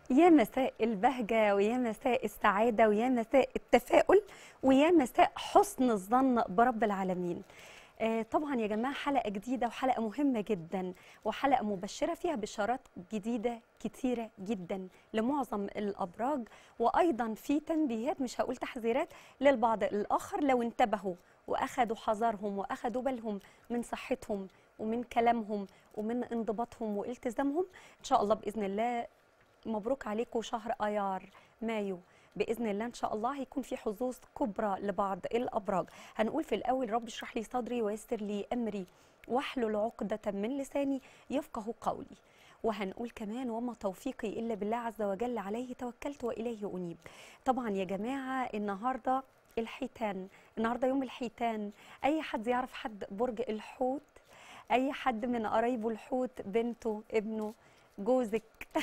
يا مساء البهجة ويا مساء السعادة ويا مساء التفاؤل ويا مساء حسن الظن برب العالمين آه، طبعا يا جماعة حلقة جديدة وحلقة مهمة جدا وحلقة مبشرة فيها بشارات جديدة كتيرة جدا لمعظم الأبراج وأيضا في تنبيهات مش هقول تحذيرات للبعض الآخر لو انتبهوا وأخدوا حذرهم وأخدوا بالهم من صحتهم ومن كلامهم ومن انضباطهم والتزامهم إن شاء الله بإذن الله مبروك عليكم شهر ايار مايو باذن الله ان شاء الله هيكون في حظوظ كبرى لبعض الابراج هنقول في الاول رب اشرح لي صدري ويسر لي امري واحلل عقده من لساني يفقه قولي وهنقول كمان وما توفيقي الا بالله عز وجل عليه توكلت واليه انيب طبعا يا جماعه النهارده الحيتان النهارده يوم الحيتان اي حد يعرف حد برج الحوت اي حد من قرايبه الحوت بنته ابنه جوزك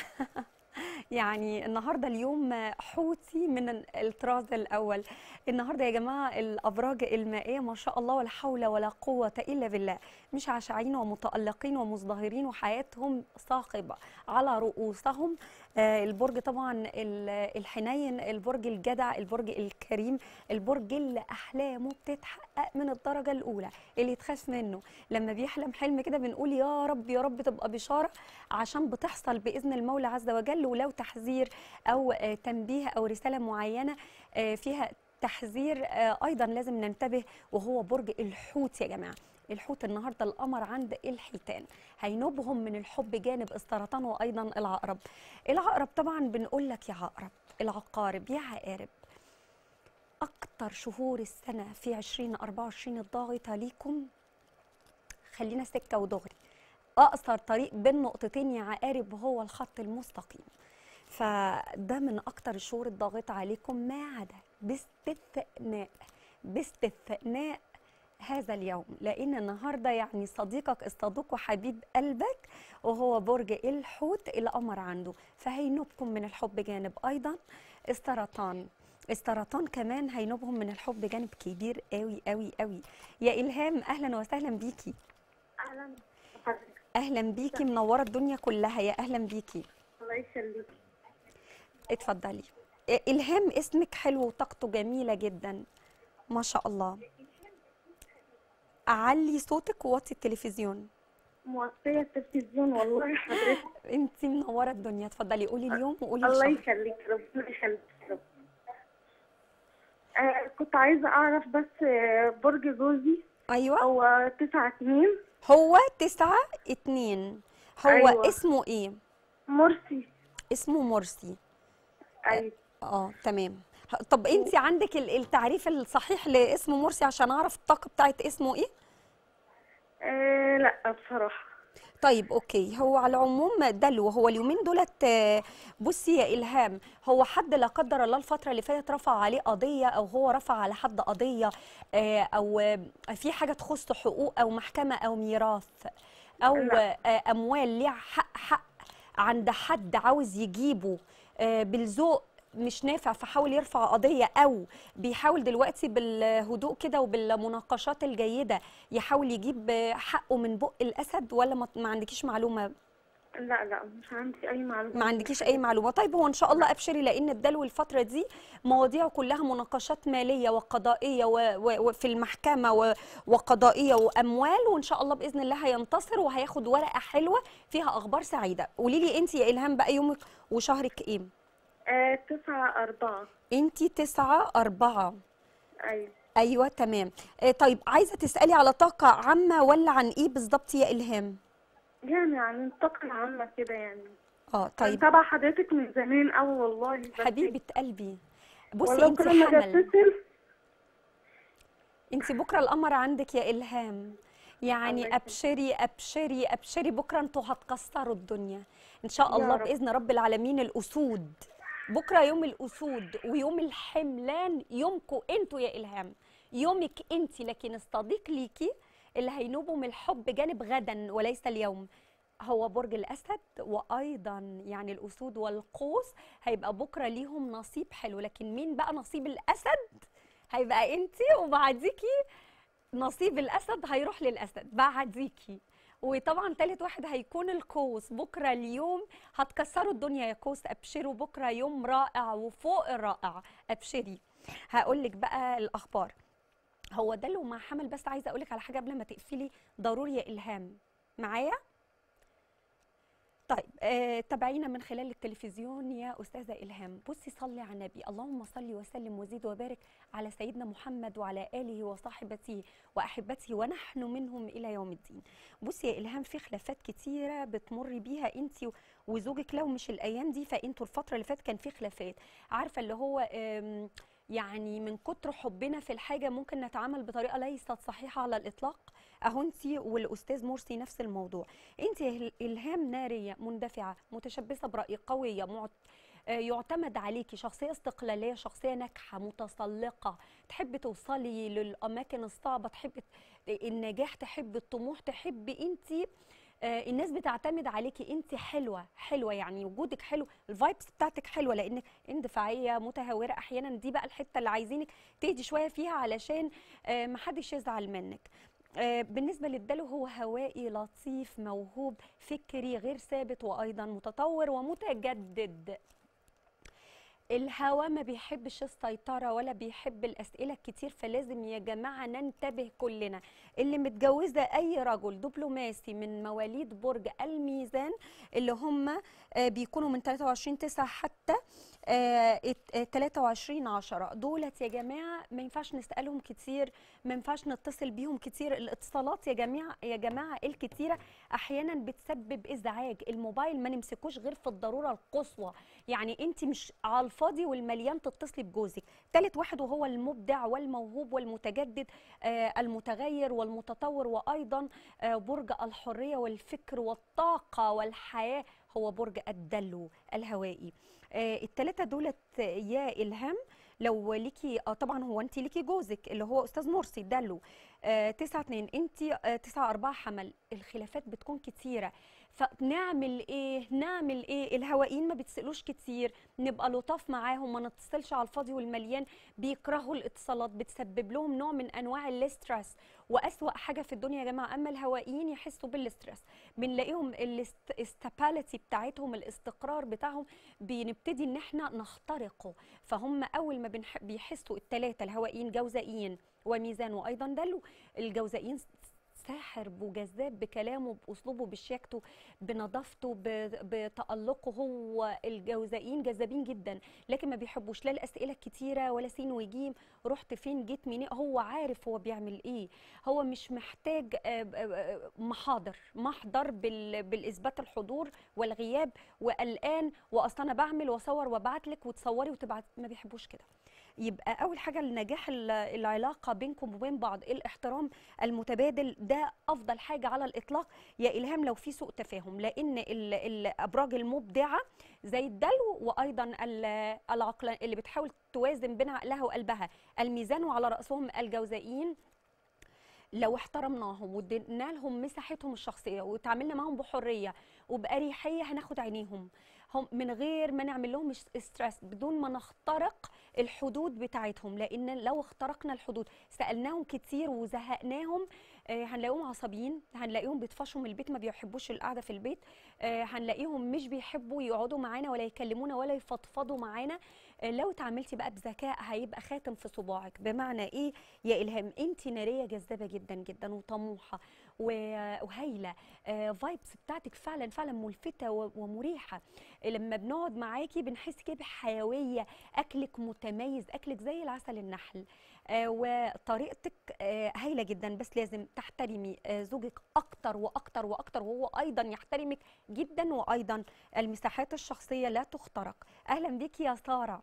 يعني النهارده اليوم حوتي من الطراز الاول النهارده يا جماعه الابراج المائيه ما شاء الله ولا حول ولا قوه الا بالله مش عشعين ومتالقين ومزدهرين وحياتهم صاخبه على رؤوسهم آه، البرج طبعا ال- الحنين البرج الجدع البرج الكريم البرج اللي احلامه بتتحقق من الدرجه الاولى اللي تخاف منه لما بيحلم حلم كده بنقول يا رب يا رب تبقى بشاره عشان بتحصل باذن المولى عز وجل ولو تحذير او آه، تنبيه او رساله معينه آه، فيها تحذير آه، ايضا لازم ننتبه وهو برج الحوت يا جماعه الحوت النهارده القمر عند الحيتان هينوبهم من الحب جانب السرطان وايضا العقرب العقرب طبعا بنقول لك يا عقرب العقارب يا عقارب اكتر شهور السنه في 2024 الضاغطه ليكم خلينا سكه ودغري اقصر طريق بين نقطتين يا عقارب هو الخط المستقيم فده من اكتر الشهور الضاغطه عليكم ما عدا باستثناء باستثناء هذا اليوم لان النهارده يعني صديقك الصدوق وحبيب قلبك وهو برج الحوت القمر عنده فهينوبكم من الحب جانب ايضا السرطان السرطان كمان هينوبهم من الحب جانب كبير قوي قوي قوي يا الهام اهلا وسهلا بيكي اهلا بحضرتك اهلا بيكي منوره الدنيا كلها يا اهلا بيكي الله يخليك اتفضلي إيه، الهام اسمك حلو وطاقته جميله جدا ما شاء الله اعلي صوتك ووطي التلفزيون موطية التلفزيون والله حضرتك انت منوره الدنيا اتفضلي قولي اليوم وقولي الله الشهر يخليك ربنا يخليك يا رب آه كنت عايزة أعرف بس آه برج جوزي ايوه هو تسعة اتنين هو تسعة اتنين هو أيوة. اسمه ايه مرسي اسمه مرسي أيوة اه تمام ه- طب انت عندك ال- التعريف الصحيح لاسم مرسي عشان اعرف الطاقه بتاعت اسمه ايه آه لا بصراحة طيب اوكي هو على العموم دلو هو اليومين دولت آه، بصي يا الهام هو حد لا قدر الله الفتره اللي فاتت رفع عليه قضيه او هو رفع على حد قضيه آه، او آه، في حاجه تخص حقوق او محكمه او ميراث او لا. آه، اموال ليها حق حق عند حد عاوز يجيبه آه، بالذوق مش نافع فحاول يرفع قضية أو بيحاول دلوقتي بالهدوء كده وبالمناقشات الجيدة يحاول يجيب آه، حقه من بق الأسد ولا ما ما عندكيش معلومة لا لا مش عندي أي معلومة ما عندكيش أي معلومة طيب هو إن شاء الله أبشري لأن الدلو الفترة دي مواضيعه كلها مناقشات مالية وقضائية و- و- وفي المحكمة و- وقضائية وأموال وإن شاء الله بإذن الله هينتصر وهياخد ورقة حلوة فيها أخبار سعيدة قولي لي أنت يا إلهام بقى يومك وشهرك إيه؟ آه تسعة أربعة انتي تسعة أربعة أيوة أيوة تمام آه، طيب عايزة تسألي على طاقة عامة ولا عن إيه بالظبط يا إلهام؟ يعني عن الطاقة العامة كده يعني اه طيب طبعا حضرتك من زمان أوي والله بس حبيبة قلبي بصي والله انتي كل ما حمل بتصل انتي بكرة القمر عندك يا إلهام الله يعني يخليك. أبشري أبشري أبشري بكرة انتوا هتكسروا الدنيا إن شاء يا الله رب. بإذن رب العالمين الأسود بكرة يوم الأسود ويوم الحملان يومكم انتوا يا إلهام يومك انتي لكن الصديق ليكي اللي هينوبوا من الحب جانب غدا وليس اليوم هو برج الأسد وأيضا يعني الأسود والقوس هيبقى بكرة ليهم نصيب حلو لكن مين بقى نصيب الأسد هيبقى انتي وبعديكي نصيب الاسد هيروح للاسد بعديكي وطبعا تالت واحد هيكون القوس بكره اليوم هتكسروا الدنيا يا قوس ابشروا بكره يوم رائع وفوق الرائع ابشري هقول لك بقى الاخبار هو ده اللي مع حمل بس عايزه اقول لك على حاجه قبل ما تقفلي ضروري يا الهام معايا طيب آه تابعينا من خلال التلفزيون يا استاذه الهام بصي صلي على النبي اللهم صل وسلم وزيد وبارك على سيدنا محمد وعلى اله وصحبته واحبته ونحن منهم الى يوم الدين بصي يا الهام في خلافات كتيره بتمر بيها انت وزوجك لو مش الايام دي فانتوا الفتره اللي فاتت كان في خلافات عارفه اللي هو آم، يعني من كتر حبنا في الحاجه ممكن نتعامل بطريقه ليست صحيحه على الاطلاق اهو انت والاستاذ مرسي نفس الموضوع انت الهام ناريه مندفعه متشبثه براي قويه معت... آه، يعتمد عليكي شخصيه استقلاليه شخصيه ناجحه متسلقه تحبي توصلي للاماكن الصعبه تحب النجاح تحب الطموح تحب انت آه، الناس بتعتمد عليكي انت حلوه حلوه يعني وجودك حلو الفايبس بتاعتك حلوه لانك اندفاعيه متهوره احيانا دي بقى الحته اللي عايزينك تهدي شويه فيها علشان آه، محدش يزعل منك آه، بالنسبه للدلو هو هوائي لطيف موهوب فكري غير ثابت وايضا متطور ومتجدد الهوا ما بيحبش السيطرة ولا بيحب الأسئلة الكتير فلازم يا جماعة ننتبه كلنا اللي متجوزة أي رجل دبلوماسي من مواليد برج الميزان اللي هم آه، بيكونوا من 23 9 حتى آه، ات- آه، 23 10 دولت يا جماعة ما ينفعش نسألهم كتير ما ينفعش نتصل بيهم كتير الاتصالات يا جماعة يا جماعة الكتيرة أحيانا بتسبب إزعاج الموبايل ما نمسكوش غير في الضرورة القصوى يعني انت مش على الفاضي والمليان تتصلي بجوزك تالت واحد وهو المبدع والموهوب والمتجدد آه المتغير والمتطور وايضا آه برج الحريه والفكر والطاقه والحياه هو برج الدلو الهوائي آه التلاته دولت يا الهام لو ليكي آه طبعا هو انت ليكي جوزك اللي هو استاذ مرسي دلو آه تسعة اتنين انت آه تسعة اربعة حمل الخلافات بتكون كتيرة فنعمل ايه نعمل ايه الهوائيين ما بتسألوش كتير نبقى لطاف معاهم ما نتصلش على الفاضي والمليان بيكرهوا الاتصالات بتسبب لهم نوع من انواع الاسترس واسوا حاجه في الدنيا يا جماعه اما الهوائيين يحسوا بالاسترس بنلاقيهم الاستاباليتي بتاعتهم الاستقرار بتاعهم بنبتدي ان احنا نخترقه فهم اول ما بنح- بيحسوا الثلاثه الهوائيين جوزائيين وميزان وايضا دلو الجوزائيين ساحر وجذاب بكلامه باسلوبه بشياكته بنظافته ب- بتالقه هو الجوزائيين جذابين جدا لكن ما بيحبوش لا الاسئله الكتيره ولا سين وجيم رحت فين جيت منين هو عارف هو بيعمل ايه هو مش محتاج آه، آه، محاضر محضر بال- بالاثبات الحضور والغياب والان واصل انا بعمل واصور وابعت لك وتصوري وتبعت ما بيحبوش كده يبقى اول حاجه لنجاح ال- العلاقه بينكم وبين بعض الاحترام المتبادل ده افضل حاجه على الاطلاق يا الهام لو في سوء تفاهم لان ال- الابراج المبدعه زي الدلو وايضا ال- العقل اللي بتحاول توازن بين عقلها وقلبها الميزان وعلى راسهم الجوزائيين لو احترمناهم وادينا لهم مساحتهم الشخصيه وتعاملنا معاهم بحريه وباريحيه هناخد عينيهم هم من غير ما نعمل لهم ستريس بدون ما نخترق الحدود بتاعتهم لان لو اخترقنا الحدود سالناهم كتير وزهقناهم آه، هنلاقيهم عصبيين هنلاقيهم بيطفشوا من البيت ما بيحبوش القعده في البيت آه، هنلاقيهم مش بيحبوا يقعدوا معانا ولا يكلمونا ولا يفضفضوا معانا آه، لو اتعاملتي بقى بذكاء هيبقى خاتم في صباعك بمعنى ايه يا الهام انت ناريه جذابه جدا جدا وطموحه و- وهايله فايبس بتاعتك فعلا فعلا ملفته و- ومريحه لما بنقعد معاكي بنحس كده بحيويه اكلك متميز اكلك زي العسل النحل آه، وطريقتك آه، هايله جدا بس لازم تحترمي آه، زوجك اكتر واكتر واكتر وهو ايضا يحترمك جدا وايضا المساحات الشخصيه لا تخترق اهلا بيكي يا ساره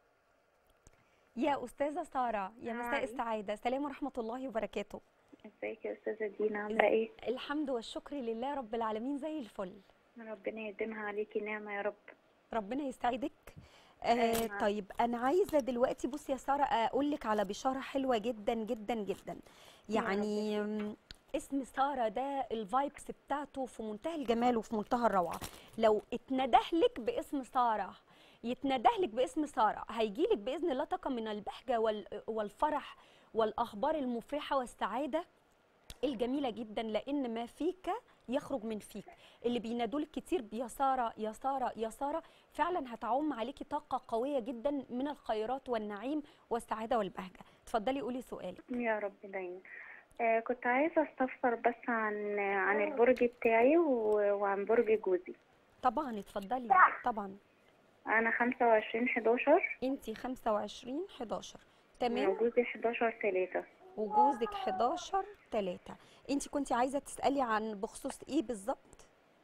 يا استاذه ساره يا مساء هاي. السعاده سلام ورحمه الله وبركاته ازيك يا استاذه دينا عامله ايه الحمد والشكر لله رب العالمين زي الفل ربنا يديمها عليكي نعمه يا رب ربنا يسعدك آه أيوة. طيب انا عايزه دلوقتي بصي يا ساره اقول لك على بشاره حلوه جدا جدا جدا يعني م، اسم ساره ده الفايبس بتاعته في منتهى الجمال وفي منتهى الروعه لو اتنده لك باسم ساره يتنده لك باسم ساره هيجي لك باذن الله طاقه من البهجه وال- والفرح والاخبار المفرحه والسعاده الجميله جدا لان ما فيك يخرج من فيك اللي بينادولك كتير يا ساره يا ساره يا ساره فعلا هتعم عليكي طاقه قويه جدا من الخيرات والنعيم والسعاده والبهجه اتفضلي قولي سؤالك يا رب دايما آه كنت عايزة استفسر بس عن عن البرج بتاعي و- وعن برج جوزي طبعا اتفضلي طبعا أنا خمسة وعشرين حداشر انتي 25 11 تمام وجوزي حداشر تلاتة وجوزك 11 3 انتي كنتي عايزه تسالي عن بخصوص ايه بالظبط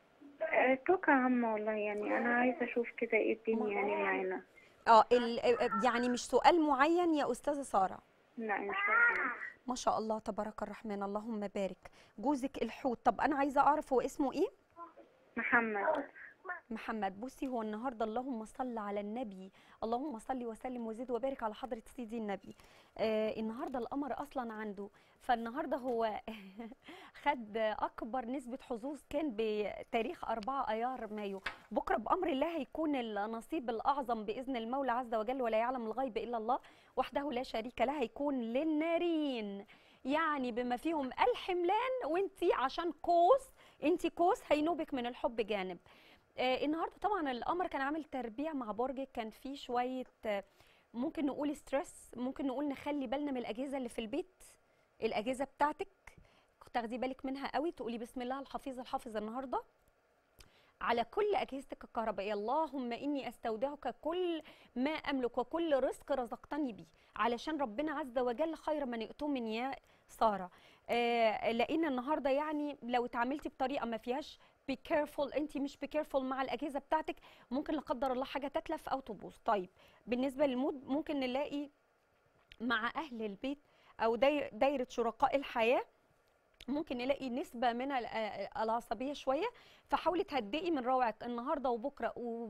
آه توكا عامة والله يعني أنا عايزة أشوف كده إيه الدنيا يعني معانا اه ال- يعني مش سؤال معين يا استاذه ساره لا إن شاء الله ما شاء الله تبارك الرحمن اللهم بارك جوزك الحوت طب انا عايزه اعرف هو اسمه ايه محمد محمد بصي هو النهارده اللهم صل على النبي اللهم صل وسلم وزد وبارك على حضره سيدي النبي آه النهارده القمر اصلا عنده فالنهارده هو خد اكبر نسبه حظوظ كان بتاريخ 4 ايار مايو بكره بامر الله هيكون النصيب الاعظم باذن المولى عز وجل ولا يعلم الغيب الا الله وحده لا شريك له هيكون للنارين يعني بما فيهم الحملان وانتي عشان قوس انتي قوس هينوبك من الحب جانب آه النهارده طبعا القمر كان عامل تربيع مع برجك كان فيه شويه آه ممكن نقول ستريس ممكن نقول نخلي بالنا من الاجهزه اللي في البيت الاجهزه بتاعتك تاخدي بالك منها قوي تقولي بسم الله الحفيظ الحافظ النهارده على كل اجهزتك الكهربائيه اللهم اني استودعك كل ما املك وكل رزق رزقتني به علشان ربنا عز وجل خير من يؤتمن يا ساره آه لان النهارده يعني لو اتعاملتي بطريقه ما فيهاش بي كيرفول انت مش بي كيرفول مع الاجهزه بتاعتك ممكن لا قدر الله حاجه تتلف او تبوظ طيب بالنسبه للمود ممكن نلاقي مع اهل البيت او داي- دايره شركاء الحياه ممكن نلاقي نسبة من ال- آه العصبية شوية فحاولي تهدئي من روعك النهاردة وبكرة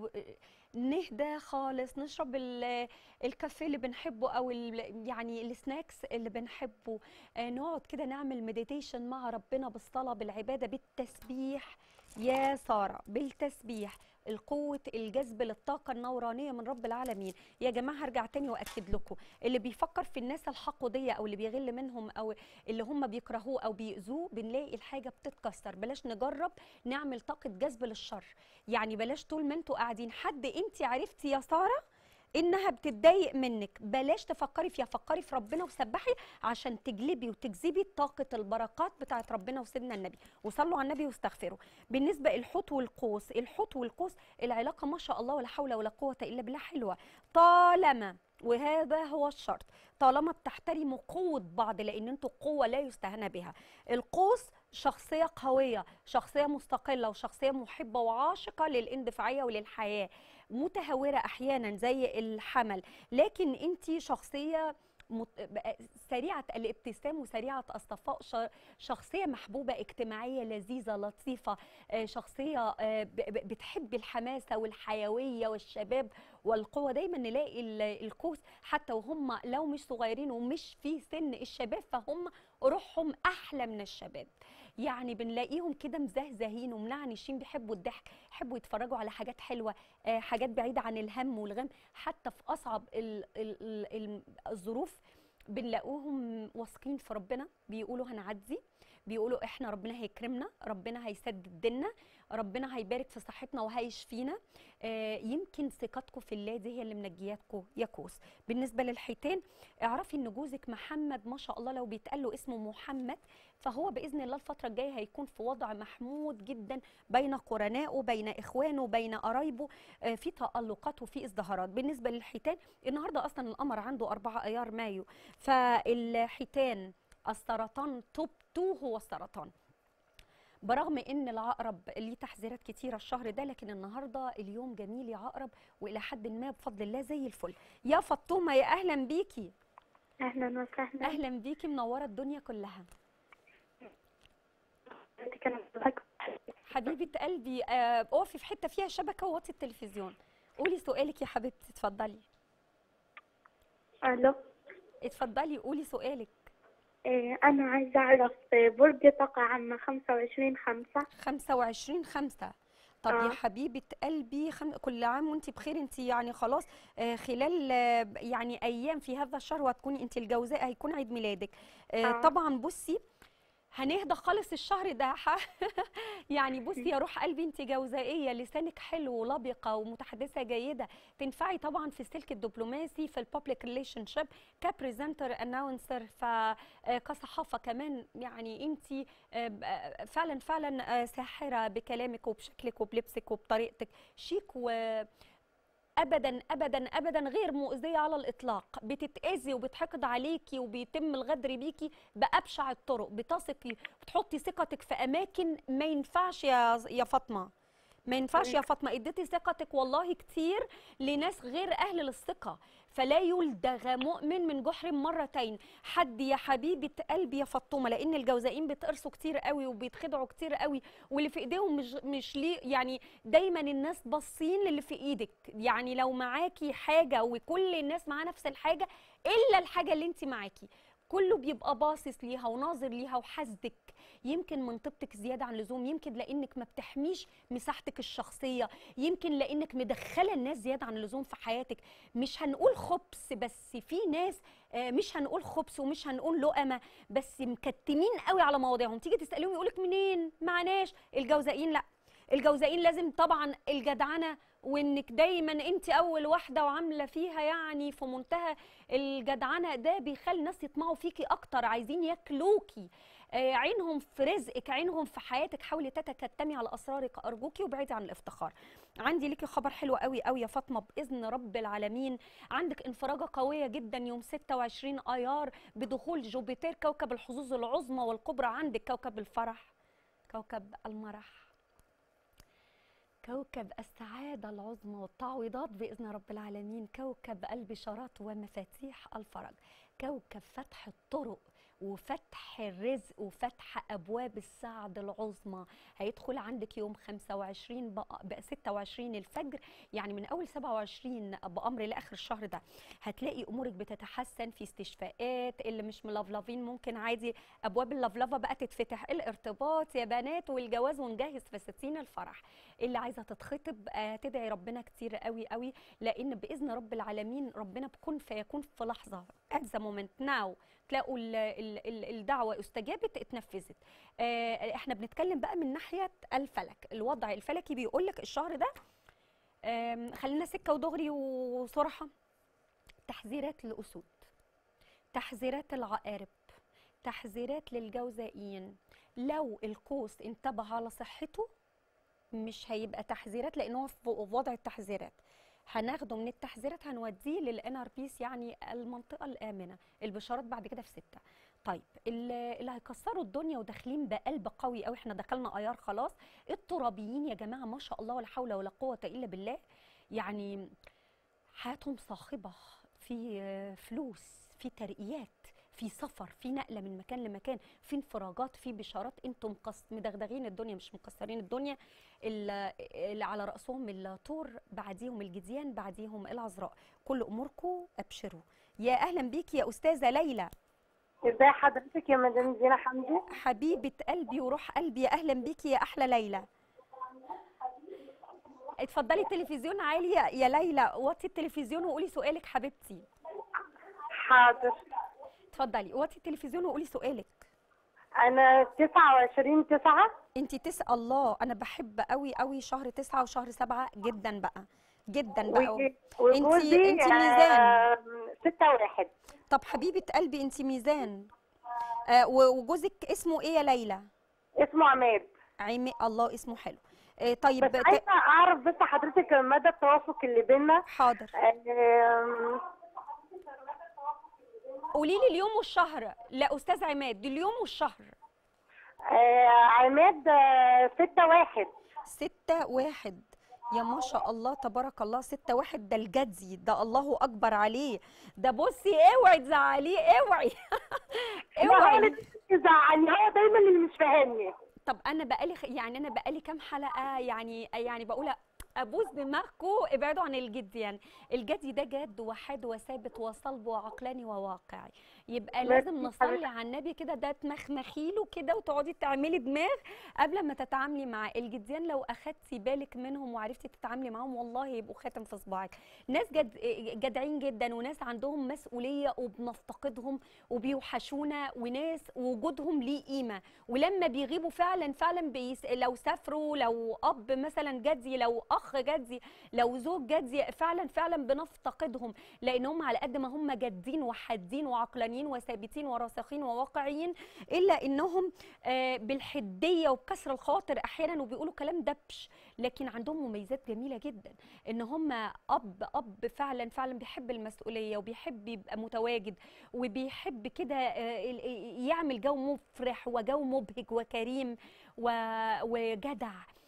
ونهدى خالص نشرب ال- الكافيه اللي بنحبه أو ال- يعني السناكس اللي بنحبه آه، نقعد كده نعمل مديتيشن مع ربنا بالصلاة بالعبادة بالتسبيح يا سارة بالتسبيح القوة الجذب للطاقة النورانية من رب العالمين يا جماعة هرجع تاني وأكد لكم اللي بيفكر في الناس الحقودية أو اللي بيغل منهم أو اللي هم بيكرهوه او بيأذوه بنلاقي الحاجه بتتكسر بلاش نجرب نعمل طاقه جذب للشر يعني بلاش طول ما انتوا قاعدين حد انت عرفتي يا ساره انها بتتضايق منك بلاش تفكري فيها فكري في ربنا وسبحي عشان تجلبي وتجذبي طاقه البركات بتاعت ربنا وسيدنا النبي وصلوا على النبي واستغفروا بالنسبه الحوت والقوس الحوت والقوس العلاقه ما شاء الله ولا حول ولا قوه الا بالله حلوه طالما وهذا هو الشرط طالما بتحترموا قوة بعض لأن انتوا قوة لا يستهان بها القوس شخصية قوية شخصية مستقلة وشخصية محبة وعاشقة للاندفاعية وللحياة متهورة أحيانا زي الحمل لكن انت شخصية مت- بقى سريعة الابتسام وسريعة الصفاء ش- شخصية محبوبة اجتماعية لذيذة لطيفة آه، شخصية آه، ب- ب- بتحب الحماسة والحيوية والشباب والقوة دايما نلاقي ال- القوس حتى وهم لو مش صغيرين ومش في سن الشباب فهم روحهم أحلى من الشباب يعني بنلاقيهم كده مزهزهين ومنعنشين بيحبوا الضحك يحبوا يتفرجوا على حاجات حلوة آه، حاجات بعيدة عن الهم والغم حتى في أصعب ال- ال- ال- ال- الظروف بنلاقوهم واثقين في ربنا بيقولوا هنعدي بيقولوا احنا ربنا هيكرمنا ربنا هيسدد ديننا ربنا هيبارك في صحتنا وهيشفينا آه، يمكن ثقتكم في الله دي هي اللي منجياتكم يا كوس بالنسبه للحيتان اعرفي ان جوزك محمد ما شاء الله لو بيتقال له اسمه محمد فهو باذن الله الفتره الجايه هيكون في وضع محمود جدا بين قرنائه بين اخوانه بين قرايبه آه، في تالقات وفي ازدهارات بالنسبه للحيتان النهارده اصلا القمر عنده 4 ايار مايو فالحيتان السرطان توب 2 هو السرطان برغم ان العقرب ليه تحذيرات كتيره الشهر ده لكن النهارده اليوم جميل يا عقرب والى حد ما بفضل الله زي الفل يا فطومه يا اهلا بيكي اهلا وسهلا اهلا بيكي منوره الدنيا كلها حبيبه قلبي آه، اقفي في حته فيها شبكه ووطي التلفزيون قولي سؤالك يا حبيبتي اتفضلي الو اتفضلي قولي سؤالك إيه انا عايزه اعرف برج طاقه عامه 25 5 25 5 طب يا آه. حبيبة قلبي خم... كل عام وانت بخير انت يعني خلاص آه خلال آه يعني ايام في هذا الشهر وهتكوني انت الجوزاء هيكون عيد ميلادك آه آه. طبعا بصي هنهدى خالص الشهر ده ح- يعني بصي يا روح قلبي انت جوزائيه لسانك حلو ولبقه ومتحدثه جيده تنفعي طبعا في السلك الدبلوماسي في البابليك ريليشن شيب كبريزنتر اناونسر فكصحافه كمان يعني انت فعلا فعلا آه، ساحره بكلامك وبشكلك وبلبسك وبطريقتك شيك و ابدا ابدا ابدا غير مؤذيه على الاطلاق بتتاذي وبتحقد عليكي وبيتم الغدر بيكي بابشع الطرق بتثقي بتحطي ثقتك في اماكن ما ينفعش يا يا فاطمه ما ينفعش يا فاطمه اديتي ثقتك والله كتير لناس غير اهل للثقه فلا يلدغ مؤمن من جحر مرتين حد يا حبيبه قلبي يا فطومه لان الجوزائين بيتقرصوا كتير قوي وبيتخدعوا كتير قوي واللي في ايديهم مش مش ليه يعني دايما الناس باصين للي في ايدك يعني لو معاكي حاجه وكل الناس معاها نفس الحاجه الا الحاجه اللي انت معاكي كله بيبقى باصص ليها وناظر ليها وحاسدك يمكن من طيبتك زياده عن اللزوم يمكن لانك ما بتحميش مساحتك الشخصيه يمكن لانك مدخله الناس زياده عن اللزوم في حياتك مش هنقول خبث بس في ناس آه، مش هنقول خبث ومش هنقول لقمه بس مكتمين قوي على مواضيعهم تيجي تساليهم يقولك منين معناش الجوزائيين لا الجوزائيين لازم طبعا الجدعنه وانك دايما انت اول واحده وعامله فيها يعني في منتهى الجدعنه ده بيخلي الناس يطمعوا فيكي اكتر عايزين ياكلوكي آه، عينهم في رزقك عينهم في حياتك حاولي تتكتمي على اسرارك ارجوكي وابعدي عن الافتخار عندي ليكي خبر حلو قوي قوي يا فاطمه باذن رب العالمين عندك انفراجه قويه جدا يوم 26 ايار بدخول جوبيتر كوكب الحظوظ العظمى والكبرى عندك كوكب الفرح كوكب المرح كوكب السعادة العظمى والتعويضات بإذن رب العالمين كوكب البشارات ومفاتيح الفرج كوكب فتح الطرق وفتح الرزق وفتح أبواب السعد العظمى هيدخل عندك يوم 25 بقى, بقى 26 الفجر يعني من أول 27 بأمر لآخر الشهر ده هتلاقي أمورك بتتحسن في استشفاءات اللي مش ملفلفين ممكن عادي أبواب اللفلفة بقى تتفتح الارتباط يا بنات والجواز ونجهز فساتين الفرح اللي عايزه تتخطب آه، تدعي ربنا كتير قوي قوي لان باذن رب العالمين ربنا بكون فيكون في لحظه at the moment now تلاقوا ال- ال- ال- الدعوه استجابت اتنفذت آه، احنا بنتكلم بقى من ناحيه الفلك الوضع الفلكي بيقول لك الشهر ده آم، خلينا سكه ودغري وصراحه تحذيرات للاسود تحذيرات العقارب تحذيرات للجوزائيين لو القوس انتبه على صحته مش هيبقى تحذيرات لان هو في وضع التحذيرات هناخده من التحذيرات هنوديه للان ار بيس يعني المنطقه الامنه البشارات بعد كده في سته طيب اللي اللي هيكسروا الدنيا وداخلين بقلب قوي قوي احنا دخلنا ايار خلاص الترابيين يا جماعه ما شاء الله ولا حول ولا قوه الا بالله يعني حياتهم صاخبه في آه، فلوس في ترقيات في سفر في نقله من مكان لمكان في انفراجات في بشارات انتم مقص مدغدغين الدنيا مش مكسرين الدنيا اللي اللي على راسهم الطور بعديهم الجديان بعديهم العذراء كل اموركم ابشروا يا اهلا بيكي يا استاذه ليلى ازاي حضرتك يا مدام زينة حمدي حبيبه قلبي وروح قلبي يا اهلا بيكي يا احلى ليلى اتفضلي التلفزيون عالي يا- يا ليلى وطي التلفزيون وقولي سؤالك حبيبتي حاضر اتفضلي وطي التلفزيون وقولي سؤالك انا 29 9 انت تسأل الله انا بحب قوي قوي شهر تسعة وشهر سبعة جدا بقى جدا بقى وجوزي انتي ميزان. آه، ستة واحد طب حبيبة قلبي انت ميزان آه و- وجوزك اسمه ايه يا ليلى اسمه عماد عمي الله اسمه حلو آه طيب بس ت- عايزة اعرف بس حضرتك مدى التوافق اللي بينا حاضر آم، قولي لي اليوم والشهر لا استاذ عماد اليوم والشهر آه، عماد آه، ستة واحد ستة واحد يا ما شاء الله تبارك الله ستة واحد ده الجدي ده الله أكبر عليه ده بصي اوعي تزعليه اوعي لا هو اوعي اللي بيزعلني هو دايما اللي مش فاهمني طب انا بقالي خ- يعني انا بقالي كام حلقه يعني يعني بقول ابوس دماغكم ابعدوا عن الجديان الجدي ده جد وحاد وثابت وصلب وعقلاني وواقعي يبقى ميرسي لازم نصلي على النبي كده ده تمخمخيله كده وتقعدي تعملي دماغ قبل ما تتعاملي معاه الجديان لو اخدتي بالك منهم وعرفتي تتعاملي معاهم والله يبقوا خاتم في صباعك ناس جد جدعين جدا وناس عندهم مسؤوليه وبنفتقدهم وبيوحشونا وناس وجودهم ليه قيمه ولما بيغيبوا فعلا فعلا بيس... لو سافروا لو اب مثلا جدي لو اخ جدي لو زوج جدي فعلا فعلا بنفتقدهم لانهم على قد ما هم جادين وحادين وعقلانيين وثابتين وراسخين وواقعيين الا انهم آه، بالحديه وبكسر الخواطر احيانا وبيقولوا كلام دبش لكن عندهم مميزات جميله جدا ان هم اب اب فعلا فعلا بيحب المسؤوليه وبيحب يبقى متواجد وبيحب كده آه، ال- يعمل جو مفرح وجو مبهج وكريم و- وجدع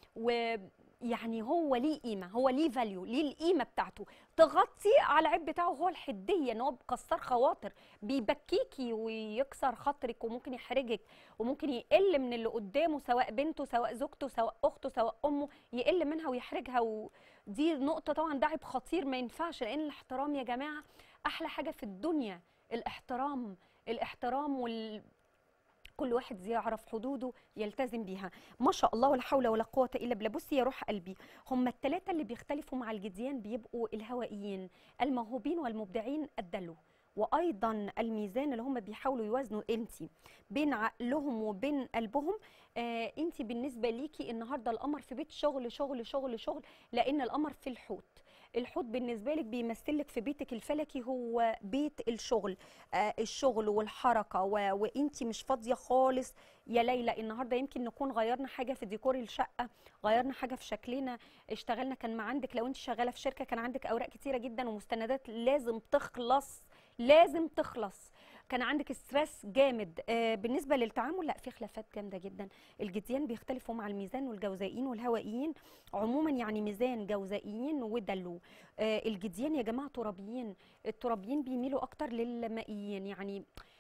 ويعني هو ليه قيمه هو ليه فاليو ليه القيمه بتاعته تغطي على العيب بتاعه هو الحديه ان هو بكسر خواطر بيبكيكي ويكسر خاطرك وممكن يحرجك وممكن يقل من اللي قدامه سواء بنته سواء زوجته سواء اخته سواء امه يقل منها ويحرجها ودي نقطه طبعا ده عيب خطير ما ينفعش لان الاحترام يا جماعه احلى حاجه في الدنيا الاحترام الاحترام وال كل واحد يعرف حدوده يلتزم بيها ما شاء الله ولا حول ولا قوة إلا بالله بصي يا روح قلبي هم الثلاثة اللي بيختلفوا مع الجديان بيبقوا الهوائيين الموهوبين والمبدعين الدلو وايضا الميزان اللي هم بيحاولوا يوازنوا انت بين عقلهم وبين قلبهم آه انت بالنسبه ليكي النهارده القمر في بيت شغل شغل شغل شغل لان القمر في الحوت الحوت بالنسبه لك بيمثل لك في بيتك الفلكي هو بيت الشغل آه الشغل والحركه و... وانت مش فاضيه خالص يا ليلى النهارده يمكن نكون غيرنا حاجه في ديكور الشقه غيرنا حاجه في شكلنا اشتغلنا كان ما عندك لو انت شغاله في شركه كان عندك اوراق كتيره جدا ومستندات لازم تخلص لازم تخلص كان عندك ستريس جامد آه بالنسبه للتعامل لا في خلافات جامده جدا الجديان بيختلفوا مع الميزان والجوزائيين والهوائيين عموما يعني ميزان جوزائيين ودلو آه الجديان يا جماعه ترابيين الترابيين بيميلوا اكتر للمائيين يعني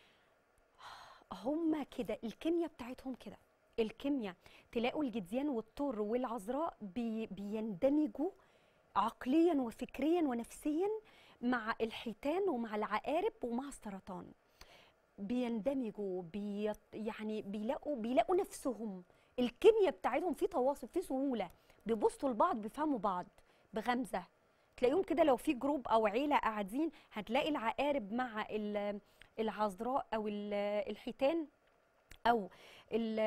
هم كده الكيمياء بتاعتهم كده الكيمياء تلاقوا الجديان والطور والعذراء بي بيندمجوا عقليا وفكريا ونفسيا مع الحيتان ومع العقارب ومع السرطان بيندمجوا بيط يعني بيلاقوا بيلاقوا نفسهم الكيمياء بتاعتهم في تواصل في سهوله بيبصوا لبعض بيفهموا بعض بغمزه تلاقيهم كده لو في جروب او عيله قاعدين هتلاقي العقارب مع ال- العذراء او ال- الحيتان او ال-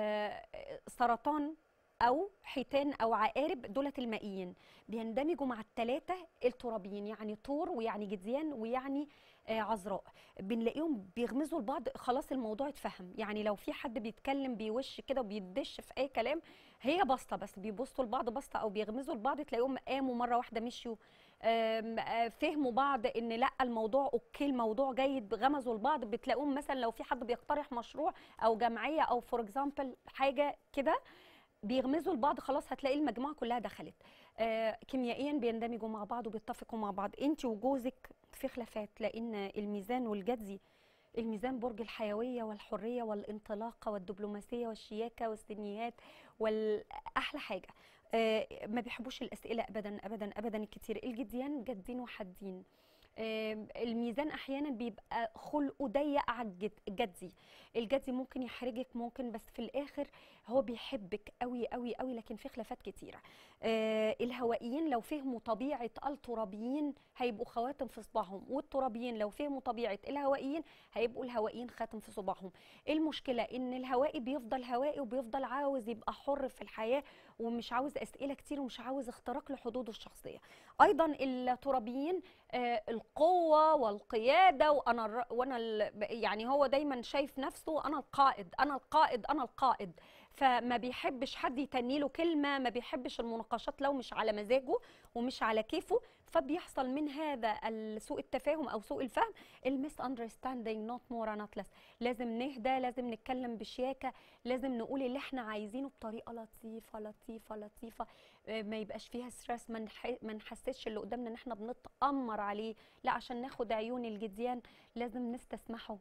السرطان او حيتان او عقارب دولت المائيين بيندمجوا مع الثلاثه الترابيين يعني طور ويعني جديان ويعني آه، عذراء بنلاقيهم بيغمزوا لبعض خلاص الموضوع اتفهم يعني لو في حد بيتكلم بيوش كده وبيدش في اي كلام هي بسطه بس بيبصوا لبعض بسطه او بيغمزوا لبعض تلاقيهم قاموا مره واحده مشيوا آم، آه، فهموا بعض ان لا الموضوع اوكي الموضوع جيد غمزوا لبعض بتلاقوهم مثلا لو في حد بيقترح مشروع او جمعيه او فور اكزامبل حاجه كده بيغمزوا لبعض خلاص هتلاقي المجموعه كلها دخلت آه كيميائيا بيندمجوا مع بعض وبيتفقوا مع بعض انت وجوزك في خلافات لان الميزان والجدي الميزان برج الحيويه والحريه والانطلاقه والدبلوماسيه والشياكه والسنيات والاحلى حاجه آه ما بيحبوش الاسئله ابدا ابدا ابدا الكتير الجديان جادين وحادين آم، الميزان احيانا بيبقى خلقه ضيق على الجد- الجدي الجدي ممكن يحرجك ممكن بس في الاخر هو بيحبك قوي قوي قوي لكن في خلافات كتيره آه الهوائيين لو فهموا طبيعه الترابيين هيبقوا خواتم في صباعهم والترابيين لو فهموا طبيعه الهوائيين هيبقوا الهوائيين خاتم في صباعهم إيه المشكله ان الهوائي بيفضل هوائي وبيفضل عاوز يبقى حر في الحياه ومش عاوز اسئله كتير ومش عاوز اختراق لحدوده الشخصيه ايضا الترابيين آه، القوه والقياده وانا الر- وانا ال- يعني هو دايما شايف نفسه انا القائد انا القائد انا القائد فما بيحبش حد يتني له كلمه ما بيحبش المناقشات لو مش على مزاجه ومش على كيفه فبيحصل من هذا ال- سوء التفاهم او سوء الفهم الميس اندرستاندينج نوت مور نوت ليس لازم نهدى لازم نتكلم بشياكه لازم نقول اللي احنا عايزينه بطريقه لطيفه لطيفه لطيفه آه، ما يبقاش فيها ستريس ما نح- ما نحسسش اللي قدامنا ان احنا بنتامر عليه لا عشان ناخد عيون الجديان لازم نستسمحه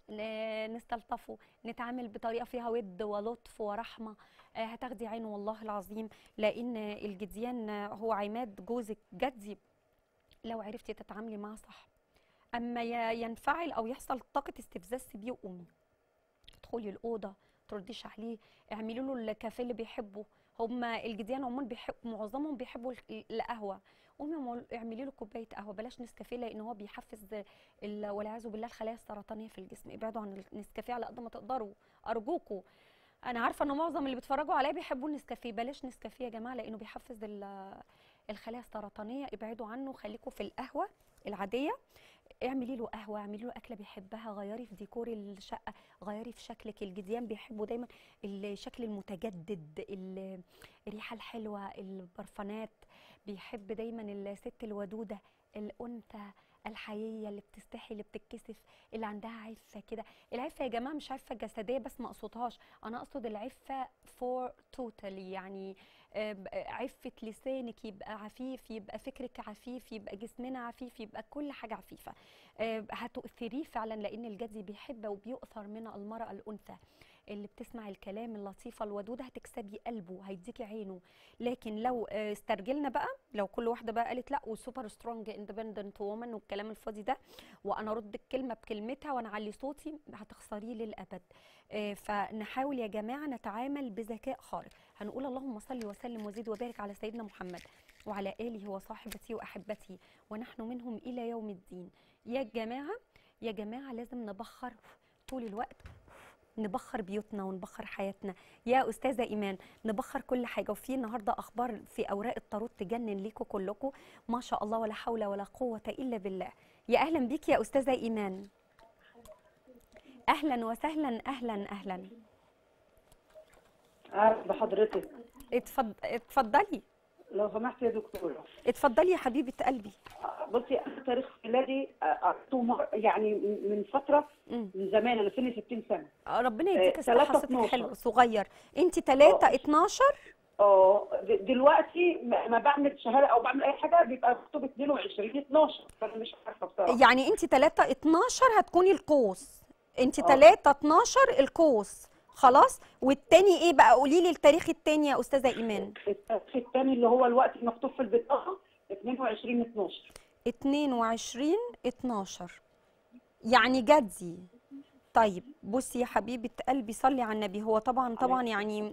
ن- نستلطفه نتعامل بطريقه فيها ود ولطف ورحمه آه، هتاخدي عينه والله العظيم لان الجديان آه، هو عماد جوزك جدي لو عرفتي تتعاملي معاه صح اما ي- ينفعل او يحصل طاقه استفزاز سيبيه وقومي ادخلي الاوضه ترديش عليه اعملي له الكافيه اللي بيحبه هما الجديان عموما بيحب معظمهم بيحبوا ال- القهوه قومي اعمل- اعملي له كوبايه قهوه بلاش نسكافيه لان هو بيحفز ال- والعياذ بالله الخلايا السرطانيه في الجسم ابعدوا عن النسكافيه على قد ما تقدروا ارجوكوا انا عارفه ان معظم اللي بيتفرجوا عليا بيحبوا النسكافيه بلاش نسكافيه يا جماعه لانه بيحفز ال- الخلايا السرطانيه ابعدوا عنه خليكوا في القهوه العاديه اعملي له قهوه اعملي له اكله بيحبها غيري في ديكور الشقه غيري في شكلك الجديان بيحبوا دايما الشكل المتجدد ال- الريحه الحلوه البرفانات بيحب دايما الست الودوده الانثى الحييه اللي بتستحي اللي بتتكسف اللي عندها عفه كده العفه يا جماعه مش عفه جسديه بس ما اقصدهاش انا اقصد العفه فور توتالي يعني آه، ب- عفه لسانك يبقى عفيف يبقى فكرك عفيف يبقى جسمنا عفيف يبقى كل حاجه عفيفه آه، هتؤثريه فعلا لان الجدي بيحب وبيؤثر من المراه الانثى اللي بتسمع الكلام اللطيفه الودوده هتكسبي قلبه هيديكي عينه لكن لو آه، استرجلنا بقى لو كل واحده بقى قالت لا وسوبر سترونج اندبندنت وومن والكلام الفاضي ده وانا ارد الكلمه بكلمتها وانا اعلي صوتي هتخسريه للابد آه، فنحاول يا جماعه نتعامل بذكاء خارق هنقول اللهم صل وسلم وزد وبارك على سيدنا محمد وعلى اله وصاحبته واحبته ونحن منهم الى يوم الدين يا جماعه يا جماعه لازم نبخر طول الوقت نبخر بيوتنا ونبخر حياتنا يا استاذه ايمان نبخر كل حاجه وفي النهارده اخبار في اوراق الطاروت تجنن ليكم كلكم ما شاء الله ولا حول ولا قوه الا بالله يا اهلا بيك يا استاذه ايمان اهلا وسهلا اهلا اهلا عارف بحضرتك اتفض... اتفضلي لو سمحت يا دكتورة اتفضلي يا حبيبه قلبي بصي أنا تاريخ ميلادي قريته مر- يعني من فترة مم. من زمان أنا سني 60 سنة ربنا يديك آه، الصحه تلاتة صوتك 12. حلو صغير انت 3 آه. 12 اه د- دلوقتي ما ما بعمل شهادة أو بعمل أي حاجة بيبقى مكتوب 22 12 فأنا مش عارفة بصراحة يعني انت 3 12 هتكوني القوس انت آه. 3 12 القوس خلاص والتاني ايه بقى قولي لي التاريخ التاني يا استاذه ايمان التاريخ الثاني اللي هو الوقت المكتوب في البطاقة 22 12 22 12 يعني جدي طيب بصي يا حبيبه قلبي صلي على النبي هو طبعا طبعا يعني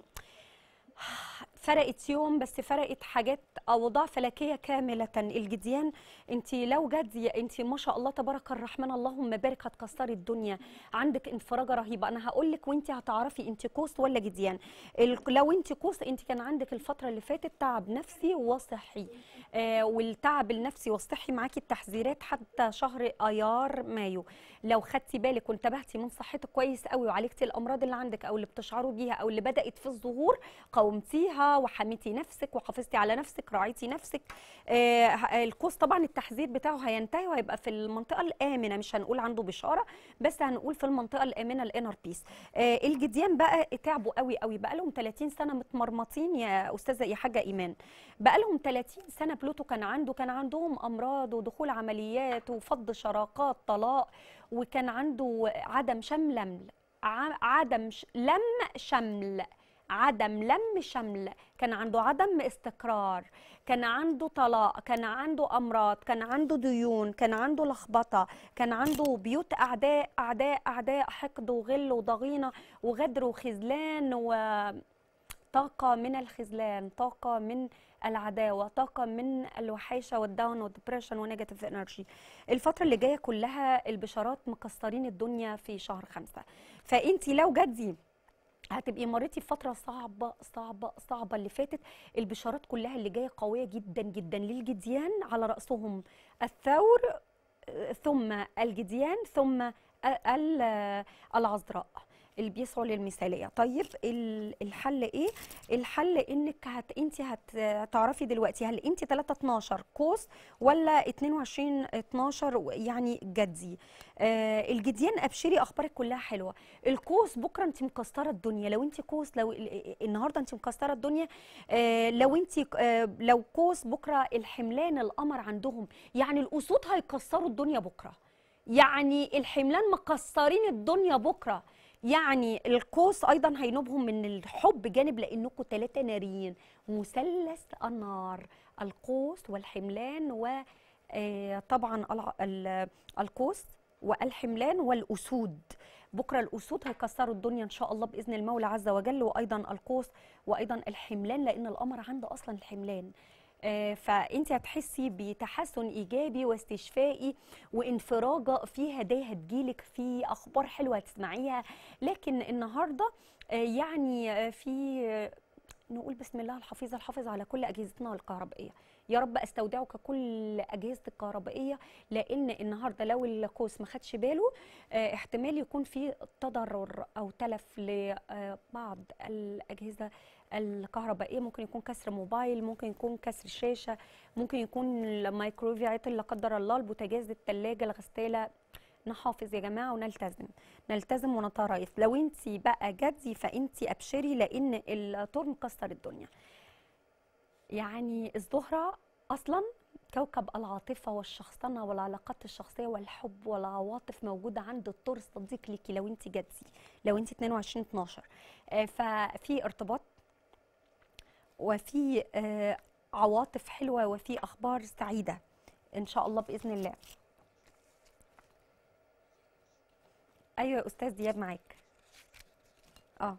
فرقت يوم بس فرقت حاجات اوضاع فلكيه كامله الجديان انت لو جدي انت ما شاء الله تبارك الرحمن اللهم بارك هتكسري الدنيا عندك انفراجه رهيبه انا هقول لك وانت هتعرفي انت قوس ولا جديان ال- لو انت قوس انت كان عندك الفتره اللي فاتت تعب نفسي وصحي آه والتعب النفسي والصحي معاكي التحذيرات حتى شهر ايار مايو لو خدتي بالك وانتبهتي من صحتك كويس قوي وعالجتي الامراض اللي عندك او اللي بتشعروا بيها او اللي بدات في الظهور قومتيها وحميتي نفسك وحافظتي على نفسك راعيتي نفسك آه ه- القوس طبعا التحذير بتاعه هينتهي وهيبقى في المنطقه الامنه مش هنقول عنده بشاره بس هنقول في المنطقه الامنه الانر بيس آه الجديان بقى تعبوا قوي قوي بقى لهم 30 سنه متمرمطين يا استاذه يا حاجه ايمان بقى لهم 30 سنه بلوتو كان عنده كان عندهم امراض ودخول عمليات وفض شراكات طلاق وكان عنده عدم شمل ع- عدم ش- لم شمل عدم لم شمل كان عنده عدم استقرار كان عنده طلاق كان عنده امراض كان عنده ديون كان عنده لخبطه كان عنده بيوت اعداء اعداء اعداء حقد وغل وضغينه وغدر وخذلان وطاقه من الخذلان طاقه من العداوه طاقه من الوحاشه والداون والدبريشن ونيجاتيف انرجي الفتره اللي جايه كلها البشارات مكسرين الدنيا في شهر خمسة فانت لو جدي هتبقي مريتي بفترة صعبة صعبة صعبة اللي فاتت البشارات كلها اللي جاية قوية جدا جدا للجديان على رأسهم الثور آه، ثم الجديان ثم ال- ال- العذراء اللي بيسعوا للمثاليه طيب ال- الحل ايه الحل انك هت انت هت- هتعرفي دلوقتي هل انت 3 12 قوس ولا 22 12 يعني جدي آه الجديان ابشري اخبارك كلها حلوه القوس بكره انت مكسره الدنيا لو انت قوس لو ال- النهارده انت مكسره الدنيا آه لو انت آه لو قوس بكره الحملان القمر عندهم يعني الاسود هيكسروا الدنيا بكره يعني الحملان مكسرين الدنيا بكره يعني القوس ايضا هينوبهم من الحب جانب لانكم ثلاثه ناريين مثلث النار القوس والحملان وطبعا القوس والحملان والاسود بكره الاسود هيكسروا الدنيا ان شاء الله باذن المولى عز وجل وايضا القوس وايضا الحملان لان القمر عنده اصلا الحملان آه، فانت هتحسي بتحسن ايجابي واستشفائي وانفراجه في هدايا هتجيلك في اخبار حلوه هتسمعيها لكن النهارده آه، يعني آه، في آه، نقول بسم الله الحفيظ الحافظ على كل اجهزتنا الكهربائيه يا رب استودعك كل اجهزه الكهربائيه لان النهارده لو القوس ما خدش باله آه، احتمال يكون في تضرر او تلف لبعض الاجهزه الكهربائيه ممكن يكون كسر موبايل ممكن يكون كسر شاشه ممكن يكون الميكروفيات لا قدر الله البوتاجاز الثلاجه الغساله نحافظ يا جماعه ونلتزم نلتزم ونتريث لو انت بقى جدي فانت ابشري لان التور مكسر الدنيا يعني الزهره اصلا كوكب العاطفه والشخصنه والعلاقات الشخصيه والحب والعواطف موجوده عند الطور الصديق ليكي لو انت جدي لو انت 22 12 آه، ففي ارتباط وفي آه، عواطف حلوه وفي اخبار سعيده ان شاء الله باذن الله ايوه يا استاذ دياب معاك اه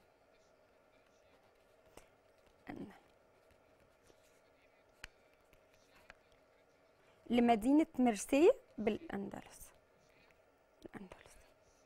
لمدينة مرسي بالأندلس الأندلس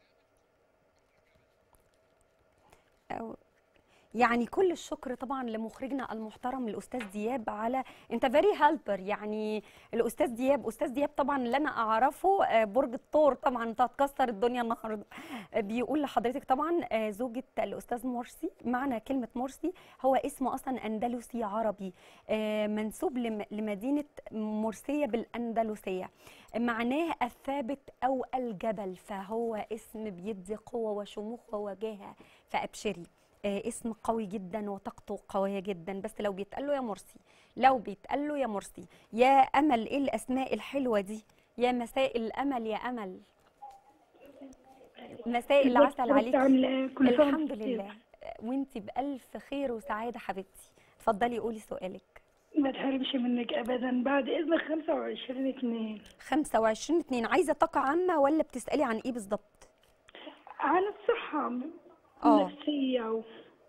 أو يعني كل الشكر طبعا لمخرجنا المحترم الاستاذ دياب على انت فيري هيلبر يعني الاستاذ دياب استاذ دياب طبعا اللي انا اعرفه آه، برج الثور طبعا انت هتكسر الدنيا النهارده آه، بيقول لحضرتك طبعا آه، زوجة الاستاذ مرسي معنى كلمة مرسي هو اسمه اصلا اندلسي عربي آه، منسوب لم- لمدينة مرسية بالاندلسية معناه الثابت او الجبل فهو اسم بيدي قوة وشموخ ووجاهة فابشري آه، اسم قوي جدا وطاقته قويه جدا بس لو بيتقال له يا مرسي لو بيتقال له يا مرسي يا امل ايه الاسماء الحلوه دي يا مساء الامل يا امل مساء العسل عليك عامله كل سنه الحمد وأنت لله وانت بالف خير وسعاده حبيبتي اتفضلي قولي سؤالك ما تحرمش منك ابدا بعد اذنك 25 2 25 2 عايزه طاقه عامه ولا بتسالي عن ايه بالظبط عن الصحه آه. النفسيه و...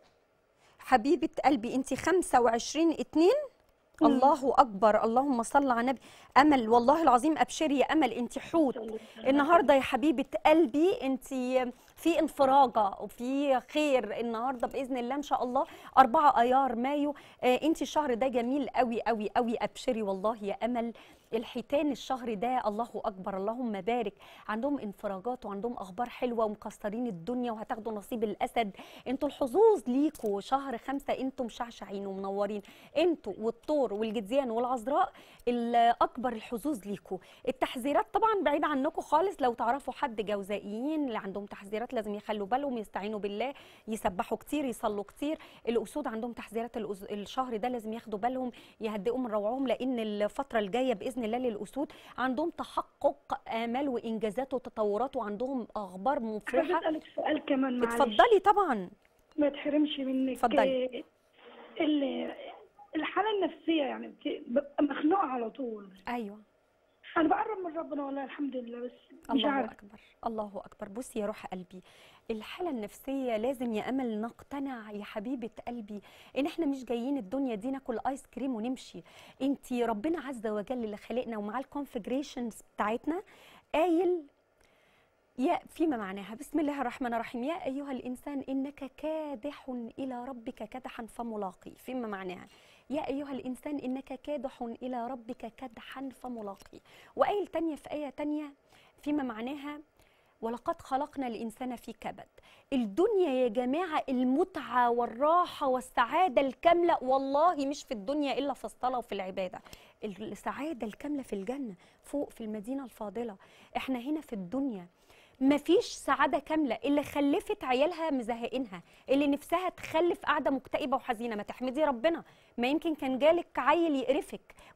حبيبة قلبي انت 25 2 الله اكبر اللهم صل على النبي امل والله العظيم ابشري يا امل انت حوت النهارده يا حبيبه قلبي انت في انفراجه وفي خير النهارده باذن الله ان شاء الله 4 ايار مايو آه انت الشهر ده جميل قوي قوي قوي ابشري والله يا امل الحيتان الشهر ده الله اكبر اللهم بارك عندهم انفراجات وعندهم اخبار حلوه ومكسرين الدنيا وهتاخدوا نصيب الاسد انتوا الحظوظ ليكوا شهر خمسة انتوا مشعشعين ومنورين انتوا والطور والجديان والعذراء الاكبر الحظوظ ليكوا التحذيرات طبعا بعيد عنكم خالص لو تعرفوا حد جوزائيين اللي عندهم تحذيرات لازم يخلوا بالهم يستعينوا بالله يسبحوا كتير يصلوا كتير الاسود عندهم تحذيرات الأز- الشهر ده لازم ياخدوا بالهم يهدئوا من روعهم لان الفتره الجايه باذن الله للاسود عندهم تحقق امال وانجازات وتطورات وعندهم اخبار عايزه مفرحه اسالك سؤال كمان معلش اتفضلي طبعا ما تحرمش منك اتفضلي. آه، ال- الحاله النفسيه يعني بت- ببقى مخنوقه على طول ايوه انا بقرب من ربنا والله الحمد لله بس مش الله عارفه اكبر الله اكبر بصي يا روح قلبي الحاله النفسيه لازم يا امل نقتنع يا حبيبه قلبي ان احنا مش جايين الدنيا دي ناكل ايس كريم ونمشي انت ربنا عز وجل اللي خلقنا ومعاه الكونفجريشنز بتاعتنا قايل يا فيما معناها بسم الله الرحمن الرحيم يا ايها الانسان انك كادح الى ربك كدحا فملاقي فيما معناها يا ايها الانسان انك كادح الى ربك كدحا فملاقي وايه تانية في ايه تانية فيما معناها ولقد خلقنا الانسان في كبد الدنيا يا جماعه المتعه والراحه والسعاده الكامله والله مش في الدنيا الا في الصلاه وفي العباده السعاده الكامله في الجنه فوق في المدينه الفاضله احنا هنا في الدنيا مفيش سعادة كاملة اللي خلفت عيالها مزهقينها اللي نفسها تخلف قاعدة مكتئبة وحزينة ما تحمدي ربنا ما يمكن كان جالك عيل يقرفك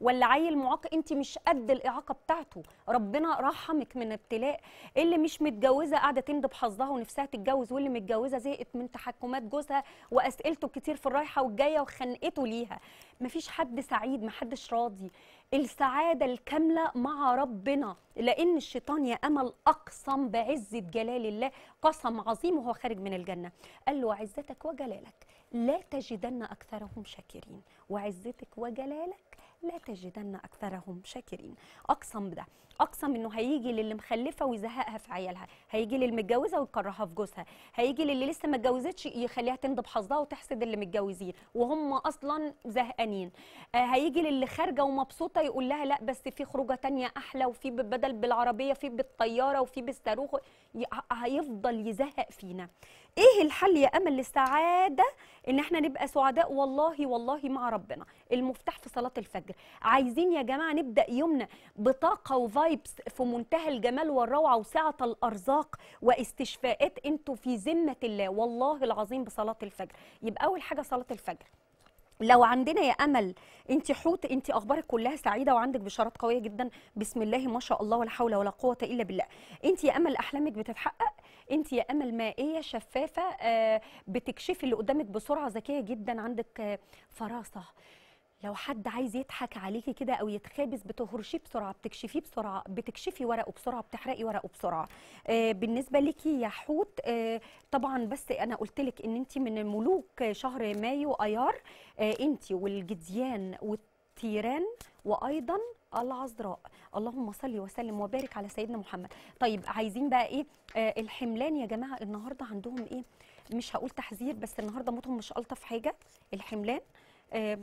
ولا عيل معاق انت مش قد الاعاقه بتاعته ربنا رحمك من ابتلاء اللي مش متجوزه قاعده تندب حظها ونفسها تتجوز واللي متجوزه زهقت من تحكمات جوزها واسئلته كتير في الرايحه والجايه وخنقته ليها مفيش حد سعيد محدش راضي السعاده الكامله مع ربنا لان الشيطان يا امل اقسم بعزه جلال الله قسم عظيم وهو خارج من الجنه قال له عزتك وجلالك لا تجدن اكثرهم شاكرين وعزتك وجلالك لا تجدن اكثرهم شاكرين اقسم بده اقسم انه هيجي للي مخلفه ويزهقها في عيالها هيجي للمتجوزه ويكرهها في جوزها هيجي للي لسه ما اتجوزتش يخليها تندب حظها وتحسد اللي متجوزين وهم اصلا زهقانين آه، هيجي للي خارجه ومبسوطه يقول لها لا بس في خروجه تانية احلى وفي بدل بالعربيه في بالطياره وفي بالصاروخ ي- هيفضل يزهق فينا ايه الحل يا امل للسعاده ان احنا نبقى سعداء والله والله مع ربنا المفتاح في صلاه الفجر عايزين يا جماعه نبدا يومنا بطاقه وفايبس في منتهى الجمال والروعه وسعه الارزاق واستشفاءات انتوا في ذمه الله والله العظيم بصلاه الفجر يبقى اول حاجه صلاه الفجر لو عندنا يا امل انت حوت انت اخبارك كلها سعيده وعندك بشارات قويه جدا بسم الله ما شاء الله ولا حول ولا قوه الا بالله انت يا امل احلامك بتتحقق انت يا امل مائيه شفافه آه، بتكشفي اللي قدامك بسرعه ذكيه جدا عندك آه، فراسه لو حد عايز يضحك عليكي كده او يتخابس بتهرشيه بسرعه بتكشفيه بسرعه بتكشفي ورقه بسرعه بتحرقي ورقه بسرعه آه بالنسبه ليكي يا حوت آه طبعا بس انا قلت لك ان انت من ملوك شهر مايو ايار آه انت والجديان والتيران وايضا العذراء اللهم صل وسلم وبارك على سيدنا محمد طيب عايزين بقى ايه آه الحملان يا جماعه النهارده عندهم ايه مش هقول تحذير بس النهارده موتهم مش الطف حاجه الحملان آه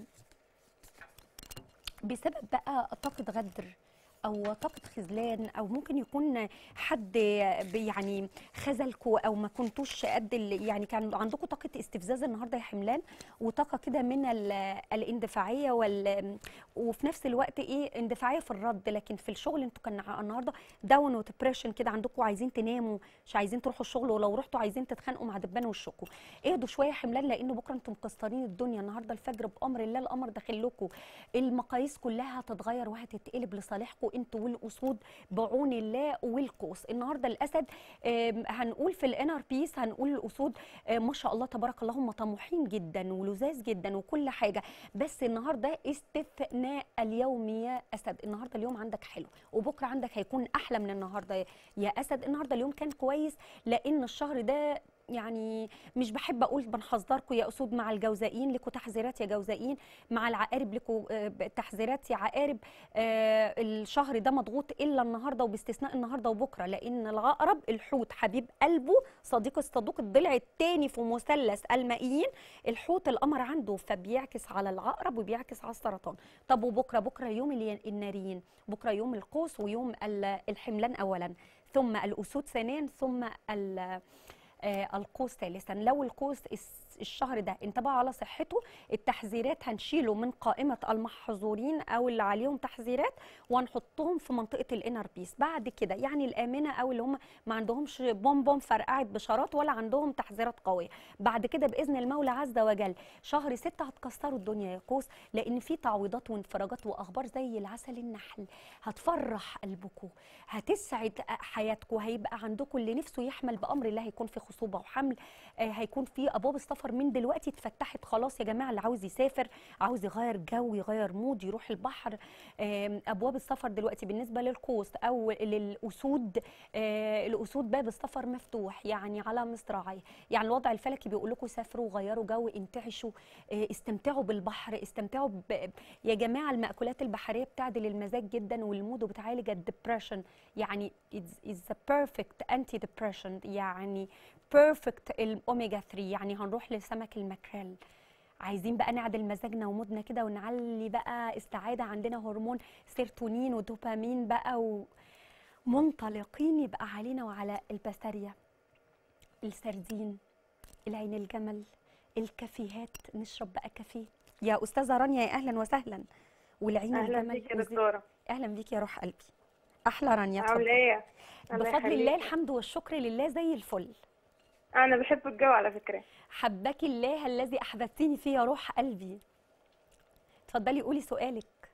بسبب بقى طاقة غدر أو طاقة خذلان أو ممكن يكون حد بي- يعني خذلكوا أو ما كنتوش قد ال- يعني كان عندكم طاقة استفزاز النهاردة يا حملان وطاقة كده من ال- الاندفاعية وال وفي نفس الوقت إيه اندفاعية في الرد لكن في الشغل أنتوا كان ع- النهاردة داون وديبريشن كده عندكم عايزين تناموا مش عايزين تروحوا الشغل ولو رحتوا عايزين تتخانقوا مع دبان وشكوا اهدوا شوية يا حملان لأنه بكرة أنتم مكسرين الدنيا النهاردة الفجر بأمر الله الأمر داخل لكم المقاييس كلها هتتغير وهتتقلب لصالحكم انتوا والاسود بعون الله والقوس النهارده الاسد آم، هنقول في الانر بيس هنقول الاسود آم، ما شاء الله تبارك اللهم طموحين جدا ولذاذ جدا وكل حاجه بس النهارده استثناء اليوم يا اسد النهارده اليوم عندك حلو وبكره عندك هيكون احلى من النهارده يا اسد النهارده اليوم كان كويس لان الشهر ده يعني مش بحب اقول بنحذركم يا اسود مع الجوزائين لكم تحذيرات يا جوزائين مع العقارب لكم تحذيرات يا عقارب آه، الشهر ده مضغوط الا النهارده وباستثناء النهارده وبكره لان العقرب الحوت حبيب قلبه صديق الصدوق الضلع الثاني في مثلث المائيين الحوت القمر عنده فبيعكس على العقرب وبيعكس على السرطان طب وبكره بكره يوم الي- الناريين بكره يوم القوس ويوم ال- الحملان اولا ثم الاسود ثانيا ثم ال- آه، القوس ثالثا لو القوس الس- الشهر ده انتبه على صحته التحذيرات هنشيله من قائمة المحظورين أو اللي عليهم تحذيرات وهنحطهم في منطقة الانر بيس بعد كده يعني الآمنة أو اللي هم ما عندهمش بوم بوم فرقعت بشارات ولا عندهم تحذيرات قوية بعد كده بإذن المولى عز وجل شهر ستة هتكسروا الدنيا يا قوس لأن في تعويضات وانفراجات وأخبار زي العسل النحل هتفرح قلبكم هتسعد حياتكم هيبقى عندكم اللي نفسه يحمل بأمر الله هيكون في خصوبة وحمل آه، هيكون في أبواب السفر من دلوقتي اتفتحت خلاص يا جماعة اللي عاوز يسافر عاوز يغير جو يغير مود يروح البحر آم، أبواب السفر دلوقتي بالنسبة للقوس أو للأسود آه، الأسود باب السفر مفتوح يعني على مصراعيه يعني الوضع الفلكي بيقول لكم سافروا غيروا جو انتعشوا آه، استمتعوا بالبحر استمتعوا ب... يا جماعة المأكولات البحرية بتعدل المزاج جدا والمود وبتعالج الدبريشن يعني it's, it's a perfect anti depression يعني perfect الاوميجا 3 يعني هنروح لسمك الماكريل عايزين بقى نعدل مزاجنا ومودنا كده ونعلي بقى السعاده عندنا هرمون سيرتونين ودوبامين بقى ومنطلقين يبقى علينا وعلى البسارية السردين العين الجمل الكافيهات نشرب بقى كافيه يا استاذه رانيا يا اهلا وسهلا والعين اهلا الجمل بيك يا والزيت. دكتوره اهلا بيك يا روح قلبي احلى رانيا عامله اتفضلي. ايه الله بفضل الله يخليكي. الحمد والشكر لله زي الفل انا بحب الجو على فكره حباك الله الذي احببتني فيه يا روح قلبي اتفضلي قولي سؤالك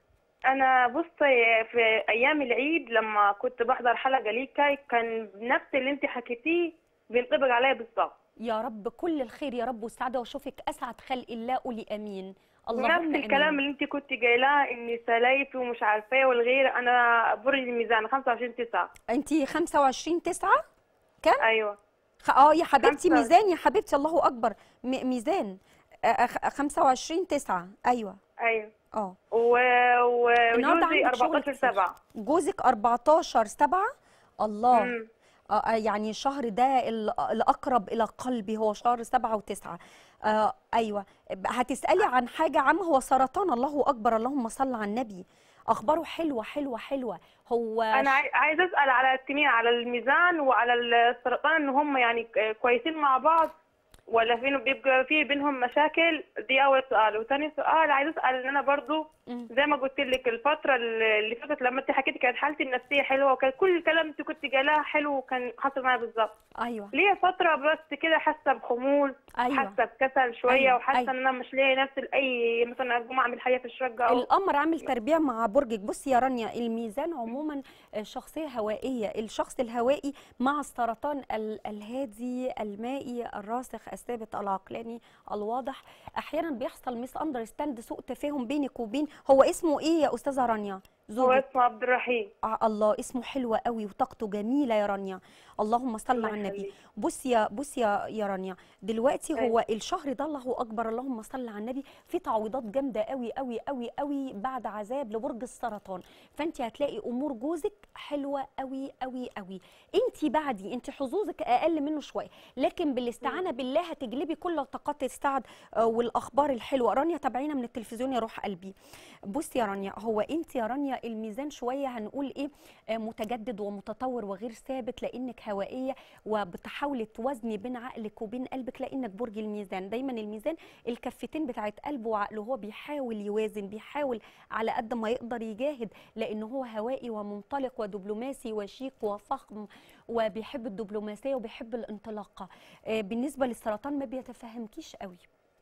انا بصي في ايام العيد لما كنت بحضر حلقه ليكي كان نفس اللي انت حكيتيه بينطبق عليا بالظبط يا رب كل الخير يا رب والسعاده واشوفك اسعد خلق الله قولي امين اللهم ونفس الكلام امين اللي انت كنت قايلاه اني سلايف ومش عارفه ايه والغير انا برج الميزان 25 9 انت 25 9 كم ايوه خ- اه يا حبيبتي خمسة. ميزان يا حبيبتي الله اكبر م- ميزان آه، آه، خ- 25 9 ايوه ايوه اه و... النهارده وجوزي عندك شغل 14 كتير. 7 جوزك 14 7 الله مم. آه آه، يعني الشهر ده ال- الأقرب إلى قلبي هو شهر سبعة وتسعة آه أيوة ب- هتسألي عن حاجة عامة هو سرطان الله أكبر اللهم صل على النبي أخباره حلوة حلوة حلوة هو انا ش- عاي- عايزه اسال على التنين على الميزان وعلى السرطان ان هم يعني ك- كويسين مع بعض ولا في بيبقى في بينهم مشاكل دي اول سؤال وثاني سؤال عايزه اسال ان انا برضو مم. زي ما قلت لك الفتره اللي فاتت لما انت حكيتي كانت حالتي النفسيه حلوه وكان كل الكلام انت كنت قايلاه حلو وكان حصل معايا بالظبط أيوة ليا فتره بس كده حاسه بخمول أيوة حاسه بكسل شويه أيوة، وحاسه أيوة. ان انا مش لاقي نفسي لاي مثلا اقوم اعمل حاجه في الشقه او القمر عامل تربيع مع برجك بصي يا رانيا الميزان عموما آه، شخصية هوائية الشخص الهوائي مع السرطان ال- الهادي المائي الراسخ الثابت العقلاني الواضح احيانا بيحصل ميس اندرستاند سوء تفاهم بينك وبين هو اسمه ايه يا استاذة رانيا هو زوجك اسمه عبد الرحيم آه الله اسمه حلوة قوي وطاقته جميلة يا رانيا اللهم صل الله على النبي يخليك. بصي يا بصي يا يا رانيا دلوقتي هو أيوة. الشهر ده الله اكبر اللهم صل على النبي في تعويضات جامده قوي قوي قوي قوي بعد عذاب لبرج السرطان فانت هتلاقي امور جوزك حلوه قوي قوي قوي انت بعدي انت حظوظك اقل منه شويه لكن بالاستعانه بالله هتجلبي كل طاقات السعد آه، والاخبار الحلوه رانيا تابعينا من التلفزيون يا روح قلبي بصي يا رانيا هو انت يا رانيا الميزان شويه هنقول ايه آه، متجدد ومتطور وغير ثابت لانك هوائيه وبتحاولي توازني بين عقلك وبين قلبك لانك برج الميزان دايما الميزان الكفتين بتاعت قلبه وعقله هو بيحاول يوازن بيحاول على قد ما يقدر يجاهد لانه هو هوائي ومنطلق ودبلوماسي وشيك وفخم وبيحب الدبلوماسيه وبيحب الانطلاقه آه، بالنسبه للسرطان ما بيتفهمكيش قوي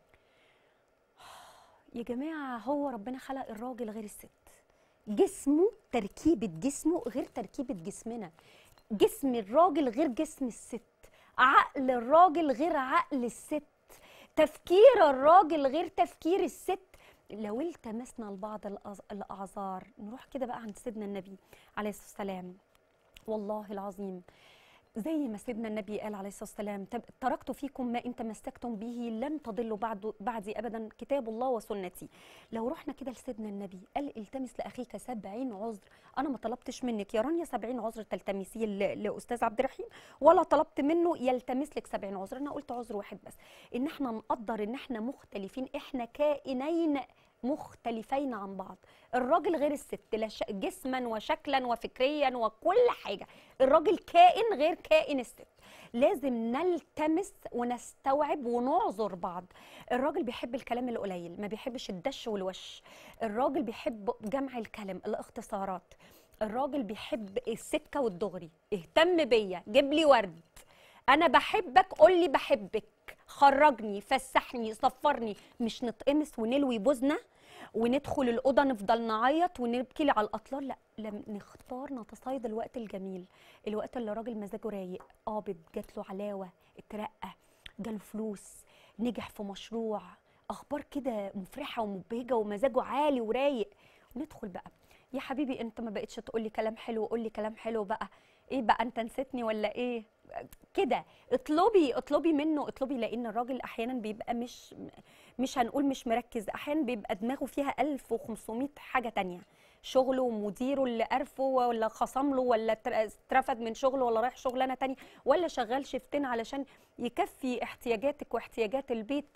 يا جماعه هو ربنا خلق الراجل غير الست جسمه تركيبه جسمه غير تركيبه جسمنا جسم الراجل غير جسم الست عقل الراجل غير عقل الست تفكير الراجل غير تفكير الست لو التمسنا لبعض الأز- الاعذار نروح كده بقى عند سيدنا النبي عليه الصلاه والسلام والله العظيم زي ما سيدنا النبي قال عليه الصلاه والسلام "تب- تركت فيكم ما ان تمسكتم به لن تضلوا بعد بعدي ابدا كتاب الله وسنتي لو رحنا كده لسيدنا النبي قال التمس لاخيك سبعين عذر انا ما طلبتش منك يا رانيا سبعين عذر تلتمسيه ل- لاستاذ عبد الرحيم ولا طلبت منه يلتمس لك سبعين عذر انا قلت عذر واحد بس ان احنا نقدر ان احنا مختلفين احنا كائنين مختلفين عن بعض الراجل غير الست لا ش- جسما وشكلا وفكريا وكل حاجه الراجل كائن غير كائن الست لازم نلتمس ونستوعب ونعذر بعض الراجل بيحب الكلام القليل ما بيحبش الدش والوش الراجل بيحب جمع الكلم الاختصارات الراجل بيحب السكه والدغري اهتم بيا جيب لي ورد انا بحبك قول لي بحبك خرجني فسحني صفرني مش نتقمص ونلوي بوزنا وندخل الاوضه نفضل نعيط ونبكي على الاطلال لا لم نختار نتصيد الوقت الجميل الوقت اللي الراجل مزاجه رايق قابض جات له علاوه اترقى جاله فلوس نجح في مشروع اخبار كده مفرحه ومبهجه ومزاجه عالي ورايق ندخل بقى يا حبيبي انت ما بقتش تقولي كلام حلو قولي كلام حلو بقى ايه بقى انت نسيتني ولا ايه كده اطلبي اطلبي منه اطلبي لان الراجل احيانا بيبقى مش مش هنقول مش مركز احيانا بيبقى دماغه فيها 1500 حاجه تانية شغله ومديره اللي قرفه ولا خصم له ولا تر- اترفد من شغله ولا رايح شغلانه تانية ولا شغال شيفتين علشان يكفي احتياجاتك واحتياجات البيت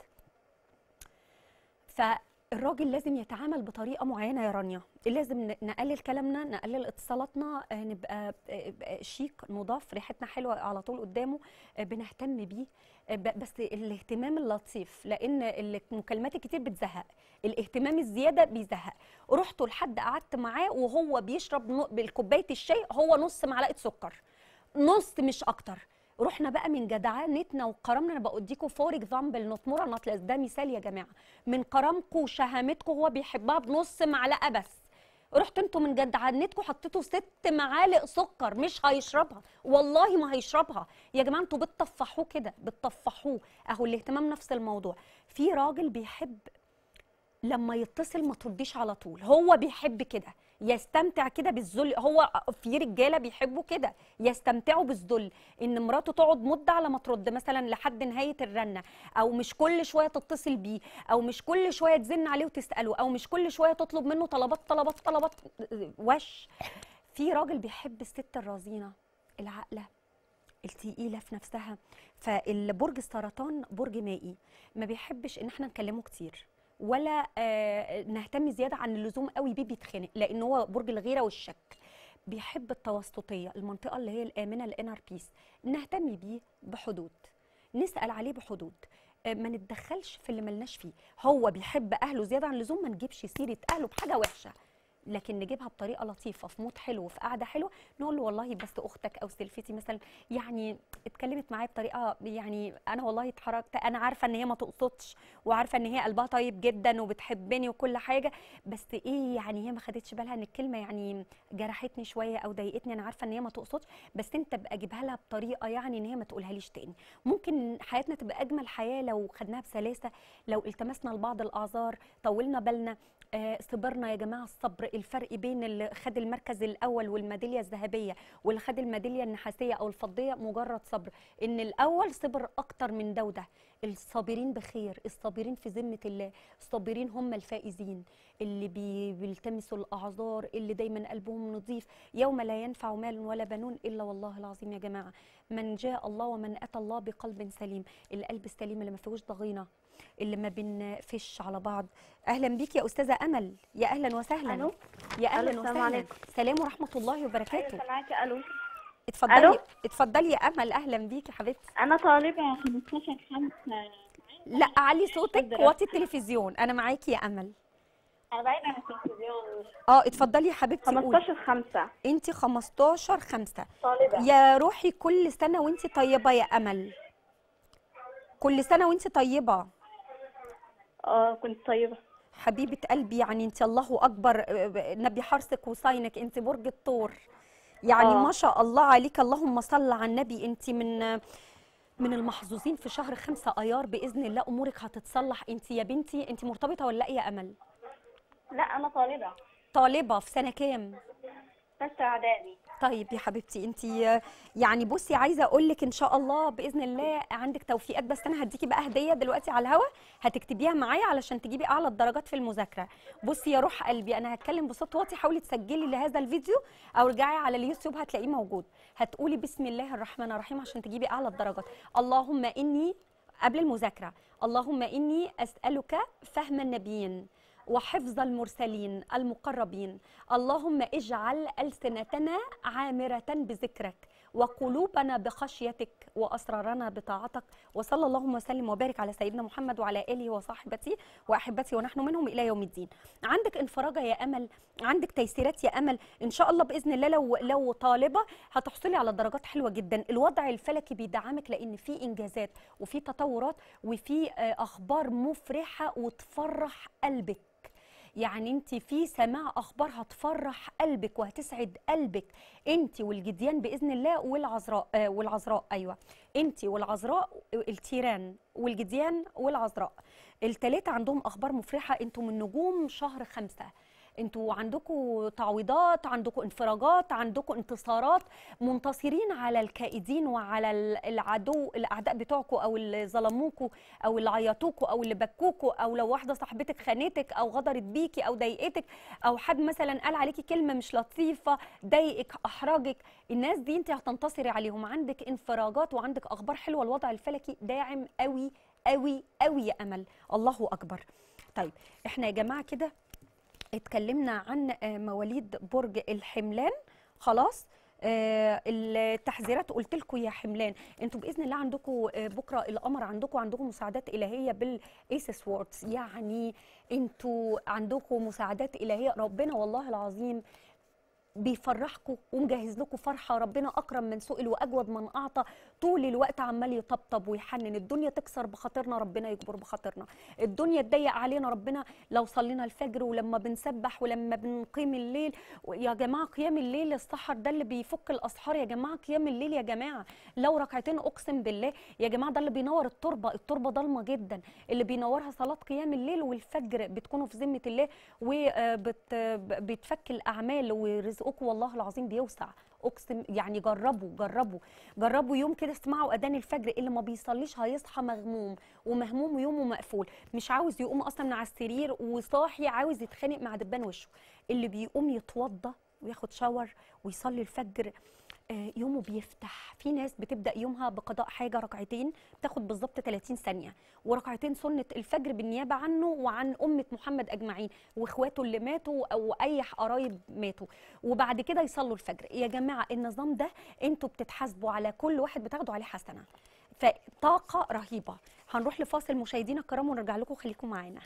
فالراجل لازم يتعامل بطريقه معينه يا رانيا لازم ن- نقلل كلامنا نقلل اتصالاتنا آه، نبقى آه، آه، شيك نضاف ريحتنا حلوه على طول قدامه آه، بنهتم بيه آه، ب- بس الاهتمام اللطيف لان المكالمات الكتير بتزهق الاهتمام الزياده بيزهق رحت لحد قعدت معاه وهو بيشرب نو- بالكوبايه الشاي هو نص معلقه سكر نص مش اكتر رحنا بقى من جدعانتنا وكرمنا انا بأديكوا فور اكزامبل نوت مور نوت ده مثال يا جماعه من كرمكم وشهامتكم هو بيحبها بنص معلقه بس رحت انتوا من جد عنتكم حطيتوا ست معالق سكر مش هيشربها والله ما هيشربها يا جماعه انتوا بتطفحوه كده بتطفحوه اهو الاهتمام نفس الموضوع في راجل بيحب لما يتصل ما ترديش على طول هو بيحب كده يستمتع كده بالذل هو في رجاله بيحبوا كده يستمتعوا بالذل ان مراته تقعد مده على ما ترد مثلا لحد نهايه الرنه او مش كل شويه تتصل بيه او مش كل شويه تزن عليه وتساله او مش كل شويه تطلب منه طلبات طلبات طلبات وش في راجل بيحب الست الرزينه العاقله التقيله في نفسها فالبرج السرطان برج مائي ما بيحبش ان احنا نكلمه كتير ولا آه نهتم زياده عن اللزوم قوي بيه بيتخنق لان هو برج الغيره والشك بيحب التوسطيه المنطقه اللي هي الامنه الانر بيس نهتم بيه بحدود نسال عليه بحدود آه ما نتدخلش في اللي ملناش فيه هو بيحب اهله زياده عن اللزوم ما نجيبش سيره اهله بحاجه وحشه لكن نجيبها بطريقه لطيفه في مود حلو في قعده حلوه نقول له والله بس اختك او سلفتي مثلا يعني اتكلمت معايا بطريقه يعني انا والله اتحركت انا عارفه ان هي ما تقصدش وعارفه ان هي قلبها طيب جدا وبتحبني وكل حاجه بس ايه يعني هي ما خدتش بالها ان الكلمه يعني جرحتني شويه او ضايقتني انا عارفه ان هي ما تقصدش بس انت بقى جيبها لها بطريقه يعني ان هي ما تقولهاليش تاني ممكن حياتنا تبقى اجمل حياه لو خدناها بسلاسه لو التمسنا لبعض الاعذار طولنا بالنا آه صبرنا يا جماعه الصبر الفرق بين اللي خد المركز الاول والميداليه الذهبيه واللي خد الميداليه النحاسيه او الفضيه مجرد صبر ان الاول صبر اكتر من ده وده الصابرين بخير الصابرين في ذمه الله الصابرين هم الفائزين اللي بي- بيلتمسوا الاعذار اللي دايما قلبهم نظيف يوم لا ينفع مال ولا بنون الا والله العظيم يا جماعه من جاء الله ومن اتى الله بقلب سليم القلب السليم اللي ما فيهوش ضغينه اللي ما بنفش على بعض اهلا بيك يا استاذه امل يا اهلا وسهلا ألو. يا اهلا ألو، السلام وسهلا عليكم. سلام ورحمه الله وبركاته سامعاكي الو اتفضلي ألو. اتفضلي يا امل اهلا بيكي حبيبتي انا طالبه 15 5 لا علي صوتك اتفضلي. وطي التلفزيون انا معاكي يا امل انا بعيد عن التلفزيون اه اتفضلي يا حبيبتي قولي 15 5 انت 15 5 طالبه يا روحي كل سنه وانت طيبه يا امل كل سنه وانت طيبه اه كنت طيبه حبيبه قلبي يعني انت الله اكبر آه، نبي حرصك وصاينك انت برج الثور يعني آه. ما شاء الله عليك اللهم صل على النبي انت من من المحظوظين في شهر خمسة ايار باذن الله امورك هتتصلح انت يا بنتي انت مرتبطه ولا ايه يا امل لا انا طالبه طالبه في سنه كام ثالثه اعدادي طيب يا حبيبتي انت يعني بصي عايزه اقول لك ان شاء الله باذن الله عندك توفيقات بس انا هديكي بقى هديه دلوقتي على الهوا هتكتبيها معايا علشان تجيبي اعلى الدرجات في المذاكره بصي يا روح قلبي انا هتكلم بصوت واطي حاولي تسجلي لهذا الفيديو او ارجعي على اليوتيوب هتلاقيه موجود هتقولي بسم الله الرحمن الرحيم عشان تجيبي اعلى الدرجات اللهم اني قبل المذاكره اللهم اني اسالك فهم النبيين وحفظ المرسلين المقربين اللهم اجعل ألسنتنا عامرة بذكرك وقلوبنا بخشيتك وأسرارنا بطاعتك وصلى اللهم وسلم وبارك على سيدنا محمد وعلى آله وصحبته وأحبتي ونحن منهم إلى يوم الدين عندك انفراجة يا أمل عندك تيسيرات يا أمل إن شاء الله بإذن الله لو لو طالبة هتحصلي على درجات حلوة جدا الوضع الفلكي بيدعمك لأن في إنجازات وفي تطورات وفي آه، أخبار مفرحة وتفرح قلبك يعني انت في سماع اخبار هتفرح قلبك وهتسعد قلبك انت والجديان باذن الله والعذراء آه والعذراء ايوه انت والعذراء التيران والجديان والعذراء التلاتة عندهم اخبار مفرحه انتوا من نجوم شهر خمسة انتوا عندكم تعويضات عندكم انفراجات عندكم انتصارات منتصرين على الكائدين وعلى ال- العدو الاعداء بتوعكم او اللي ظلموكوا او اللي عيطوكوا او اللي بكوكوا او لو واحده صاحبتك خانتك او غدرت بيكي او ضايقتك او حد مثلا قال عليكي كلمه مش لطيفه ضايقك احرجك الناس دي انت هتنتصري عليهم عندك انفراجات وعندك اخبار حلوه الوضع الفلكي داعم قوي قوي قوي يا امل الله اكبر طيب احنا يا جماعه كده اتكلمنا عن آه، مواليد برج الحملان خلاص آه، التحذيرات قلت لكم يا حملان انتوا باذن الله عندكم آه، بكره القمر عندكم عندكم مساعدات الهيه بالايسس ووردز يعني انتوا عندكم مساعدات الهيه ربنا والله العظيم بيفرحكم ومجهز لكم فرحه ربنا اكرم من سئل واجود من اعطى طول الوقت عمال يطبطب ويحنن الدنيا تكسر بخاطرنا ربنا يجبر بخاطرنا الدنيا تضيق علينا ربنا لو صلينا الفجر ولما بنسبح ولما بنقيم الليل يا جماعه قيام الليل السحر ده اللي بيفك الاسحار يا جماعه قيام الليل يا جماعه لو ركعتين اقسم بالله يا جماعه ده اللي بينور التربه التربه ضلمه جدا اللي بينورها صلاه قيام الليل والفجر بتكونوا في ذمه الله وبتفك الاعمال ورزقكم والله العظيم بيوسع اقسم يعني جربوا جربوا جربوا يوم كده اسمعوا اذان الفجر اللي ما بيصليش هيصحى مغموم ومهموم ويومه مقفول مش عاوز يقوم اصلا من على السرير وصاحي عاوز يتخانق مع دبان وشه اللي بيقوم يتوضى وياخد شاور ويصلي الفجر آه، يومه بيفتح في ناس بتبدا يومها بقضاء حاجه ركعتين بتاخد بالظبط 30 ثانيه وركعتين سنه الفجر بالنيابه عنه وعن امه محمد اجمعين واخواته اللي ماتوا او اي قرايب ماتوا وبعد كده يصلوا الفجر يا جماعه النظام ده انتوا بتتحاسبوا على كل واحد بتاخدوا عليه حسنه فطاقه رهيبه هنروح لفاصل مشاهدينا الكرام ونرجع لكم خليكم معانا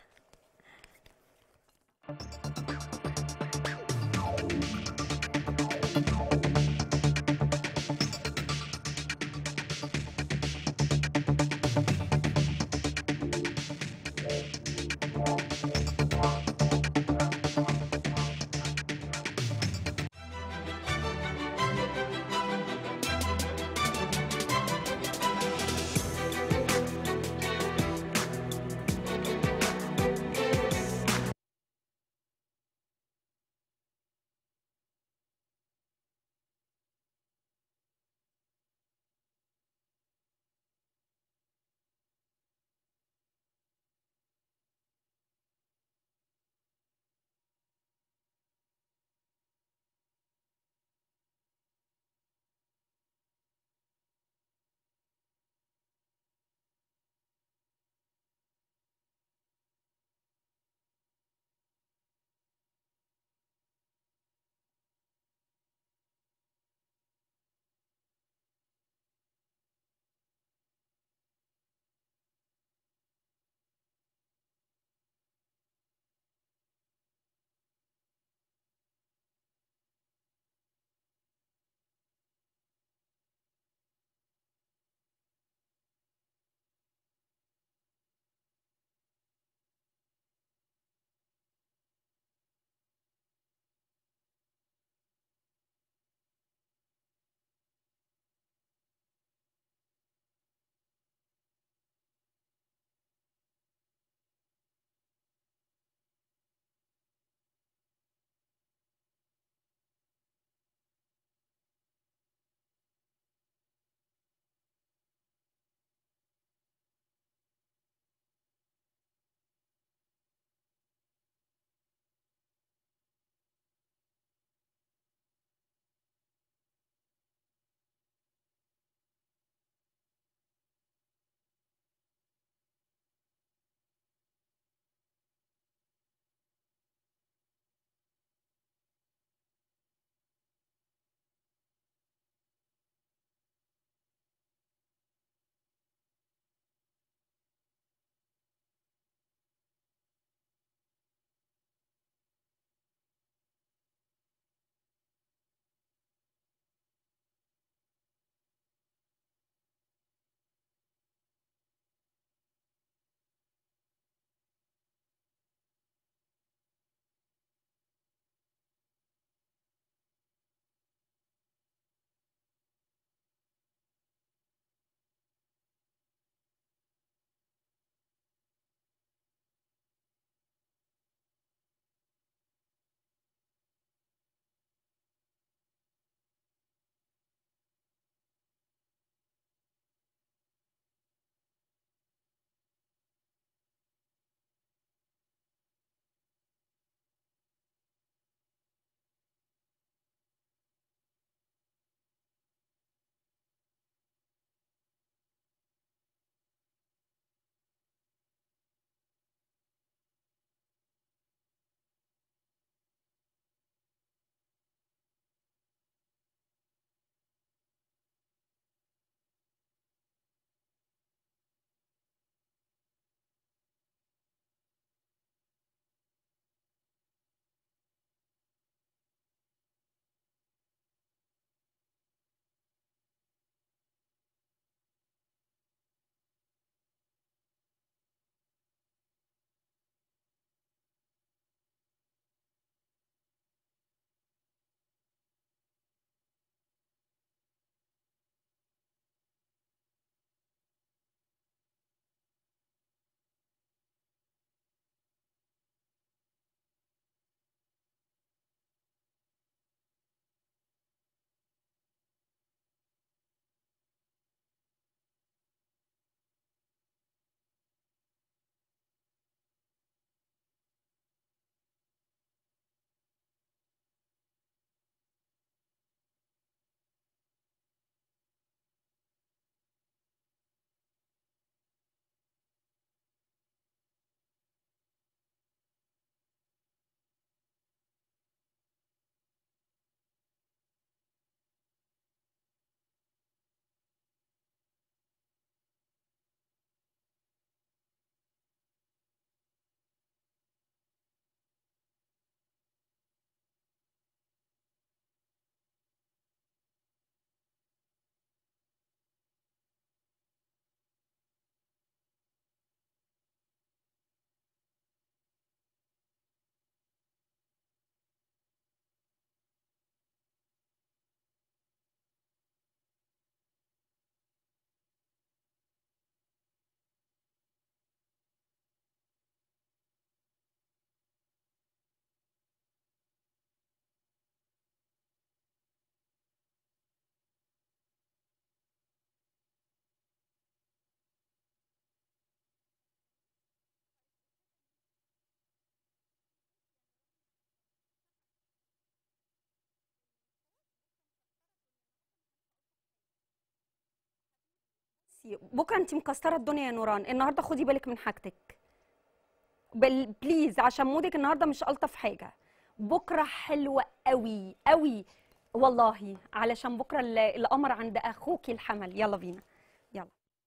بصي بكره انت مكسره الدنيا يا نوران النهارده خدي بالك من حاجتك بل بليز عشان مودك النهارده مش الطف حاجه بكره حلوه قوي قوي والله علشان بكره ال- القمر عند اخوكي الحمل يلا بينا يلا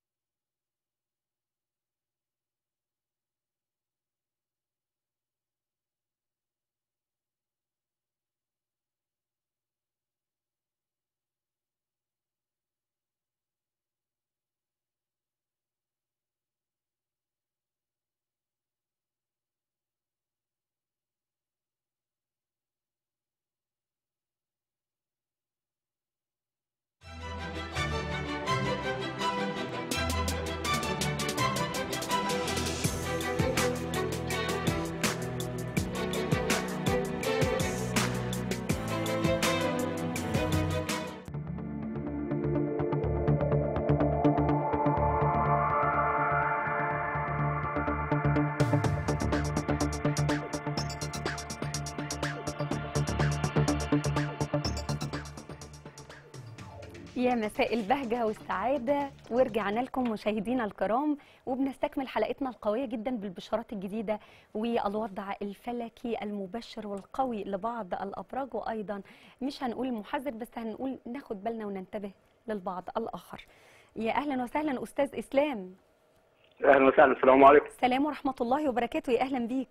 يا مساء البهجة والسعادة ورجعنا لكم مشاهدينا الكرام وبنستكمل حلقتنا القوية جدا بالبشارات الجديدة والوضع الفلكي المبشر والقوي لبعض الأبراج وأيضا مش هنقول محذر بس هنقول ناخد بالنا وننتبه للبعض الآخر يا أهلا وسهلا أستاذ إسلام اهلا وسهلا السلام عليكم سلام ورحمة الله وبركاته يا أهلا بيك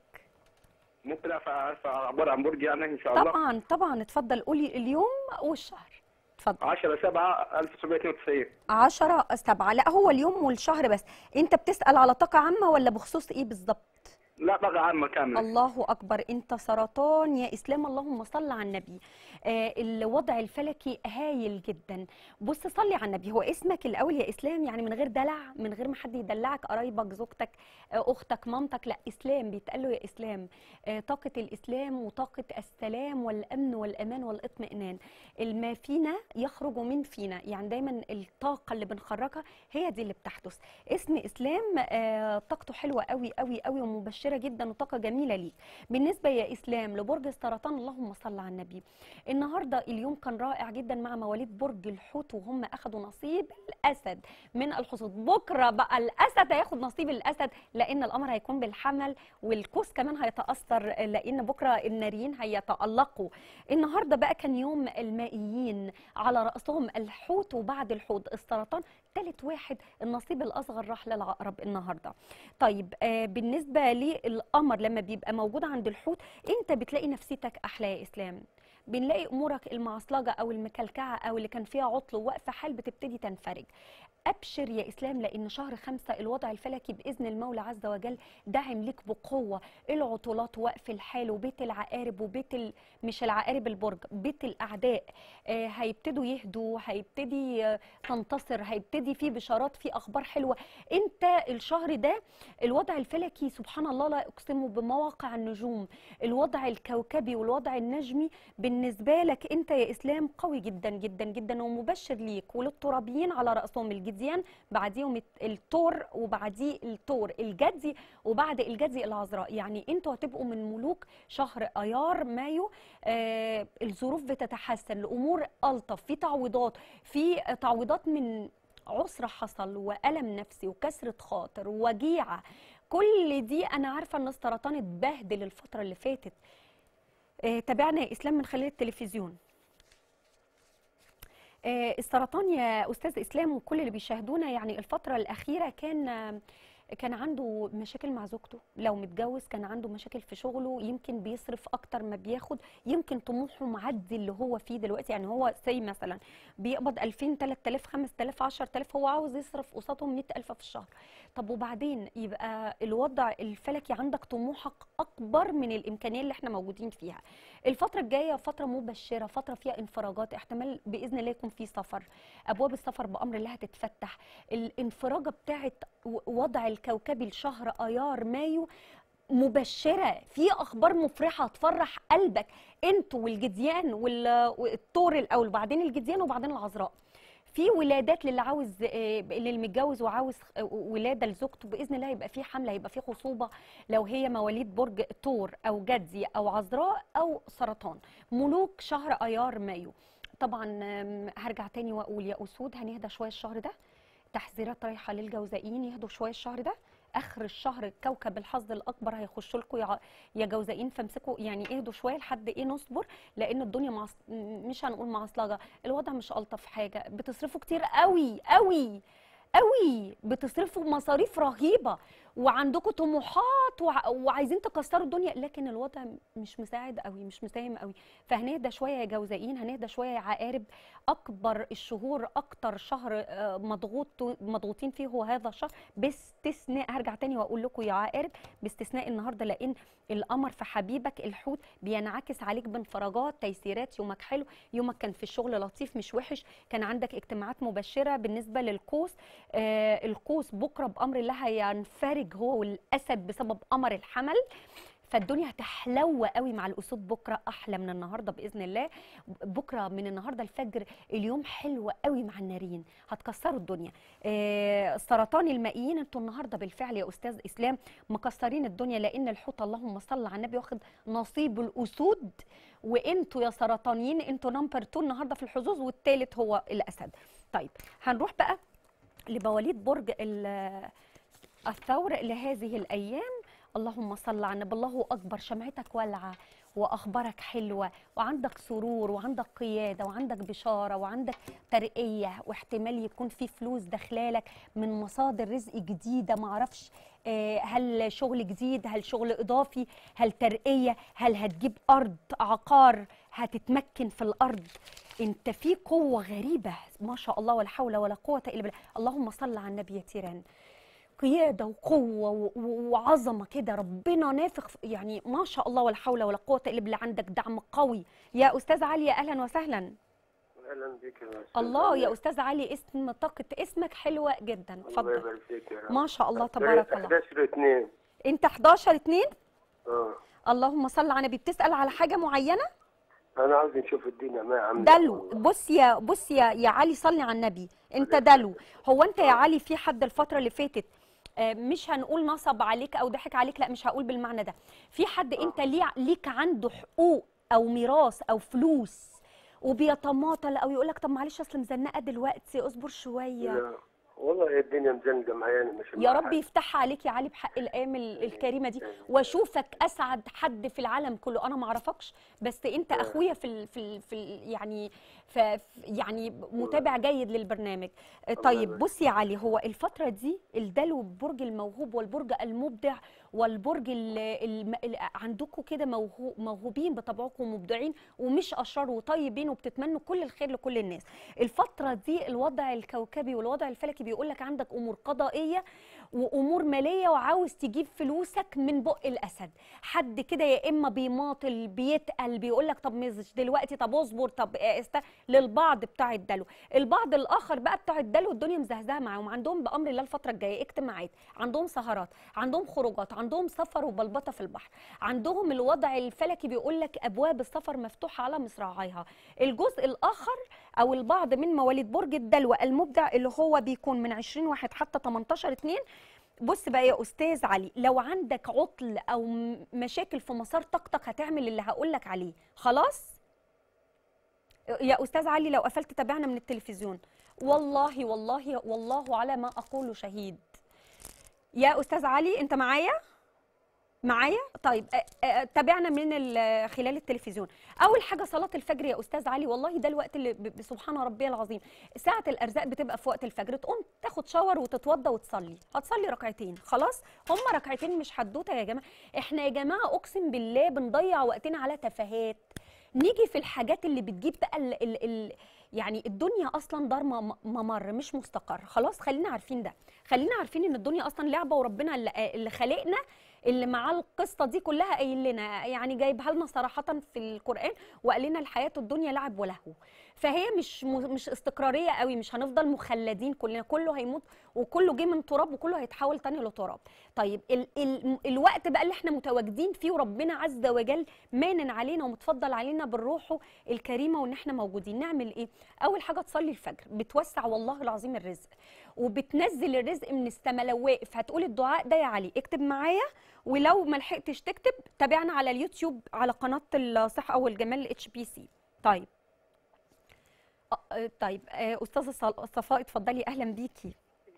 ممكن اعرف أعرف اخبار عن برج يعني ان شاء الله طبعا طبعا اتفضل قولي اليوم والشهر اتفضل 10 7 1992 عشرة سبعة لا هو اليوم والشهر بس انت بتسأل على طاقة عامة ولا بخصوص ايه بالظبط لا بقى عامه كامله الله اكبر انت سرطان يا اسلام اللهم صل على النبي آه الوضع الفلكي هايل جدا بص صلي على النبي هو اسمك الاول يا اسلام يعني من غير دلع من غير ما حد يدلعك قرايبك زوجتك آه اختك مامتك لا اسلام بيتقال له يا اسلام آه طاقه الاسلام وطاقه السلام والامن والامان والاطمئنان الما فينا يخرج من فينا يعني دايما الطاقه اللي بنخرجها هي دي اللي بتحدث اسم اسلام آه طاقته حلوه قوي قوي قوي ومبشره جدا وطاقه جميله ليك بالنسبه يا اسلام لبرج السرطان اللهم صل على النبي النهارده اليوم كان رائع جدا مع مواليد برج الحوت وهم اخذوا نصيب الاسد من الحصود بكره بقى الاسد هياخد نصيب الاسد لان الامر هيكون بالحمل والقوس كمان هيتاثر لان بكره الناريين هيتالقوا النهارده بقى كان يوم المائيين على راسهم الحوت وبعد الحوت السرطان ثالث واحد النصيب الاصغر راح للعقرب النهارده طيب آه بالنسبه للقمر لما بيبقى موجود عند الحوت انت بتلاقي نفسيتك احلى يا اسلام بنلاقي امورك المعصلجه او المكلكعه او اللي كان فيها عطل ووقف حال بتبتدي تنفرج ابشر يا اسلام لان شهر خمسة الوضع الفلكي باذن المولى عز وجل داعم لك بقوه العطلات وقف الحال وبيت العقارب وبيت ال... مش العقارب البرج بيت الاعداء آه هيبتدوا يهدوا هيبتدي آه تنتصر هيبتدي في بشارات في اخبار حلوه انت الشهر ده الوضع الفلكي سبحان الله لا اقسم بمواقع النجوم الوضع الكوكبي والوضع النجمي بالنسبه لك انت يا اسلام قوي جدا جدا جدا ومبشر ليك وللترابيين على راسهم الجديان بعديهم التور وبعديه التور الجدي وبعد الجدي العذراء يعني انتوا هتبقوا من ملوك شهر ايار مايو آه الظروف بتتحسن الامور الطف في تعويضات في تعويضات من عسر حصل والم نفسي وكسره خاطر وجيعه كل دي انا عارفه ان السرطان اتبهدل الفتره اللي فاتت آه تابعنا يا اسلام من خلال التلفزيون آه السرطان يا استاذ اسلام وكل اللي بيشاهدونا يعني الفتره الاخيره كان آه كان عنده مشاكل مع زوجته لو متجوز كان عنده مشاكل في شغله يمكن بيصرف اكتر ما بياخد يمكن طموحه معدي اللي هو فيه دلوقتي يعني هو سي مثلا بيقبض 2000 3000 5000 10000 هو عاوز يصرف قصادهم 100000 في الشهر طب وبعدين يبقى الوضع الفلكي عندك طموحك اكبر من الامكانيه اللي احنا موجودين فيها الفتره الجايه فتره مبشره فتره فيها انفراجات احتمال باذن الله يكون في سفر ابواب السفر بامر الله هتتفتح الانفراجه بتاعه وضع الكوكبي لشهر ايار مايو مبشره في اخبار مفرحه تفرح قلبك انتوا والجديان والطور الاول وبعدين الجديان وبعدين العذراء في ولادات للي عاوز اللي متجوز وعاوز ولاده لزوجته باذن الله هيبقى في حمله هيبقى في خصوبه لو هي مواليد برج تور او جدي او عذراء او سرطان ملوك شهر ايار مايو طبعا هرجع تاني واقول يا اسود هنهدى شويه الشهر ده تحذيرات رايحه للجوزائيين يهدوا شويه الشهر ده اخر الشهر كوكب الحظ الاكبر هيخش لكم يا يا جوزائيين فامسكوا يعني اهدوا شويه لحد ايه نصبر لان الدنيا معص... مش هنقول معصلجه الوضع مش الطف حاجه بتصرفوا كتير قوي قوي قوي بتصرفوا مصاريف رهيبه وعندكم طموحات وع... وعايزين تكسروا الدنيا لكن الوضع مش مساعد قوي مش مساهم قوي فهنهدى شويه يا جوزائيين هنهدى شويه يا عقارب اكبر الشهور اكتر شهر آه، مضغوط مضغوطين فيه هو هذا الشهر باستثناء هرجع تاني واقول لكم يا عقارب باستثناء النهارده لان القمر في حبيبك الحوت بينعكس عليك بانفراجات تيسيرات يومك حلو يومك كان في الشغل لطيف مش وحش كان عندك اجتماعات مبشره بالنسبه للقوس آه القوس بكره بامر الله هينفرج هو والاسد بسبب قمر الحمل فالدنيا هتحلو قوي مع الاسود بكره احلى من النهارده باذن الله بكره من النهارده الفجر اليوم حلو قوي مع النارين هتكسروا الدنيا آه سرطان المائيين انتوا النهارده بالفعل يا استاذ اسلام مكسرين الدنيا لان الحوت اللهم صل على النبي واخد نصيب الاسود وانتوا يا سرطانيين انتوا نمبر 2 النهارده في الحظوظ والثالث هو الاسد طيب هنروح بقى لبواليد برج ال- الثور لهذه الايام اللهم صل على النبي الله اكبر شمعتك والعه واخبارك حلوه وعندك سرور وعندك قياده وعندك بشاره وعندك ترقيه واحتمال يكون في فلوس داخلالك من مصادر رزق جديده معرفش آه، هل شغل جديد هل شغل اضافي هل ترقيه هل هتجيب ارض عقار هتتمكن في الارض انت في قوه غريبه ما شاء الله ولا حول ولا قوه الا بالله اللهم صل على النبي يا تيران قياده وقوه و- و- وعظمه كده ربنا نافخ في- يعني ما شاء الله ولا حول ولا قوه الا بالله عندك دعم قوي يا استاذ علي يا اهلا وسهلا اهلا بك يا أستاذ الله علي. يا استاذ علي اسم طاقه اسمك حلوه جدا الله اتفضل يبارك فيك يا رب ما شاء الله تبارك الله 11 2 انت 11 2 اه اللهم صل على النبي بتسال على حاجه معينه انا عاوز نشوف الدنيا ما عامله دلو بص يا بص يا يا علي صلي على النبي انت دلو هو انت يا علي في حد الفتره اللي فاتت آه، مش هنقول نصب عليك او ضحك عليك لا مش هقول بالمعنى ده في حد انت ليه ليك عنده حقوق او ميراث او فلوس وبيتماطل او يقول لك طب معلش اصل مزنقه دلوقتي اصبر شويه لا والله هي الدنيا مزنقه معايا أنا مش يا معايا رب يفتحها عليك يا علي بحق الايام ال- الكريمه دي واشوفك اسعد حد في العالم كله انا ما اعرفكش بس انت اخويا في ال في ال في ال يعني ف يعني متابع جيد للبرنامج طيب يبارك. بص يا علي هو الفتره دي الدلو برج الموهوب والبرج المبدع والبرج اللي عندكم كده موهو- موهوبين بطبعكم مبدعين ومش اشرار وطيبين وبتتمنوا كل الخير لكل الناس الفتره دي الوضع الكوكبي والوضع الفلكي بيقول لك عندك امور قضائيه وامور ماليه وعاوز تجيب فلوسك من بق الاسد حد كده يا اما بيماطل بيتقل بيقول لك طب مش دلوقتي طب اصبر طب است... للبعض بتاع الدلو البعض الاخر بقى بتاع الدلو الدنيا مزهزهه معاهم عندهم بامر الله الفتره الجايه اجتماعات عندهم سهرات عندهم خروجات عندهم سفر وبلبطه في البحر عندهم الوضع الفلكي بيقول لك ابواب السفر مفتوحه على مصراعيها الجزء الاخر او البعض من مواليد برج الدلو المبدع اللي هو بيكون من 20 واحد حتى 18 2 بص بقى يا استاذ علي لو عندك عطل او م- مشاكل في مسار طاقتك هتعمل اللي هقول لك عليه خلاص يا استاذ علي لو قفلت تابعنا من التلفزيون والله والله والله على ما اقول شهيد يا استاذ علي انت معايا معايا طيب أ- أ- تابعنا من ال- خلال التلفزيون اول حاجه صلاه الفجر يا استاذ علي والله ده الوقت اللي ب- ب- سبحان ربي العظيم ساعه الارزاق بتبقى في وقت الفجر تقوم تاخد شاور وتتوضى وتصلي هتصلي ركعتين خلاص هم ركعتين مش حدوته يا جماعه احنا يا جماعه اقسم بالله بنضيع وقتنا على تفاهات نيجي في الحاجات اللي بتجيب بقى ال ال ال يعني الدنيا اصلا دار مم- ممر مش مستقر خلاص خلينا عارفين ده خلينا عارفين ان الدنيا اصلا لعبه وربنا اللي, اللي خلقنا اللي معاه القصه دي كلها قايل لنا يعني جايبها لنا صراحه في القران وقال لنا الحياه الدنيا لعب ولهو فهي مش م- مش استقراريه قوي مش هنفضل مخلدين كلنا كله هيموت وكله جه من تراب وكله هيتحول تاني لتراب طيب ال ال الوقت بقى اللي احنا متواجدين فيه وربنا عز وجل مانن علينا ومتفضل علينا بالروح الكريمه وان احنا موجودين نعمل ايه اول حاجه تصلي الفجر بتوسع والله العظيم الرزق وبتنزل الرزق من السما لو واقف هتقول الدعاء ده يا علي اكتب معايا ولو ما لحقتش تكتب تابعنا على اليوتيوب على قناه الصحه والجمال اتش بي سي طيب آه، آه، طيب آه، استاذه صل- صفاء اتفضلي اهلا بيكي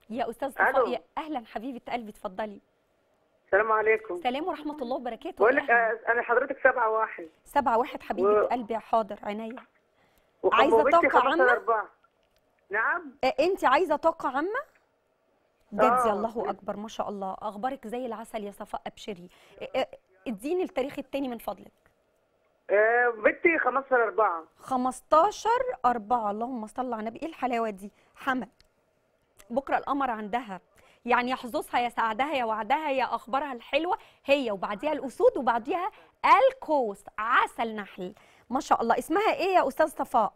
يا استاذ صفاء ألو. يا اهلا حبيبه قلبي اتفضلي السلام عليكم سلام ورحمه الله وبركاته بقول لك أهلاً. آه، انا حضرتك سبعة واحد سبعة واحد حبيبه و- قلبي حاضر عينيا وخ- عايزة وبنتي طاقة 15 عامة؟ أربعة نعم انت عايزه طاقه عامه جدي آه. الله اكبر ما شاء الله اخبارك زي العسل يا صفاء ابشري اه، اه، اديني التاريخ التاني من فضلك آه، بنتي 15 أربعة 15 4 اللهم صل على النبي ايه الحلاوه دي حمل بكره القمر عندها يعني يا حظوظها يا سعدها يا وعدها يا اخبارها الحلوه هي وبعديها الاسود وبعديها الكوس عسل نحل ما شاء الله اسمها ايه يا استاذ صفاء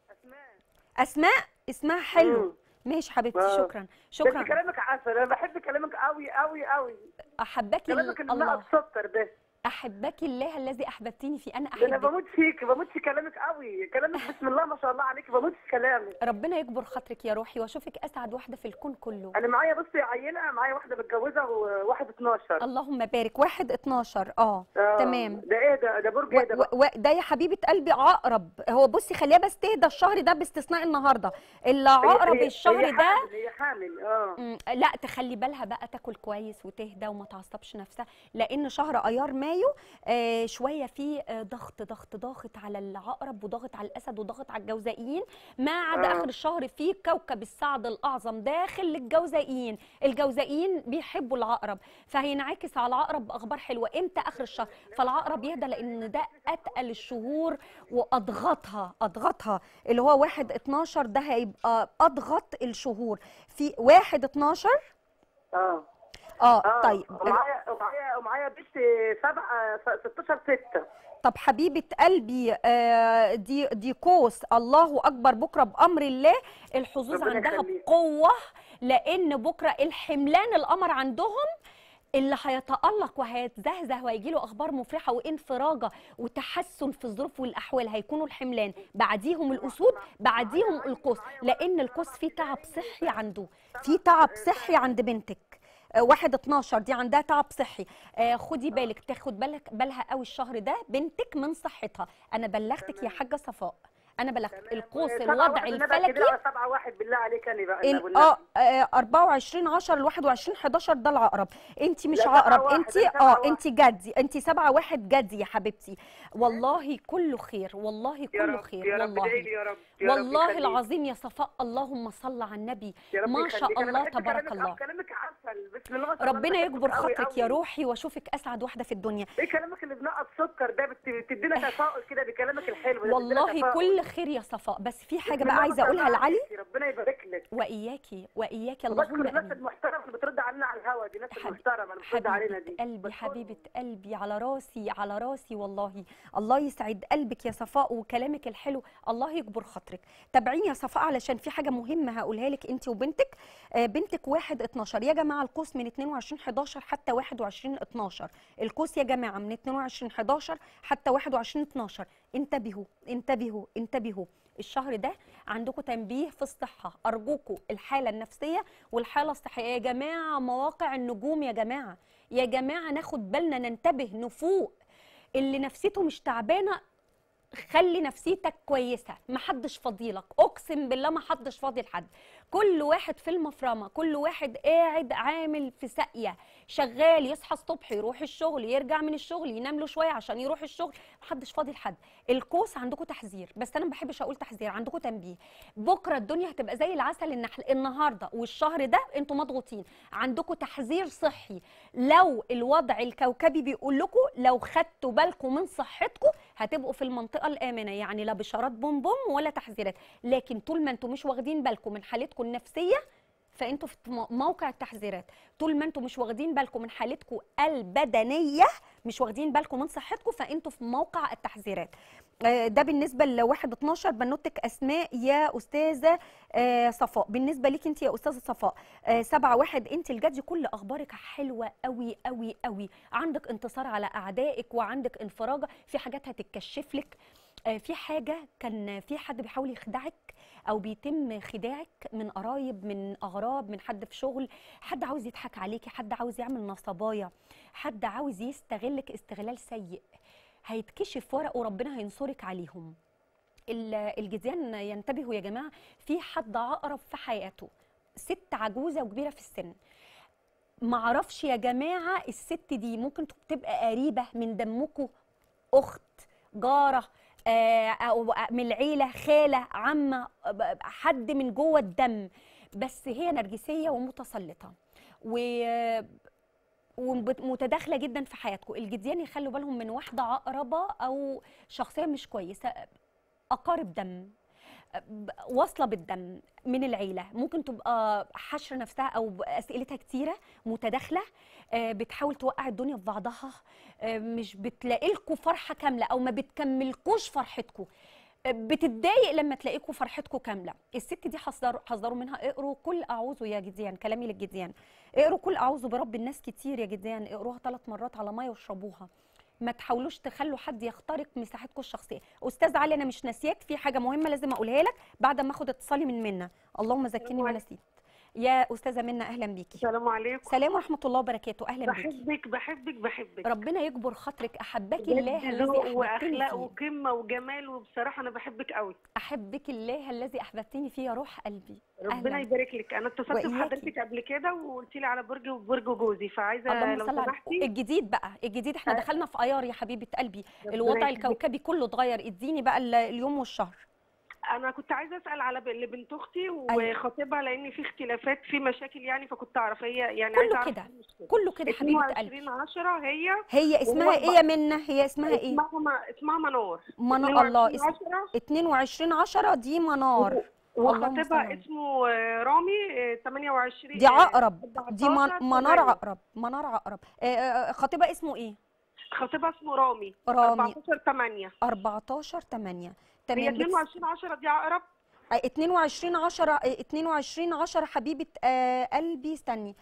اسماء اسمها حلو مم. ماشي حبيبتي آه. شكرا بس شكرا كلامك عسل أنا بحب كلامك قوي قوي قوي احبك كلامك ال- اللي الله السكر ده احبك الله الذي احببتني فيه انا ده انا احبك بموت فيك بموت في كلامك قوي كلامك بسم الله ما شاء الله عليك بموت في كلامك ربنا يكبر خاطرك يا روحي واشوفك اسعد واحده في الكون كله انا معايا بصي عينه معايا واحده متجوزه وواحد 12 اللهم بارك واحد 12 اه آه، تمام ده ايه ده ده برج و- ايه ده و- بقى؟ و- ده يا حبيبه قلبي عقرب هو بصي خليها بس تهدى الشهر ده باستثناء النهارده اللي هي- عقرب هي- الشهر هي ده حامل هي حامل اه مم، لا تخلي بالها بقى تاكل كويس وتهدى وما تعصبش نفسها لان شهر ايار مايو آه شويه فيه آه ضغط ضغط ضاغط على العقرب وضاغط على الاسد وضاغط على الجوزائيين ما عدا آه. اخر الشهر فيه كوكب السعد الاعظم داخل للجوزائيين الجوزائيين بيحبوا العقرب فهينعكس على العقرب باخبار حلوه امتى اخر الشهر فالعقرب يهدى لان ده اتقل الشهور واضغطها اضغطها اللي هو واحد 12 ده هيبقى اضغط الشهور في واحد 12 اه اه اه طيب ومعايا ومعايا ومعايا بنت سبعة 16 6 طب حبيبه قلبي آه دي دي قوس الله اكبر بكره بامر الله الحظوظ ربنا عندها يخليك. بقوه لان بكره الحملان القمر عندهم اللي هيتألق وهيتزهزه وهيجي له اخبار مفرحه وانفراجه وتحسن في الظروف والاحوال هيكونوا الحملان بعديهم الاسود بعديهم القوس لان القوس فيه تعب صحي عنده في تعب صحي عند بنتك آه، واحد 12 دي عندها تعب صحي آه خدي بالك تاخد بالك بالها قوي الشهر ده بنتك من صحتها انا بلغتك يا حاجه صفاء انا بلغتك القوس الوضع الفلكي على 7 1 بالله عليك انا بقى ال- أقول اه لك. آه، 24 10 ل 21 11 ده العقرب انت مش لا، سبعة عقرب واحد، انت أنا سبعة اه واحد. انت جدي انت 7 1 جدي يا حبيبتي والله كله خير والله يا كله رب خير يا رب ادعي لي والله يا رب يا رب والله يخليك. العظيم يا صفاء اللهم صل على النبي يا رب ما شاء يخليك. أنا الله بحب تبارك كلامك- الله كلامك عسل بسم الله ما شاء الله ربنا بحبك يكبر أوي خاطرك يا أوي. روحي واشوفك اسعد واحده في الدنيا ايه كلامك اللي بنقط سكر ده بت- بتدينا تفاؤل كده بكلامك الحلو ده بتدينا والله تفاؤل. كل خير يا صفاء بس في بسم حاجه الله بقى ما عايزه شاء اقولها الله لعلي عليكي، ربنا يبارك لك واياكي واياكي وبشكر اللهم الناس امين المحترمه اللي بترد علينا على الهوا دي ناس حبيب- المحترمه اللي بترد علينا حبيبة دي قلبي بشكرهم. حبيبة قلبي على راسي على راسي والله الله يسعد قلبك يا صفاء وكلامك الحلو الله يكبر خاطرك تابعيني يا صفاء علشان في حاجة مهمة هقولها لك انت وبنتك آه، بنتك واحد 12 يا جماعة القوس من 22 11 حتى 21 12 القوس يا جماعة من 22 11 حتى 21 12 انتبهوا انتبهوا انتبهوا الشهر ده عندكم تنبيه في الصحة أرجوكم الحالة النفسية والحالة الصحية يا جماعة مواقع النجوم يا جماعة يا جماعة ناخد بالنا ننتبه نفوق اللي نفسيته مش تعبانة خلي نفسيتك كويسة محدش فضيلك أقسم بالله محدش فاضي لحد كل واحد في المفرمة كل واحد قاعد عامل في ساقية شغال يصحى الصبح يروح الشغل يرجع من الشغل ينام له شوية عشان يروح الشغل محدش فاضي لحد الكوس عندكم تحذير بس أنا ما بحبش أقول تحذير عندكم تنبيه بكرة الدنيا هتبقى زي العسل النحل النهاردة والشهر ده انتوا مضغوطين عندكم تحذير صحي لو الوضع الكوكبي بيقول لكم لو خدتوا بالكم من صحتكم هتبقوا في المنطقه الامنه يعني لا بشارات بوم بوم ولا تحذيرات لكن طول ما انتم مش واخدين بالكم من حالتكم النفسيه فانتوا في م- موقع التحذيرات طول ما انتم مش واخدين بالكم من حالتكم البدنيه مش واخدين بالكم من صحتكم فانتوا في موقع التحذيرات آه، ده بالنسبه لواحد 12 بنوتك اسماء يا استاذه آه، صفاء بالنسبه ليك انت يا استاذه صفاء آه، سبعة واحد انت الجدي كل اخبارك حلوه قوي قوي قوي عندك انتصار على اعدائك وعندك انفراجه في حاجات هتتكشف لك آه، في حاجه كان في حد بيحاول يخدعك او بيتم خداعك من قرايب من اغراب من حد في شغل حد عاوز يضحك عليكي حد عاوز يعمل نصبايا حد عاوز يستغلك استغلال سيء هيتكشف ورق وربنا هينصرك عليهم ال- الجديان ينتبهوا يا جماعه في حد عقرب في حياته ست عجوزه وكبيره في السن معرفش يا جماعه الست دي ممكن تبقى قريبه من دمكم اخت جاره آه، او من العيله خاله عمه ب- حد من جوه الدم بس هي نرجسيه ومتسلطه و ومتداخله جدا في حياتكم الجديان يخلوا بالهم من واحده عقربه او شخصيه مش كويسه اقارب دم ب- واصله بالدم من العيله ممكن تبقى حشر نفسها او اسئلتها كتيره متداخله آه، بتحاول توقع الدنيا في بعضها آه، مش بتلاقي لكم فرحه كامله او ما بتكملكوش فرحتكم آه، بتتضايق لما تلاقيكم فرحتكم كامله الست دي حذروا حذروا منها اقروا كل اعوذ يا جديان كلامي للجديان اقروا كل اعوذ برب الناس كتير يا جديان اقروها ثلاث مرات على ميه واشربوها ما تحاولوش تخلوا حد يخترق مساحتكم الشخصيه استاذ علي انا مش ناسياك في حاجه مهمه لازم اقولها لك بعد ما اخد اتصالي من منا اللهم ذكرني ما نسيت يا استاذه منا اهلا بيكي السلام عليكم سلام ورحمه الله وبركاته اهلا بيكي بحبك بحبك بحبك ربنا يكبر خاطرك احبك بجد الله الذي ذوق احببتني واخلاق فيه وقمه وجمال وبصراحه انا بحبك قوي احبك الله الذي احببتني فيه يا روح قلبي ربنا أهلاً. يبارك لك انا اتصلت وإياكي. بحضرتك قبل كده وقلت لي على برج وبرج جوزي فعايزه اللهم لو صل على سمحتي الجديد بقى الجديد احنا أه. دخلنا في ايار يا حبيبه قلبي ربنا الوضع يخليك. الكوكبي كله اتغير اديني بقى ال- اليوم والشهر انا كنت عايزه اسال على ب- اللي بنت اختي أيوة. وخطيبها لان في اختلافات في مشاكل يعني فكنت اعرف هي يعني كله عايزه أعرف كده. إيه المشكلة. كله كده حبيبه قلبي 22 10 هي هي اسمها وهو ايه يا منى هي اسمها ايه اسمها ما- اسمها منار منار الله 22 اسم 10 22 10 دي منار اللهم صل وخطيبها على النبي. اسمه آه، رامي آه، 28 دي عقرب دي من 14 منار 8. عقرب منار عقرب آه، آه، خطيبها اسمه ايه خطيبها اسمه رامي رامي. 14 8 14 8 هي تمام بتس- 22 10 دي عقرب آه، 22 10 آه، 22 10 حبيبه آه، قلبي استني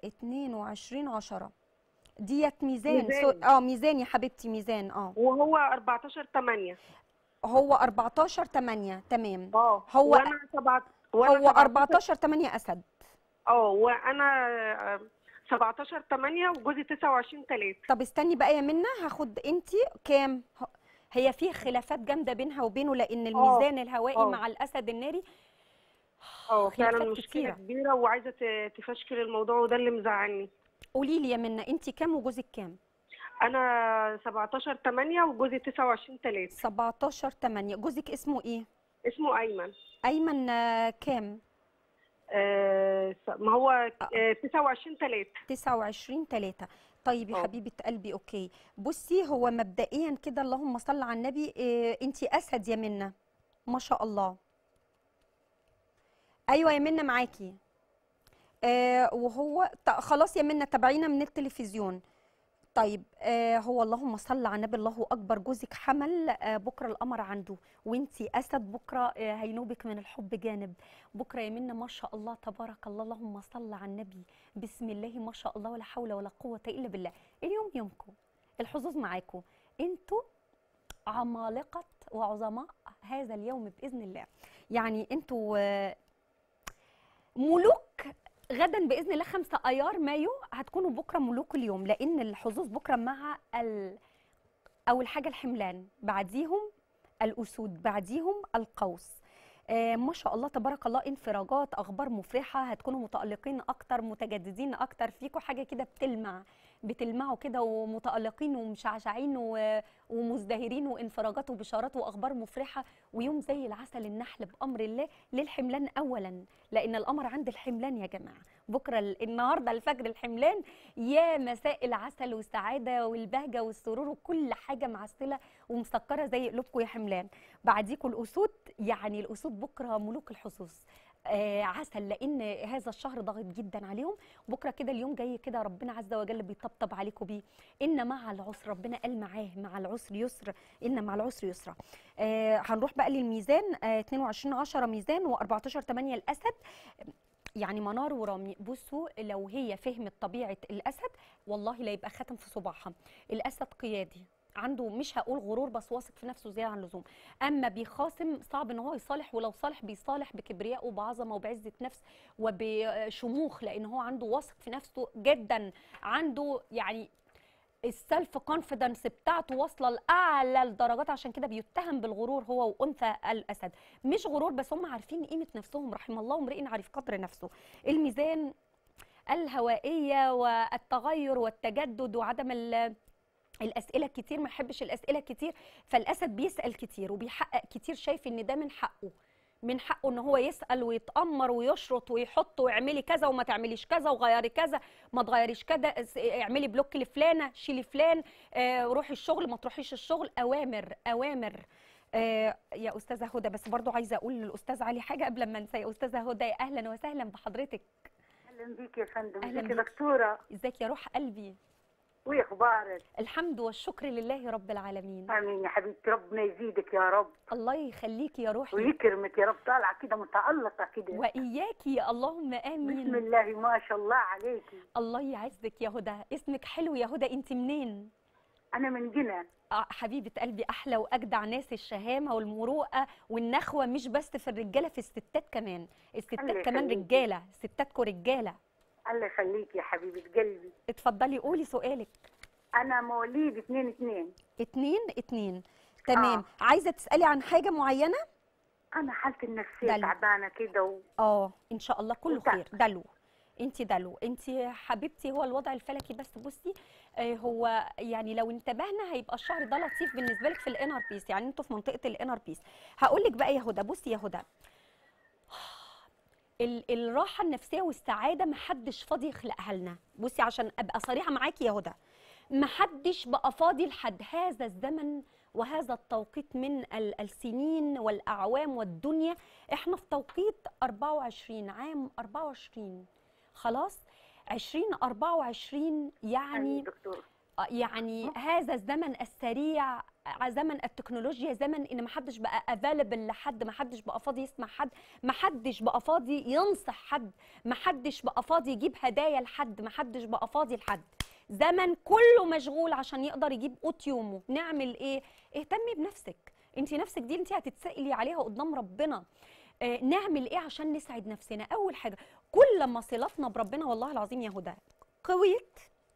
22 10 ديت ميزان ميزان. سو- اه ميزان يا حبيبتي ميزان اه وهو 14 8 هو 14 8 تمام اه هو- وانا 7 وانا هو 14 8 اسد اه وانا آه، 17 8 وجوزي 29 3 طب استني بقى يا منى هاخد انت كام ه- هي في خلافات جامده بينها وبينه لان الميزان الهوائي آه. مع الاسد الناري اه خلافات فعلا مشكله كتيرة. كبيره وعايزه ت- تفشكل الموضوع وده اللي مزعلني قولي لي يا منى انت كام وجوزك كام انا 17 8 وجوزي 29 3 17 8 جوزك اسمه ايه اسمه ايمن ايمن آه، كام آه ما هو آه 29 3 29 3 طيب يا آه. حبيبه قلبي اوكي بصي هو مبدئيا كده اللهم صل على النبي إيه انت اسد يا منى ما شاء الله ايوه يا منى معاكي آه وهو ط- خلاص يا منى تابعينا من التلفزيون طيب آه هو اللهم صل على النبي الله اكبر جوزك حمل آه بكره القمر عنده وانتي اسد بكره آه هينوبك من الحب جانب بكره يا منى ما شاء الله تبارك الله اللهم صل على النبي بسم الله ما شاء الله ولا حول ولا قوه الا بالله اليوم يومكم الحظوظ معاكم انتوا عمالقه وعظماء هذا اليوم باذن الله يعني انتوا آه، ملوك غدا باذن الله 5 ايار مايو هتكونوا بكره ملوك اليوم لان الحظوظ بكره مع ال... اول حاجه الحملان بعديهم الاسود بعديهم القوس آه ما شاء الله تبارك الله انفراجات اخبار مفرحه هتكونوا متالقين اكتر متجددين اكتر فيكم حاجه كده بتلمع بتلمعوا كده ومتالقين ومشعشعين و- ومزدهرين وانفراجات وبشارات واخبار مفرحه ويوم زي العسل النحل بامر الله للحملان اولا لان القمر عند الحملان يا جماعه بكره ال- النهارده الفجر الحملان يا مساء العسل والسعاده والبهجه والسرور وكل حاجه معسله ومسكره زي قلوبكم يا حملان بعديكم الاسود يعني الاسود بكره ملوك الحظوظ آه عسل لان هذا الشهر ضاغط جدا عليهم بكره كده اليوم جاي كده ربنا عز وجل بيطبطب عليكم بيه ان مع العسر ربنا قال معاه مع العسر يسر ان مع العسر يسرا آه هنروح بقى للميزان آه 22 10 ميزان و14 8 الاسد يعني منار ورامي بصوا لو هي فهمت طبيعه الاسد والله لا يبقى خاتم في صباعها الاسد قيادي عنده مش هقول غرور بس واثق في نفسه زياده عن اللزوم اما بيخاصم صعب ان هو يصالح ولو صالح بيصالح بكبرياء وبعظمه وبعزه نفس وبشموخ لان هو عنده واثق في نفسه جدا عنده يعني السلف كونفيدنس بتاعته واصله لاعلى الدرجات عشان كده بيتهم بالغرور هو وانثى الاسد مش غرور بس هم عارفين قيمه نفسهم رحم الله امرئ عارف قدر نفسه الميزان الهوائيه والتغير والتجدد وعدم ال- الاسئله كتير ما يحبش الاسئله كتير فالاسد بيسال كتير وبيحقق كتير شايف ان ده من حقه من حقه ان هو يسال ويتامر ويشرط ويحط واعملي كذا وما تعمليش كذا وغيري كذا ما تغيريش كذا اس- اعملي بلوك لفلانه شيلي فلان آه، روحي الشغل ما تروحيش الشغل اوامر اوامر آه، يا استاذه هدى بس برضو عايزه اقول للاستاذ علي حاجه قبل ما انسى يا استاذه هدى اهلا وسهلا بحضرتك اهلا بيك يا فندم أهلاً ازيك يا بيك. دكتوره ازيك يا روح قلبي وايه اخبارك الحمد والشكر لله رب العالمين امين يا حبيبتي ربنا يزيدك يا رب الله يخليكي يا روحي ويكرمك يا رب طالعه كده متالقه كده واياكي اللهم بسم امين الله ما شاء الله عليكي الله يعزك يا هدى اسمك حلو يا هدى انت منين انا من جنة آه، حبيبه قلبي احلى واجدع ناس الشهامه والمروءه والنخوه مش بس في الرجاله في الستات كمان الستات الله كمان يخليكي. رجاله ستاتكم رجاله الله يخليك يا حبيبه قلبي اتفضلي قولي سؤالك انا مواليد 2 2 اتنين اتنين تمام آه. عايزه تسالي عن حاجه معينه انا حالتي النفسيه دلو. تعبانه كده و... اه ان شاء الله كله وتعب. خير دلو انت دلو انت حبيبتي هو الوضع الفلكي بس بصي آه هو يعني لو انتبهنا هيبقى الشهر ده لطيف بالنسبه لك في الانر بيس يعني انتوا في منطقه الانر بيس هقول لك بقى يا هدى بصي يا هدى ال- الراحه النفسيه والسعاده محدش فاضي يخلقها لنا بصي عشان ابقى صريحه معاكي يا هدى محدش بقى فاضي لحد هذا الزمن وهذا التوقيت من ال- السنين والاعوام والدنيا احنا في توقيت 24 عام 24 خلاص 2024 يعني يعني دكتور آه، يعني هذا الزمن السريع آه، زمن التكنولوجيا زمن ان محدش بقى افيلبل لحد محدش بقى فاضي يسمع حد محدش بقى فاضي ينصح حد محدش بقى فاضي يجيب هدايا لحد محدش بقى فاضي لحد زمن كله مشغول عشان يقدر يجيب قوت يومه نعمل ايه اهتمي بنفسك انت نفسك دي انت هتتسألي عليها قدام ربنا آه، نعمل ايه عشان نسعد نفسنا اول حاجه كل ما صلاتنا بربنا والله العظيم يا هدى قويت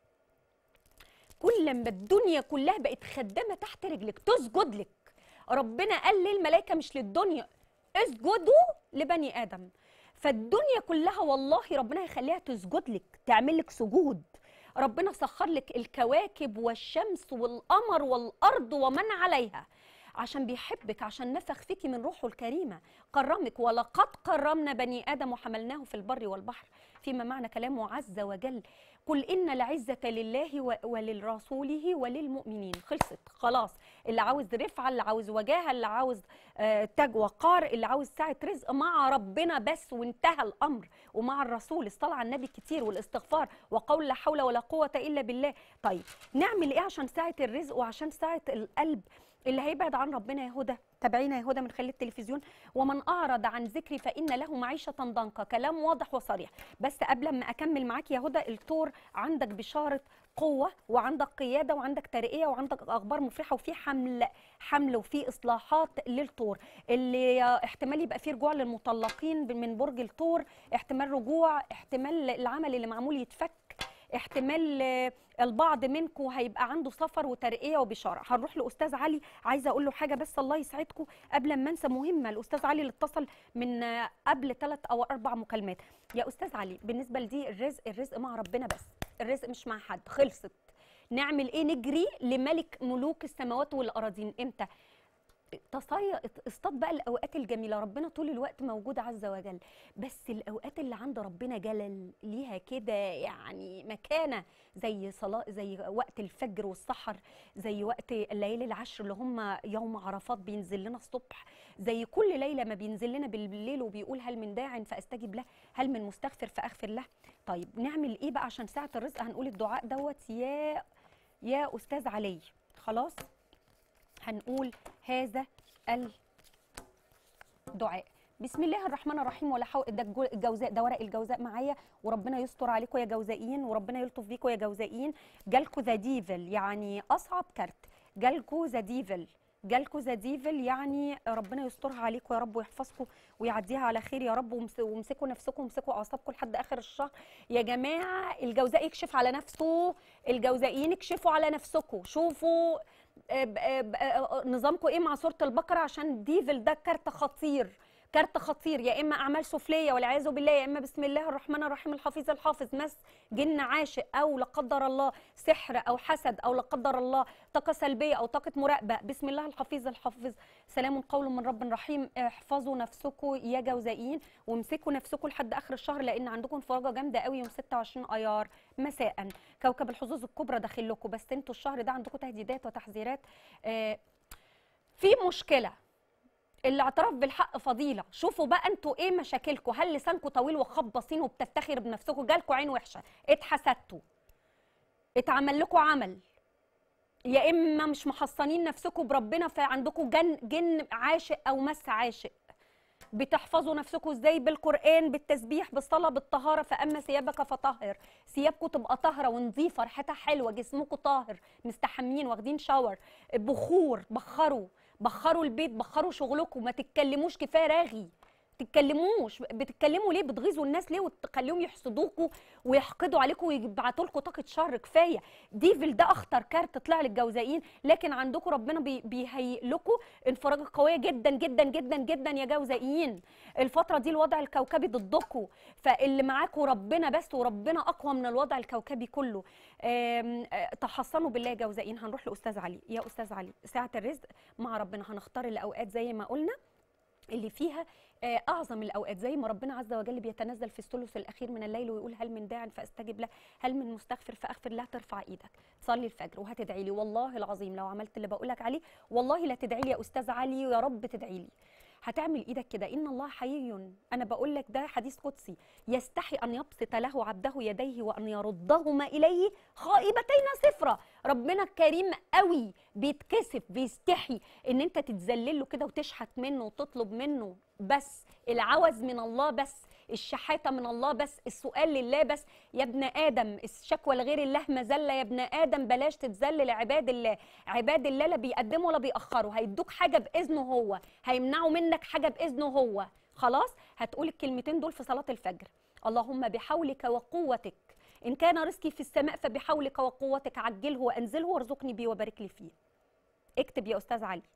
كل ما الدنيا كلها بقت خدامه تحت رجلك تسجد لك ربنا قال للملائكه مش للدنيا اسجدوا لبني ادم فالدنيا كلها والله ربنا هيخليها تسجد لك تعمل لك سجود ربنا سخر لك الكواكب والشمس والقمر والارض ومن عليها عشان بيحبك عشان نفخ فيكي من روحه الكريمه كرمك ولقد كرمنا بني ادم وحملناه في البر والبحر فيما معنى كلامه عز وجل قل ان العزه لله و- وللرسوله وللمؤمنين خلصت خلاص اللي عاوز رفعه اللي عاوز وجاهه اللي عاوز آه، تاج وقار اللي عاوز ساعه رزق مع ربنا بس وانتهى الامر ومع الرسول الصلاه على النبي كتير والاستغفار وقول لا حول ولا قوه الا بالله طيب نعمل ايه عشان ساعه الرزق وعشان ساعه القلب اللي هيبعد عن ربنا يا هدى تابعينا يا هدى من خلال التلفزيون ومن اعرض عن ذكري فان له معيشه ضنكا كلام واضح وصريح بس قبل ما اكمل معاك يا هدى التور عندك بشاره قوه وعندك قياده وعندك ترقيه وعندك اخبار مفرحه وفي حمل حمل وفي اصلاحات للطور اللي احتمال يبقى فيه رجوع للمطلقين من برج الثور احتمال رجوع احتمال العمل اللي معمول يتفك احتمال آه، البعض منكم هيبقى عنده سفر وترقيه وبشاره هنروح لاستاذ علي عايزه اقول له حاجه بس الله يسعدكم قبل ما انسى مهمه الاستاذ علي اللي اتصل من آه، قبل ثلاث او اربع مكالمات يا استاذ علي بالنسبه لدي الرزق الرزق مع ربنا بس الرزق مش مع حد خلصت نعمل ايه نجري لملك ملوك السماوات والاراضين امتى تصيد اصطاد بقى الاوقات الجميله ربنا طول الوقت موجود عز وجل بس الاوقات اللي عند ربنا جلل ليها كده يعني مكانه زي صلاه زي وقت الفجر والسحر زي وقت الليالي العشر اللي هم يوم عرفات بينزل لنا الصبح زي كل ليله ما بينزل لنا بالليل وبيقول هل من داع فاستجب له هل من مستغفر فاغفر له طيب نعمل ايه بقى عشان ساعه الرزق هنقول الدعاء دوت يا يا استاذ علي خلاص هنقول هذا الدعاء بسم الله الرحمن الرحيم ولا حول ده الجو- الجوزاء ده ورق الجوزاء معايا وربنا يستر عليكم يا جوزائيين وربنا يلطف بيكم يا جوزائيين جالكوا ذا ديفل يعني اصعب كارت جالكوا ذا ديفل جالكوا زديفل يعني ربنا يسترها عليكم يا رب ويحفظكم ويعديها على خير يا رب ومس- وامسكوا نفسكم وامسكوا اعصابكم لحد اخر الشهر يا جماعه الجوزاء يكشف على نفسه الجوزائيين اكشفوا على نفسكم شوفوا آه، ب- آه، ب- آه، نظامكم ايه مع سوره البقره عشان ديفل ده كارت خطير كارت خطير يا اما اعمال سفليه والعياذ بالله يا اما بسم الله الرحمن الرحيم الحفيظ الحافظ مس جن عاشق او لا قدر الله سحر او حسد او لا قدر الله طاقه سلبيه او طاقه مراقبه بسم الله الحفيظ الحافظ سلام قول من رب رحيم احفظوا نفسكم يا جوزائيين وامسكوا نفسكم لحد اخر الشهر لان عندكم انفراجه جامده قوي يوم 26 ايار مساء كوكب الحظوظ الكبرى داخل لكم بس انتوا الشهر ده عندكم تهديدات وتحذيرات آه، في مشكله الاعتراف بالحق فضيله شوفوا بقى انتوا ايه مشاكلكم هل لسانكم طويل وخبصين وبتفتخر بنفسكم جالكم عين وحشه اتحسدتوا اتعمل لكم عمل يا اما مش محصنين نفسكم بربنا فعندكم جن جن عاشق او مس عاشق بتحفظوا نفسكم ازاي بالقران بالتسبيح بالصلاه بالطهاره فاما ثيابك فطهر ثيابكم تبقى طاهره ونظيفه ريحتها حلوه جسمكم طاهر مستحمين واخدين شاور بخور بخروا بخروا البيت بخروا شغلكم ما تتكلموش كفايه راغي تتكلموش بتتكلموا ليه بتغيظوا الناس ليه وتخليهم يحسدوكوا ويحقدوا عليكم ويبعتوا لكم طاقه شر كفايه ديفل ده اخطر كارت طلع للجوزائيين لكن عندكم ربنا بي بيهيئ لكم انفراجه قويه جدا جدا جدا جدا يا جوزائيين الفتره دي الوضع الكوكبي ضدكم فاللي معاكم ربنا بس وربنا اقوى من الوضع الكوكبي كله آم، آه، تحصنوا بالله يا جوزائيين هنروح لاستاذ علي يا استاذ علي ساعه الرزق مع ربنا هنختار الاوقات زي ما قلنا اللي فيها آه، اعظم الاوقات زي ما ربنا عز وجل بيتنزل في الثلث الاخير من الليل ويقول هل من داع فاستجب له هل من مستغفر فاغفر له ترفع ايدك تصلي الفجر وهتدعي لي والله العظيم لو عملت اللي بقولك عليه والله لا تدعي لي يا استاذ علي يا رب تدعي لي هتعمل ايدك كده ان الله حي انا بقول لك ده حديث قدسي يستحي ان يبسط له عبده يديه وان يردهما اليه خائبتين صفرا ربنا كريم قوي بيتكسف بيستحي ان انت تتذلل له كده وتشحت منه وتطلب منه بس العوز من الله بس الشحاته من الله بس السؤال لله بس يا ابن ادم الشكوى لغير الله مذله يا ابن ادم بلاش تتذل لعباد الله عباد الله لا بيقدموا ولا بيأخروا هيدوك حاجه باذنه هو هيمنعوا منك حاجه باذنه هو خلاص هتقول الكلمتين دول في صلاه الفجر اللهم بحولك وقوتك ان كان رزقي في السماء فبحولك وقوتك عجله وانزله وارزقني بيه وبارك لي فيه اكتب يا استاذ علي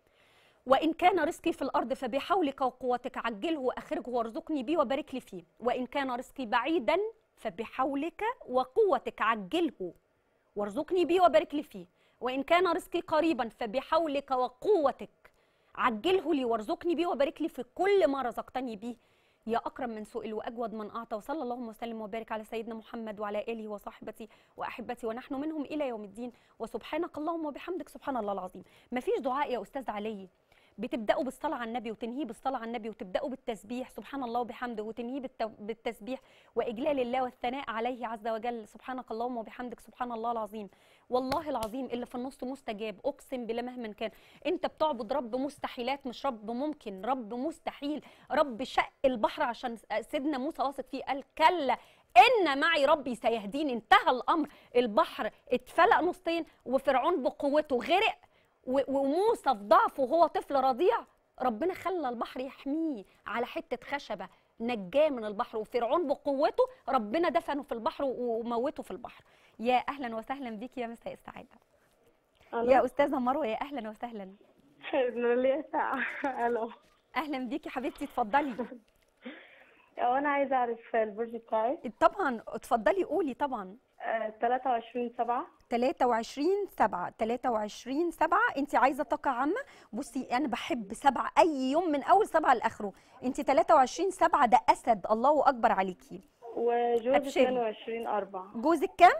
وإن كان رزقي في الأرض فبحولك وقوتك عجله وأخرجه وارزقني بيه وبارك لي فيه وإن كان رزقي بعيدا فبحولك وقوتك عجله وارزقني بيه وبارك لي فيه وإن كان رزقي قريبا فبحولك وقوتك عجله لي وارزقني بيه وبارك لي في كل ما رزقتني بيه يا أكرم من سئل وأجود من أعطى وصلى اللهم وسلم وبارك على سيدنا محمد وعلى آله وصحبته وأحبتي ونحن منهم إلى يوم الدين وسبحانك اللهم وبحمدك سبحان الله العظيم مفيش دعاء يا أستاذ علي بتبداوا بالصلاه على النبي وتنهيه بالصلاه على النبي وتبداوا بالتسبيح سبحان الله وبحمده وتنهيه بالت- بالتسبيح واجلال الله والثناء عليه عز وجل سبحانك اللهم وبحمدك سبحان الله العظيم والله العظيم اللي في النص مستجاب اقسم بالله مهما كان انت بتعبد رب مستحيلات مش رب ممكن رب مستحيل رب شق البحر عشان سيدنا موسى واثق فيه قال كلا ان معي ربي سيهدين انتهى الامر البحر اتفلق نصين وفرعون بقوته غرق و- وموسى في ضعفه وهو طفل رضيع ربنا خلى البحر يحميه على حته خشبه نجاه من البحر وفرعون بقوته ربنا دفنه في البحر و- وموته في البحر يا اهلا وسهلا بيكي يا مساء السعاده يا استاذه مروه يا اهلا وسهلا انا ليا ساعة الو اهلا بيكي حبيبتي اتفضلي هو انا عايزة اعرف البرج بتاعي طبعا اتفضلي قولي طبعا آه، 23 7 23 7 23 7 انت عايزه طاقه عامه بصي انا بحب سبعة اي يوم من اول سبعة لاخره انت 23 7 ده اسد الله اكبر عليكي وجوز أبشري. 22 4 جوزك كام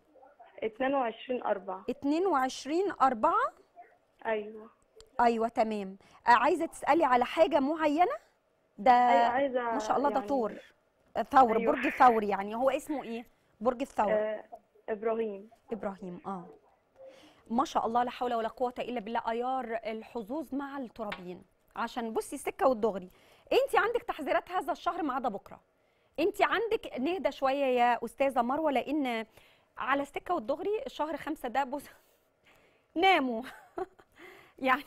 22 4 22 4 ايوه ايوه تمام آه، عايزه تسالي على حاجه معينه ده ايوه عايزة ما شاء الله ده يعني- ثور آه، ثور أيوة. برج ثور يعني هو اسمه ايه برج الثور آه، ابراهيم ابراهيم اه ما شاء الله لا حول ولا قوه الا بالله ايار الحظوظ مع الترابيين عشان بصي السكه والدغري انت عندك تحذيرات هذا الشهر ما عدا بكره انت عندك نهدى شويه يا استاذه مروه لان على السكه والدغري شهر خمسة ده بص ناموا يعني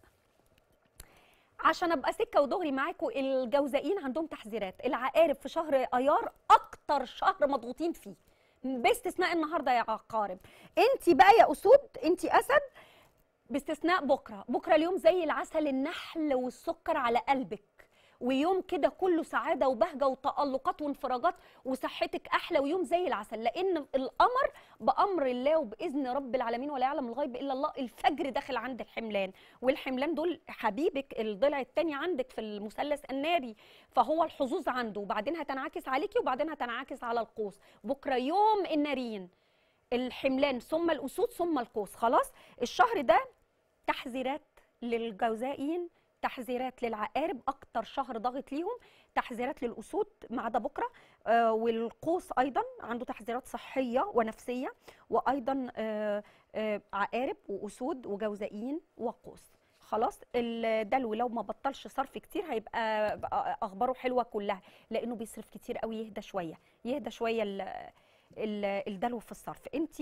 عشان ابقى سكه ودغري معاكم الجوزائين عندهم تحذيرات العقارب في شهر ايار اكتر شهر مضغوطين فيه باستثناء النهارده يا عقارب انت بقى يا اسود انت اسد باستثناء بكره بكره اليوم زي العسل النحل والسكر على قلبك ويوم كده كله سعاده وبهجه وتالقات وانفراجات وصحتك احلى ويوم زي العسل لان القمر بامر الله وباذن رب العالمين ولا يعلم الغيب الا الله الفجر داخل عند الحملان والحملان دول حبيبك الضلع الثاني عندك في المثلث الناري فهو الحظوظ عنده وبعدين هتنعكس عليكي وبعدين هتنعكس على القوس بكره يوم الناريين الحملان ثم الاسود ثم القوس خلاص الشهر ده تحذيرات للجوزائيين تحذيرات للعقارب اكتر شهر ضاغط ليهم تحذيرات للاسود ما عدا بكره آه والقوس ايضا عنده تحذيرات صحيه ونفسيه وايضا آه آه عقارب واسود وجوزائيين وقوس خلاص الدلو لو ما بطلش صرف كتير هيبقى بقى اخباره حلوه كلها لانه بيصرف كتير قوي يهدى شويه يهدى شويه ال- ال- الدلو في الصرف انت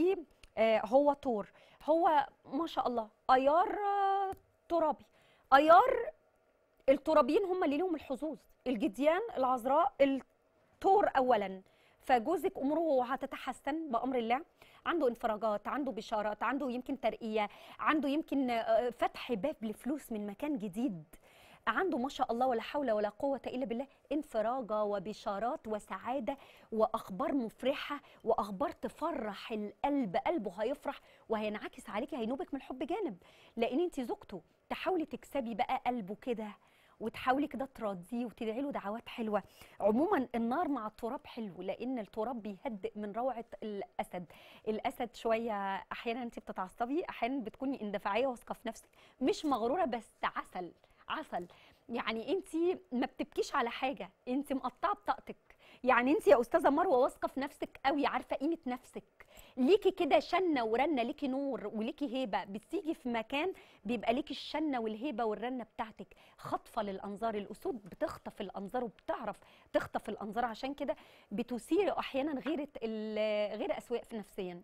هو طور هو ما شاء الله ايار آه، ترابي ايار الترابيين هم اللي لهم الحظوظ الجديان العذراء التور اولا فجوزك اموره هتتحسن بامر الله عنده انفراجات عنده بشارات عنده يمكن ترقيه عنده يمكن آه، فتح باب لفلوس من مكان جديد عنده ما شاء الله ولا حول ولا قوة إلا بالله انفراجة وبشارات وسعادة وأخبار مفرحة وأخبار تفرح القلب قلبه هيفرح وهينعكس عليكي هينوبك من الحب جانب لأن أنت زوجته تحاولي تكسبي بقى قلبه كده وتحاولي كده تراضيه وتدعي له دعوات حلوه عموما النار مع التراب حلو لان التراب بيهدئ من روعه الاسد الاسد شويه احيانا انت بتتعصبي احيانا بتكوني اندفاعيه واثقه في نفسك مش مغروره بس عسل عسل يعني انت ما بتبكيش على حاجه انت مقطعه بطاقتك يعني انت يا استاذه مروه واثقه في نفسك قوي عارفه قيمه نفسك ليكي كده شنه ورنه ليكي نور وليكي هيبه بتيجي في مكان بيبقى ليكي الشنه والهيبه والرنه بتاعتك خاطفه للانظار الاسود بتخطف الانظار وبتعرف تخطف الانظار عشان كده بتثير احيانا غيره ال- غير اسواق في نفسيا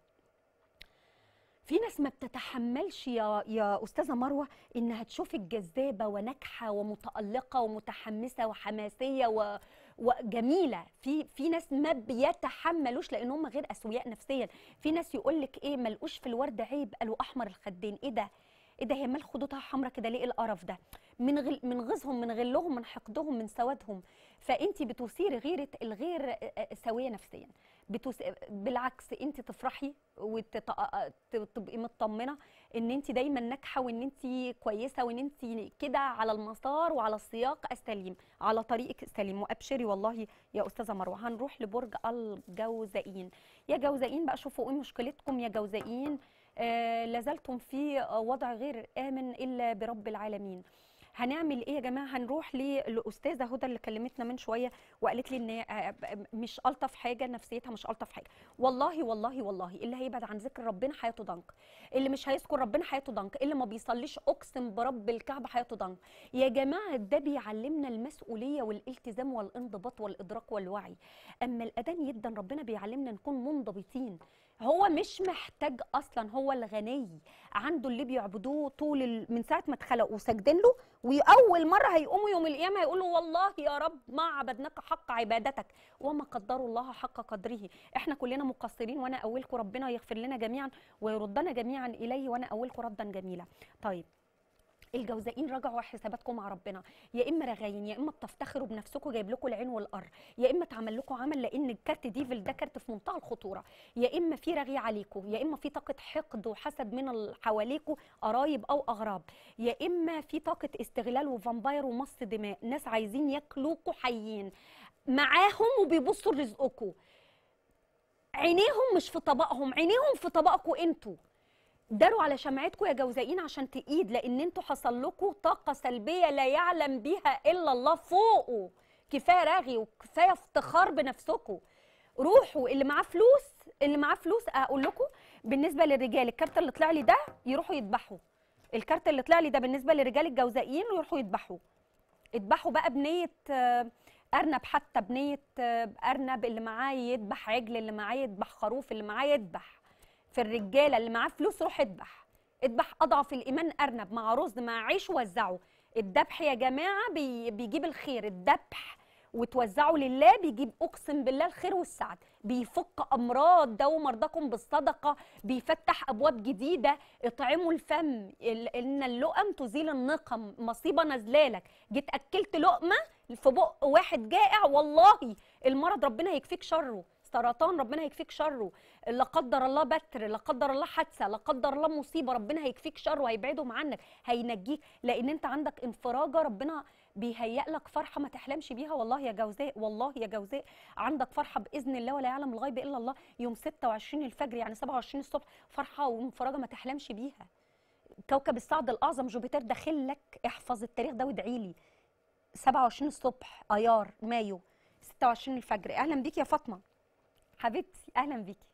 في ناس ما بتتحملش يا يا استاذه مروه انها تشوفك جذابه وناجحه ومتالقه ومتحمسه وحماسيه و وجميله في في ناس ما بيتحملوش لان هم غير اسوياء نفسيا في ناس يقول لك ايه ملقوش في الورد عيب قالوا احمر الخدين ايه ده ايه ده هي مال خدودها حمرا كده ليه القرف ده من غل من غيظهم من غلهم من حقدهم من سوادهم فانت بتثيري غيره الغير سويه نفسيا بتوس... بالعكس انت تفرحي وتبقي مطمنه ان انت دايما ناجحه وان انت كويسه وان انت كده على المسار وعلى السياق السليم على طريقك السليم وابشري والله يا استاذه مروه هنروح لبرج الجوزائين يا جوزائين بقى شوفوا ايه مشكلتكم يا جوزائين آه لازلتم في وضع غير امن الا برب العالمين هنعمل ايه يا جماعه هنروح للاستاذه هدى اللي كلمتنا من شويه وقالت لي ان آه، مش الطف حاجه نفسيتها مش الطف حاجه والله والله والله اللي هيبعد عن ذكر ربنا حياته ضنك اللي مش هيذكر ربنا حياته ضنك اللي ما بيصليش اقسم برب الكعبه حياته ضنك يا جماعه ده بيعلمنا المسؤوليه والالتزام والانضباط والادراك والوعي اما الاذان جدا ربنا بيعلمنا نكون منضبطين هو مش محتاج اصلا هو الغني عنده اللي بيعبدوه طول ال... من ساعه ما اتخلقوا ساجدين له واول مره هيقوموا يوم القيامه هيقولوا والله يا رب ما عبدناك حق عبادتك وما قدروا الله حق قدره احنا كلنا مقصرين وانا اولكم ربنا يغفر لنا جميعا ويردنا جميعا اليه وانا اولكم ردا جميلا طيب الجوزائين راجعوا حساباتكم مع ربنا يا اما رغاين يا اما بتفتخروا بنفسكم جايب لكم العين والقر يا اما اتعمل لكم عمل لان الكارت ديفل ده كارت في منتهى الخطوره يا اما في رغي عليكم يا اما في طاقه حقد وحسد من اللي حواليكوا قرايب او اغراب يا اما في طاقه استغلال وفامباير ومص دماء ناس عايزين ياكلوكوا حيين معاهم وبيبصوا لرزقكم عينيهم مش في طبقهم عينيهم في طبقكم انتوا داروا على شمعتكم يا جوزائين عشان تقيد لان انتوا حصل لكم طاقه سلبيه لا يعلم بيها الا الله فوقه كفايه رغي وكفايه افتخار بنفسكم روحوا اللي معاه فلوس اللي معاه فلوس اقول لكم بالنسبه للرجال الكارت اللي طلع لي ده يروحوا يذبحوا الكارت اللي طلع لي ده بالنسبه للرجال الجوزائيين يروحوا يذبحوا اذبحوا بقى بنيه آه، ارنب حتى بنيه آه، ارنب اللي معاه يذبح عجل اللي معاه يذبح خروف اللي معاه يذبح في الرجاله اللي معاه فلوس روح اذبح اذبح اضعف الايمان ارنب مع رز مع عيش وزعه الذبح يا جماعه بي بيجيب الخير الذبح وتوزعه لله بيجيب اقسم بالله الخير والسعد بيفك امراض داووا مرضاكم بالصدقه بيفتح ابواب جديده اطعموا الفم ال- ان اللقم تزيل النقم مصيبه نازلالك جيت اكلت لقمه في بق واحد جائع والله المرض ربنا هيكفيك شره سرطان ربنا هيكفيك شره لا قدر الله بتر لا قدر الله حادثه لا قدر الله مصيبه ربنا هيكفيك شره هيبعدهم عنك هينجيك لان انت عندك انفراجه ربنا بيهيئ لك فرحه ما تحلمش بيها والله يا جوزاء والله يا جوزاء عندك فرحه باذن الله ولا يعلم الغيب الا الله يوم 26 الفجر يعني 27 الصبح فرحه وانفراجه ما تحلمش بيها كوكب السعد الاعظم جوبيتر داخل لك احفظ التاريخ ده وادعي لي 27 الصبح ايار مايو 26 الفجر اهلا بيكي يا فاطمه حبيبتي اهلا بيكي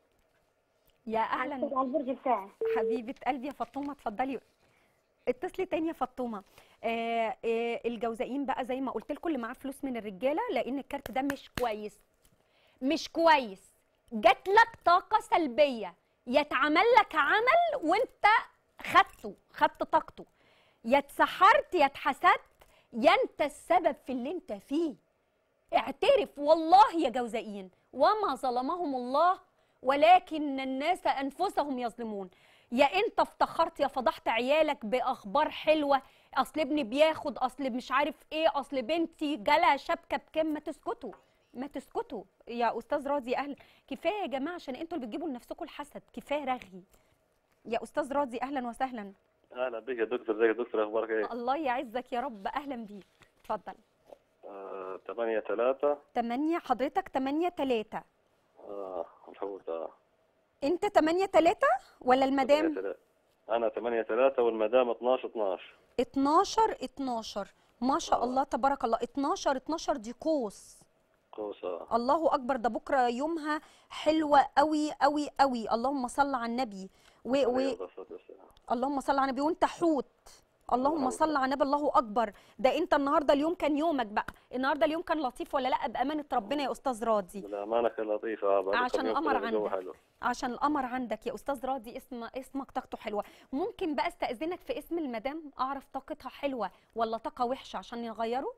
يا اهلا على البرج بتاعي حبيبه قلبي يا فاطمه اتفضلي اتصلي تاني يا فاطمه آه آه الجوزائين بقى زي ما قلت لكم اللي معاه فلوس من الرجاله لان الكارت ده مش كويس مش كويس جات لك طاقه سلبيه يتعمل لك عمل وانت خدته خدت طاقته يا اتسحرت يا اتحسدت يا انت السبب في اللي انت فيه اعترف والله يا جوزائين وما ظلمهم الله ولكن الناس انفسهم يظلمون يا انت افتخرت يا فضحت عيالك باخبار حلوه اصل ابني بياخد اصل مش عارف ايه اصل بنتي جالها شبكه بكام ما تسكتوا ما تسكتوا يا استاذ راضي اهلا كفايه يا جماعه عشان انتوا اللي بتجيبوا لنفسكم الحسد كفايه رغي يا استاذ راضي اهلا وسهلا اهلا بك يا دكتور ازيك يا دكتور اخبارك ايه؟ الله يعزك يا رب اهلا بيك اتفضل آه، 8 3 8 حضرتك 8 3 اه الحوت اه انت 8 3 ولا المدام 8 3 انا 8 3 والمدام 12 12 12 12 ما شاء آه. الله تبارك الله 12 12 دي قوس قوس اه الله اكبر ده بكره يومها حلوه قوي قوي قوي اللهم صل على النبي و... عليه و... الصلاة والسلام. اللهم صل على النبي وانت حوت اللهم اللهم صل على النبي الله اكبر ده انت النهارده اليوم كان يومك بقى النهارده اليوم كان لطيف ولا لا بامانه ربنا يا استاذ راضي بالامانه كان لطيف اه بقالكم عشان يوم القمر كده الجو عندك. حلو عشان القمر عندك يا استاذ راضي اسم اسمك طاقته حلوه ممكن بقى استاذنك في اسم المدام اعرف طاقتها حلوه ولا طاقه وحشه عشان يغيروا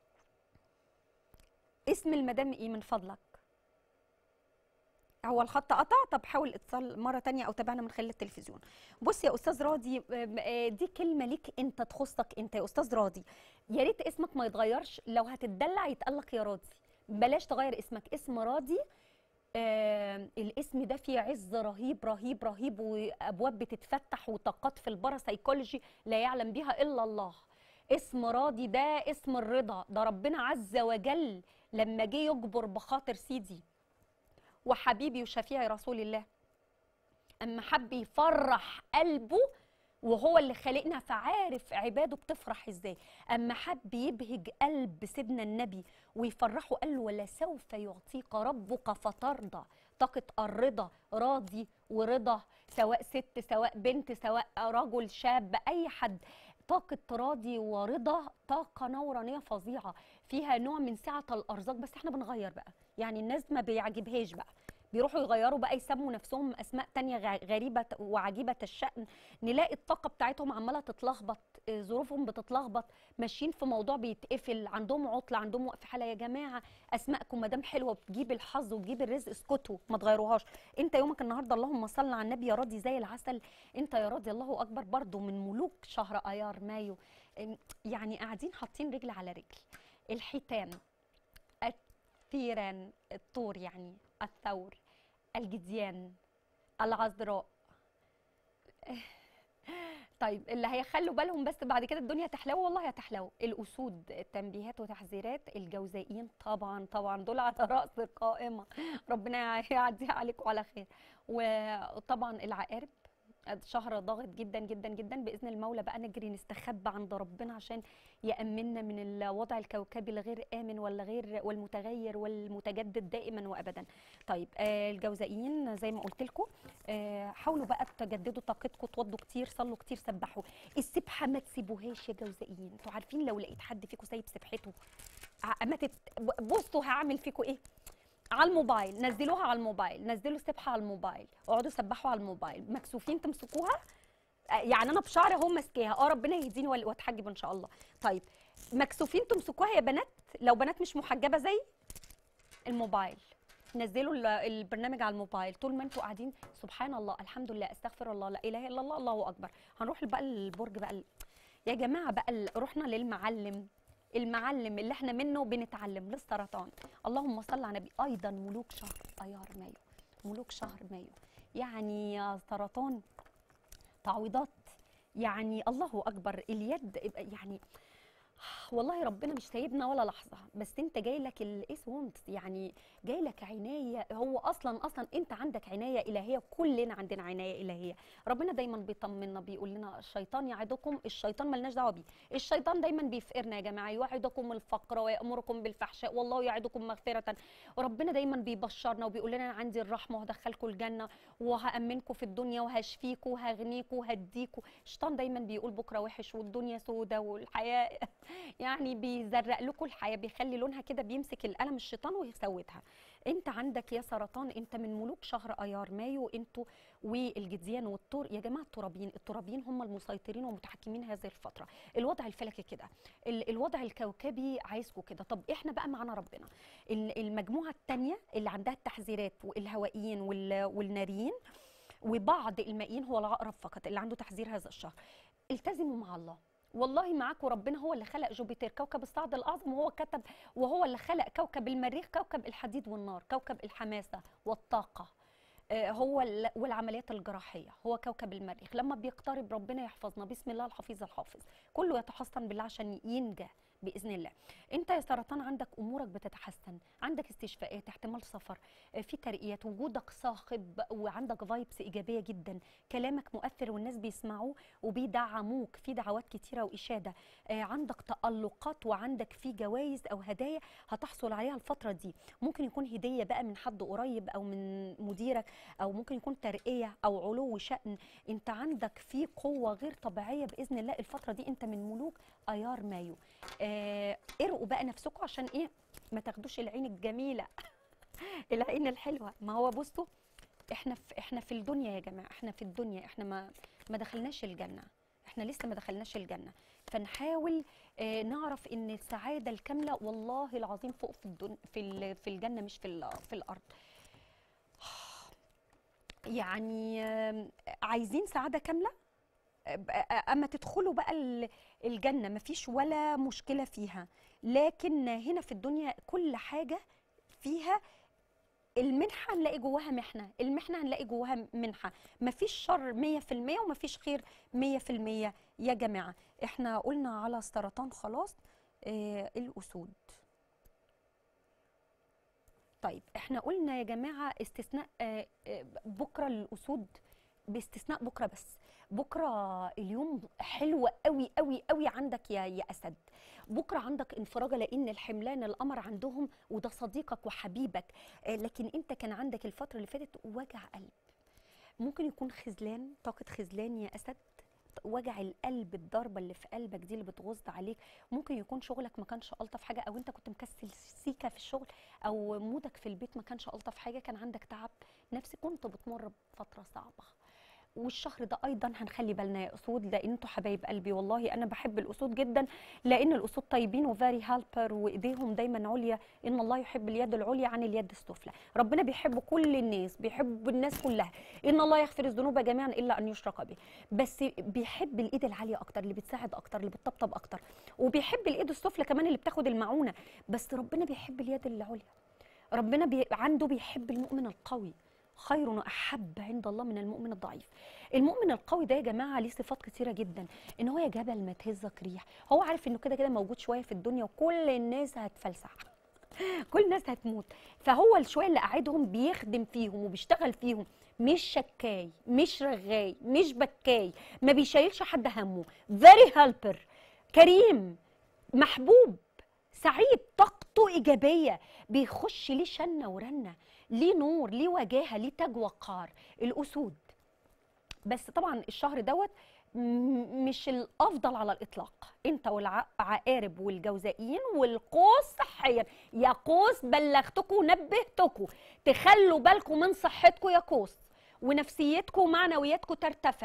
اسم المدام ايه من فضلك هو الخط قطع طب حاول اتصال مره تانية او تابعنا من خلال التلفزيون بص يا استاذ راضي آم، آه، دي كلمه ليك انت تخصك انت يا استاذ راضي يا ريت اسمك ما يتغيرش لو هتتدلع يتقالك يا راضي بلاش تغير اسمك اسم راضي آه الاسم ده فيه عز رهيب رهيب رهيب وابواب بتتفتح وطاقات في الباراسايكولوجي لا يعلم بها الا الله اسم راضي ده اسم الرضا ده ربنا عز وجل لما جه يجبر بخاطر سيدي وحبيبي وشفيعي رسول الله اما حب يفرح قلبه وهو اللي خلقنا فعارف عباده بتفرح ازاي اما حب يبهج قلب سيدنا النبي ويفرحه قال له ولسوف يعطيك ربك فترضى طاقة الرضا راضي ورضا سواء ست سواء بنت سواء رجل شاب أي حد طاقة راضي ورضا طاقة نورانية فظيعة فيها نوع من سعة الأرزاق بس احنا بنغير بقى يعني الناس ما بيعجبهاش بقى بيروحوا يغيروا بقى يسموا نفسهم اسماء تانية غ- غريبه وعجيبه الشأن نلاقي الطاقه بتاعتهم عماله تتلخبط آه، ظروفهم بتتلخبط ماشيين في موضوع بيتقفل عندهم عطله عندهم وقف حاله يا جماعه اسماءكم ما دام حلوه بتجيب الحظ وتجيب الرزق اسكتوا ما تغيروهاش انت يومك النهارده اللهم صل على النبي يا راضي زي العسل انت يا راضي الله اكبر برضو من ملوك شهر ايار مايو ام، يعني قاعدين حاطين رجل على رجل الحيتان الثيران الطور يعني الثور الجديان العذراء طيب اللي هيخلوا بالهم بس بعد كده الدنيا تحلو والله هتحلو الاسود تنبيهات وتحذيرات الجوزائيين طبعا طبعا دول على راس القائمه ربنا يعديها عليكم على خير وطبعا العقارب شهر ضاغط جدا جدا جدا باذن المولى بقى نجري نستخبى عند ربنا عشان يامننا من الوضع الكوكبي الغير امن ولا غير والمتغير والمتجدد دائما وابدا طيب آه الجوزائيين زي ما قلت لكم آه حاولوا بقى تجددوا طاقتكم توضوا كتير صلوا كتير سبحوا السبحه ما تسيبوهاش يا جوزائيين انتوا عارفين لو لقيت حد فيكم سايب سبحته ع- ما تت... بصوا هعمل فيكم ايه على الموبايل نزلوها على الموبايل نزلوا السبحه على الموبايل اقعدوا سبحوا على الموبايل مكسوفين تمسكوها آه، يعني انا بشعر اهو ماسكاها اه ربنا يهديني وال- واتحجب ان شاء الله طيب مكسوفين تمسكوها يا بنات لو بنات مش محجبه زي الموبايل نزلوا ال- البرنامج على الموبايل طول ما انتوا قاعدين سبحان الله الحمد لله استغفر الله لا اله الا الله الله اكبر هنروح بقى البرج بقى ال- يا جماعه بقى ال- رحنا للمعلم المعلم اللي احنا منه بنتعلم للسرطان اللهم صل على نبي ايضا ملوك شهر ايار مايو ملوك شهر مايو يعني يا سرطان تعويضات يعني الله اكبر اليد يعني والله ربنا مش سايبنا ولا لحظه بس انت جاي لك الايس وونت يعني جاي لك عنايه هو اصلا اصلا انت عندك عنايه الهيه كلنا عندنا عنايه الهيه ربنا دايما بيطمنا بيقول لنا الشيطان يعدكم الشيطان ملناش دعوه بيه الشيطان دايما بيفقرنا يا جماعه يوعدكم الفقر ويامركم بالفحشاء والله يعدكم مغفره وربنا دايما بيبشرنا وبيقول لنا انا عندي الرحمه وهدخلكم الجنه وهامنكم في الدنيا وهشفيكم وهغنيكم وهديكم الشيطان دايما بيقول بكره وحش والدنيا سودة والحياه يعني بيزرق لكم الحياه بيخلي لونها كده بيمسك القلم الشيطان ويسودها انت عندك يا سرطان انت من ملوك شهر ايار مايو انتوا والجديان والطور يا جماعه الترابيين الترابيين هم المسيطرين ومتحكمين هذه الفتره الوضع الفلكي كده ال- الوضع الكوكبي عايزكم كده طب احنا بقى معانا ربنا ال- المجموعه الثانيه اللي عندها التحذيرات والهوائيين وال- والناريين وبعض المائيين هو العقرب فقط اللي عنده تحذير هذا الشهر التزموا مع الله والله معاكم ربنا هو اللي خلق جوبيتر كوكب الصعد الاعظم وهو كتب وهو اللي خلق كوكب المريخ كوكب الحديد والنار كوكب الحماسه والطاقه آه، هو ال- والعمليات الجراحيه هو كوكب المريخ لما بيقترب ربنا يحفظنا بسم الله الحفيظ الحافظ كله يتحصن بالله عشان ينجى باذن الله انت يا سرطان عندك امورك بتتحسن عندك استشفاءات احتمال سفر آه، في ترقيات وجودك صاخب وعندك فايبس ايجابيه جدا كلامك مؤثر والناس بيسمعوه وبيدعموك في دعوات كتيره واشاده آه، عندك تالقات وعندك في جوائز او هدايا هتحصل عليها الفتره دي ممكن يكون هديه بقى من حد قريب او من مديرك او ممكن يكون ترقيه او علو شأن انت عندك في قوه غير طبيعيه باذن الله الفتره دي انت من ملوك ايار مايو آه ارقوا بقى نفسكم عشان ايه ما تاخدوش العين الجميله العين الحلوه ما هو بصوا احنا في احنا في الدنيا يا جماعه احنا في الدنيا احنا ما ما دخلناش الجنه احنا لسه ما دخلناش الجنه فنحاول آه نعرف ان السعاده الكامله والله العظيم فوق في الدن في ال- في الجنه مش في ال- في الارض يعني آم، عايزين سعاده كامله بقى- اما تدخلوا بقى ال- الجنه مفيش ولا مشكله فيها لكن هنا في الدنيا كل حاجه فيها المنحه هنلاقي جواها محنه المحنه هنلاقي جواها منحه مفيش شر 100% ومفيش خير 100% يا جماعه احنا قلنا على السرطان خلاص آه الاسود طيب احنا قلنا يا جماعه استثناء آه آه، بكره للاسود باستثناء بكره بس بكره اليوم حلو قوي قوي قوي عندك يا يا اسد بكره عندك انفراجه لان الحملان القمر عندهم وده صديقك وحبيبك آه، لكن انت كان عندك الفتره اللي فاتت وجع قلب ممكن يكون خذلان طاقه خذلان يا اسد وجع القلب الضربه اللي في قلبك دي اللي بتغص عليك ممكن يكون شغلك ما كانش الطف حاجه او انت كنت مكسل سيكه في الشغل او مودك في البيت ما كانش الطف حاجه كان عندك تعب نفسي كنت بتمر بفتره صعبه والشهر ده ايضا هنخلي بالنا يا اسود لان انتوا حبايب قلبي والله انا بحب الاسود جدا لان الاسود طيبين وفاري هالبر وايديهم دايما عليا ان الله يحب اليد العليا عن اليد السفلى ربنا بيحب كل الناس بيحب الناس كلها ان الله يغفر الذنوب جميعا الا ان يشرك به بس بيحب الايد العاليه اكتر اللي بتساعد اكتر اللي بتطبطب اكتر وبيحب الايد السفلى كمان اللي بتاخد المعونه بس ربنا بيحب اليد العليا ربنا بي... عنده بيحب المؤمن القوي خير واحب عند الله من المؤمن الضعيف المؤمن القوي ده يا جماعه ليه صفات كتيره جدا ان هو يا جبل ما تهزك ريح هو عارف انه كده كده موجود شويه في الدنيا وكل الناس هتفلسع كل الناس هتموت فهو الشويه اللي قاعدهم بيخدم فيهم وبيشتغل فيهم مش شكاي مش رغاي مش بكاي ما بيشيلش حد همه فيري هيلبر كريم محبوب سعيد طاقته ايجابيه بيخش ليه شنه ورنه ليه نور ليه وجاهه ليه تاج وقار الاسود بس طبعا الشهر دوت م- مش الافضل على الاطلاق انت والعقارب والجوزائيين والقوس صحيا يا قوس بلغتكم ونبهتكم تخلوا بالكم من صحتكم يا قوس ونفسيتكم ومعنوياتكم ترتفع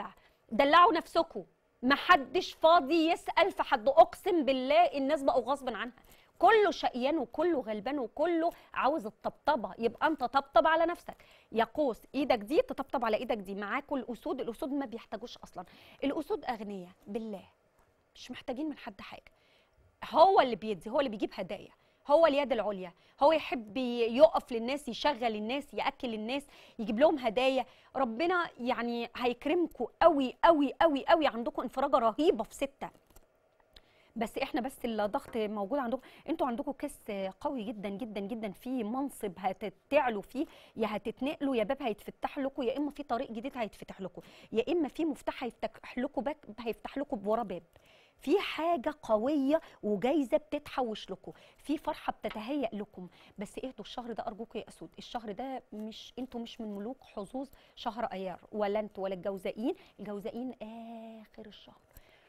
دلعوا نفسكم محدش فاضي يسال في حد اقسم بالله الناس بقوا غصب عنها كله شقيان وكله غلبان وكله عاوز الطبطبه يبقى انت طبطب على نفسك يا قوس ايدك دي تطبطب على ايدك دي معاكوا الاسود الاسود ما بيحتاجوش اصلا الاسود اغنياء بالله مش محتاجين من حد حاجه هو اللي بيدي هو اللي بيجيب هدايا هو اليد العليا هو يحب يقف للناس يشغل الناس ياكل الناس يجيب لهم هدايا ربنا يعني هيكرمكم قوي قوي قوي قوي عندكم انفراجه رهيبه في سته بس احنا بس الضغط موجود عندكم انتوا عندكم كاس قوي جدا جدا جدا في منصب هتتعلوا فيه يا هتتنقلوا يا باب هيتفتح لكم يا اما في طريق جديد هيتفتح لكم يا اما في مفتاح هيفتح لكم باب هيفتح لكم ورا باب في حاجة قوية وجايزة بتتحوش لكم في فرحة بتتهيأ لكم بس اهدوا الشهر ده أرجوكم يا أسود الشهر ده مش انتوا مش من ملوك حظوظ شهر أيار ولا انتوا ولا الجوزائين الجوزائين آخر الشهر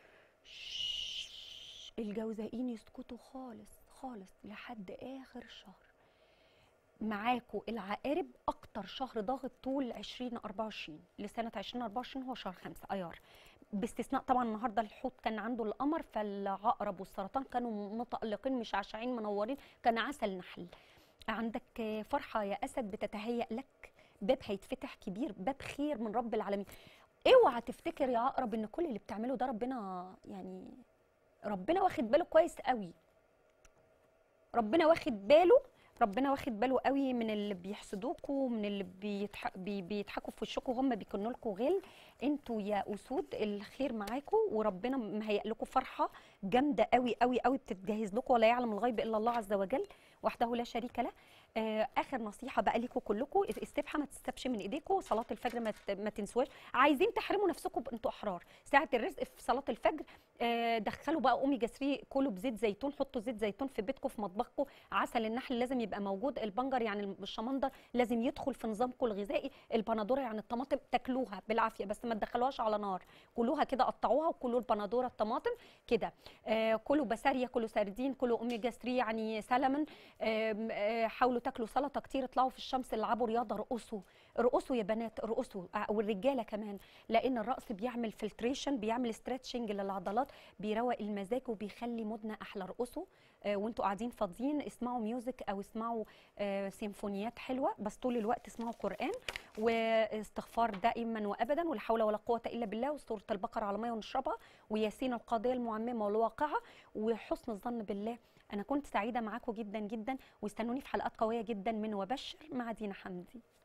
شش، الجوزائين يسكتوا خالص خالص لحد آخر الشهر معاكوا العقارب أكتر شهر ضاغط طول 2024 لسنة 2024 هو شهر خمسة أيار باستثناء طبعا النهارده الحوت كان عنده القمر فالعقرب والسرطان كانوا متألقين مش عشعين منورين كان عسل نحل عندك فرحة يا أسد بتتهيأ لك باب هيتفتح كبير باب خير من رب العالمين اوعى تفتكر يا عقرب ان كل اللي بتعمله ده ربنا يعني ربنا واخد باله كويس قوي ربنا واخد باله ربنا واخد باله قوي من اللي بيحسدوكوا من اللي بيتح... بي... بيضحكوا في وشكوا هم بيكونوا لكم غل انتوا يا اسود الخير معاكم وربنا مهيئ لكم فرحه جامده قوي قوي قوي بتتجهز لكم ولا يعلم الغيب الا الله عز وجل وحده لا شريك له آه اخر نصيحه بقى ليكم كلكم السبحه ما تستبش من ايديكم صلاه الفجر ما, ت... ما تنسوهاش عايزين تحرموا نفسكم انتوا احرار ساعه الرزق في صلاه الفجر آه دخلوا بقى اوميجا 3 كلوا بزيت زيتون حطوا زيت زيتون في بيتكم في مطبخكم عسل النحل لازم يبقى موجود البنجر يعني الشمندر لازم يدخل في نظامكم الغذائي البندوره يعني الطماطم تاكلوها بالعافيه بس ما تدخلوهاش على نار كلوها كده قطعوها وكلوا البندوره الطماطم كده آه كلوا بسارية كلوا سردين كلوا اوميجا 3 يعني سلمون آه آه حاولوا تاكلوا سلطه كتير اطلعوا في الشمس العبوا رياضه رقصوا رقصوا يا بنات رقصوا والرجاله كمان لان الرقص بيعمل فلتريشن بيعمل ستريتشنج للعضلات بيروق المزاج وبيخلي مودنا احلى رقصوا آه وانتوا قاعدين فاضيين اسمعوا ميوزك او اسمعوا آه سيمفونيات حلوه بس طول الوقت اسمعوا قران واستغفار دائما وابدا ولا حول ولا قوه الا بالله وسوره البقره على ميه ونشربها وياسين القاضيه المعممه والواقعه وحسن الظن بالله انا كنت سعيده معاكم جدا جدا واستنوني في حلقات قويه جدا من وبشر مع دينا حمدي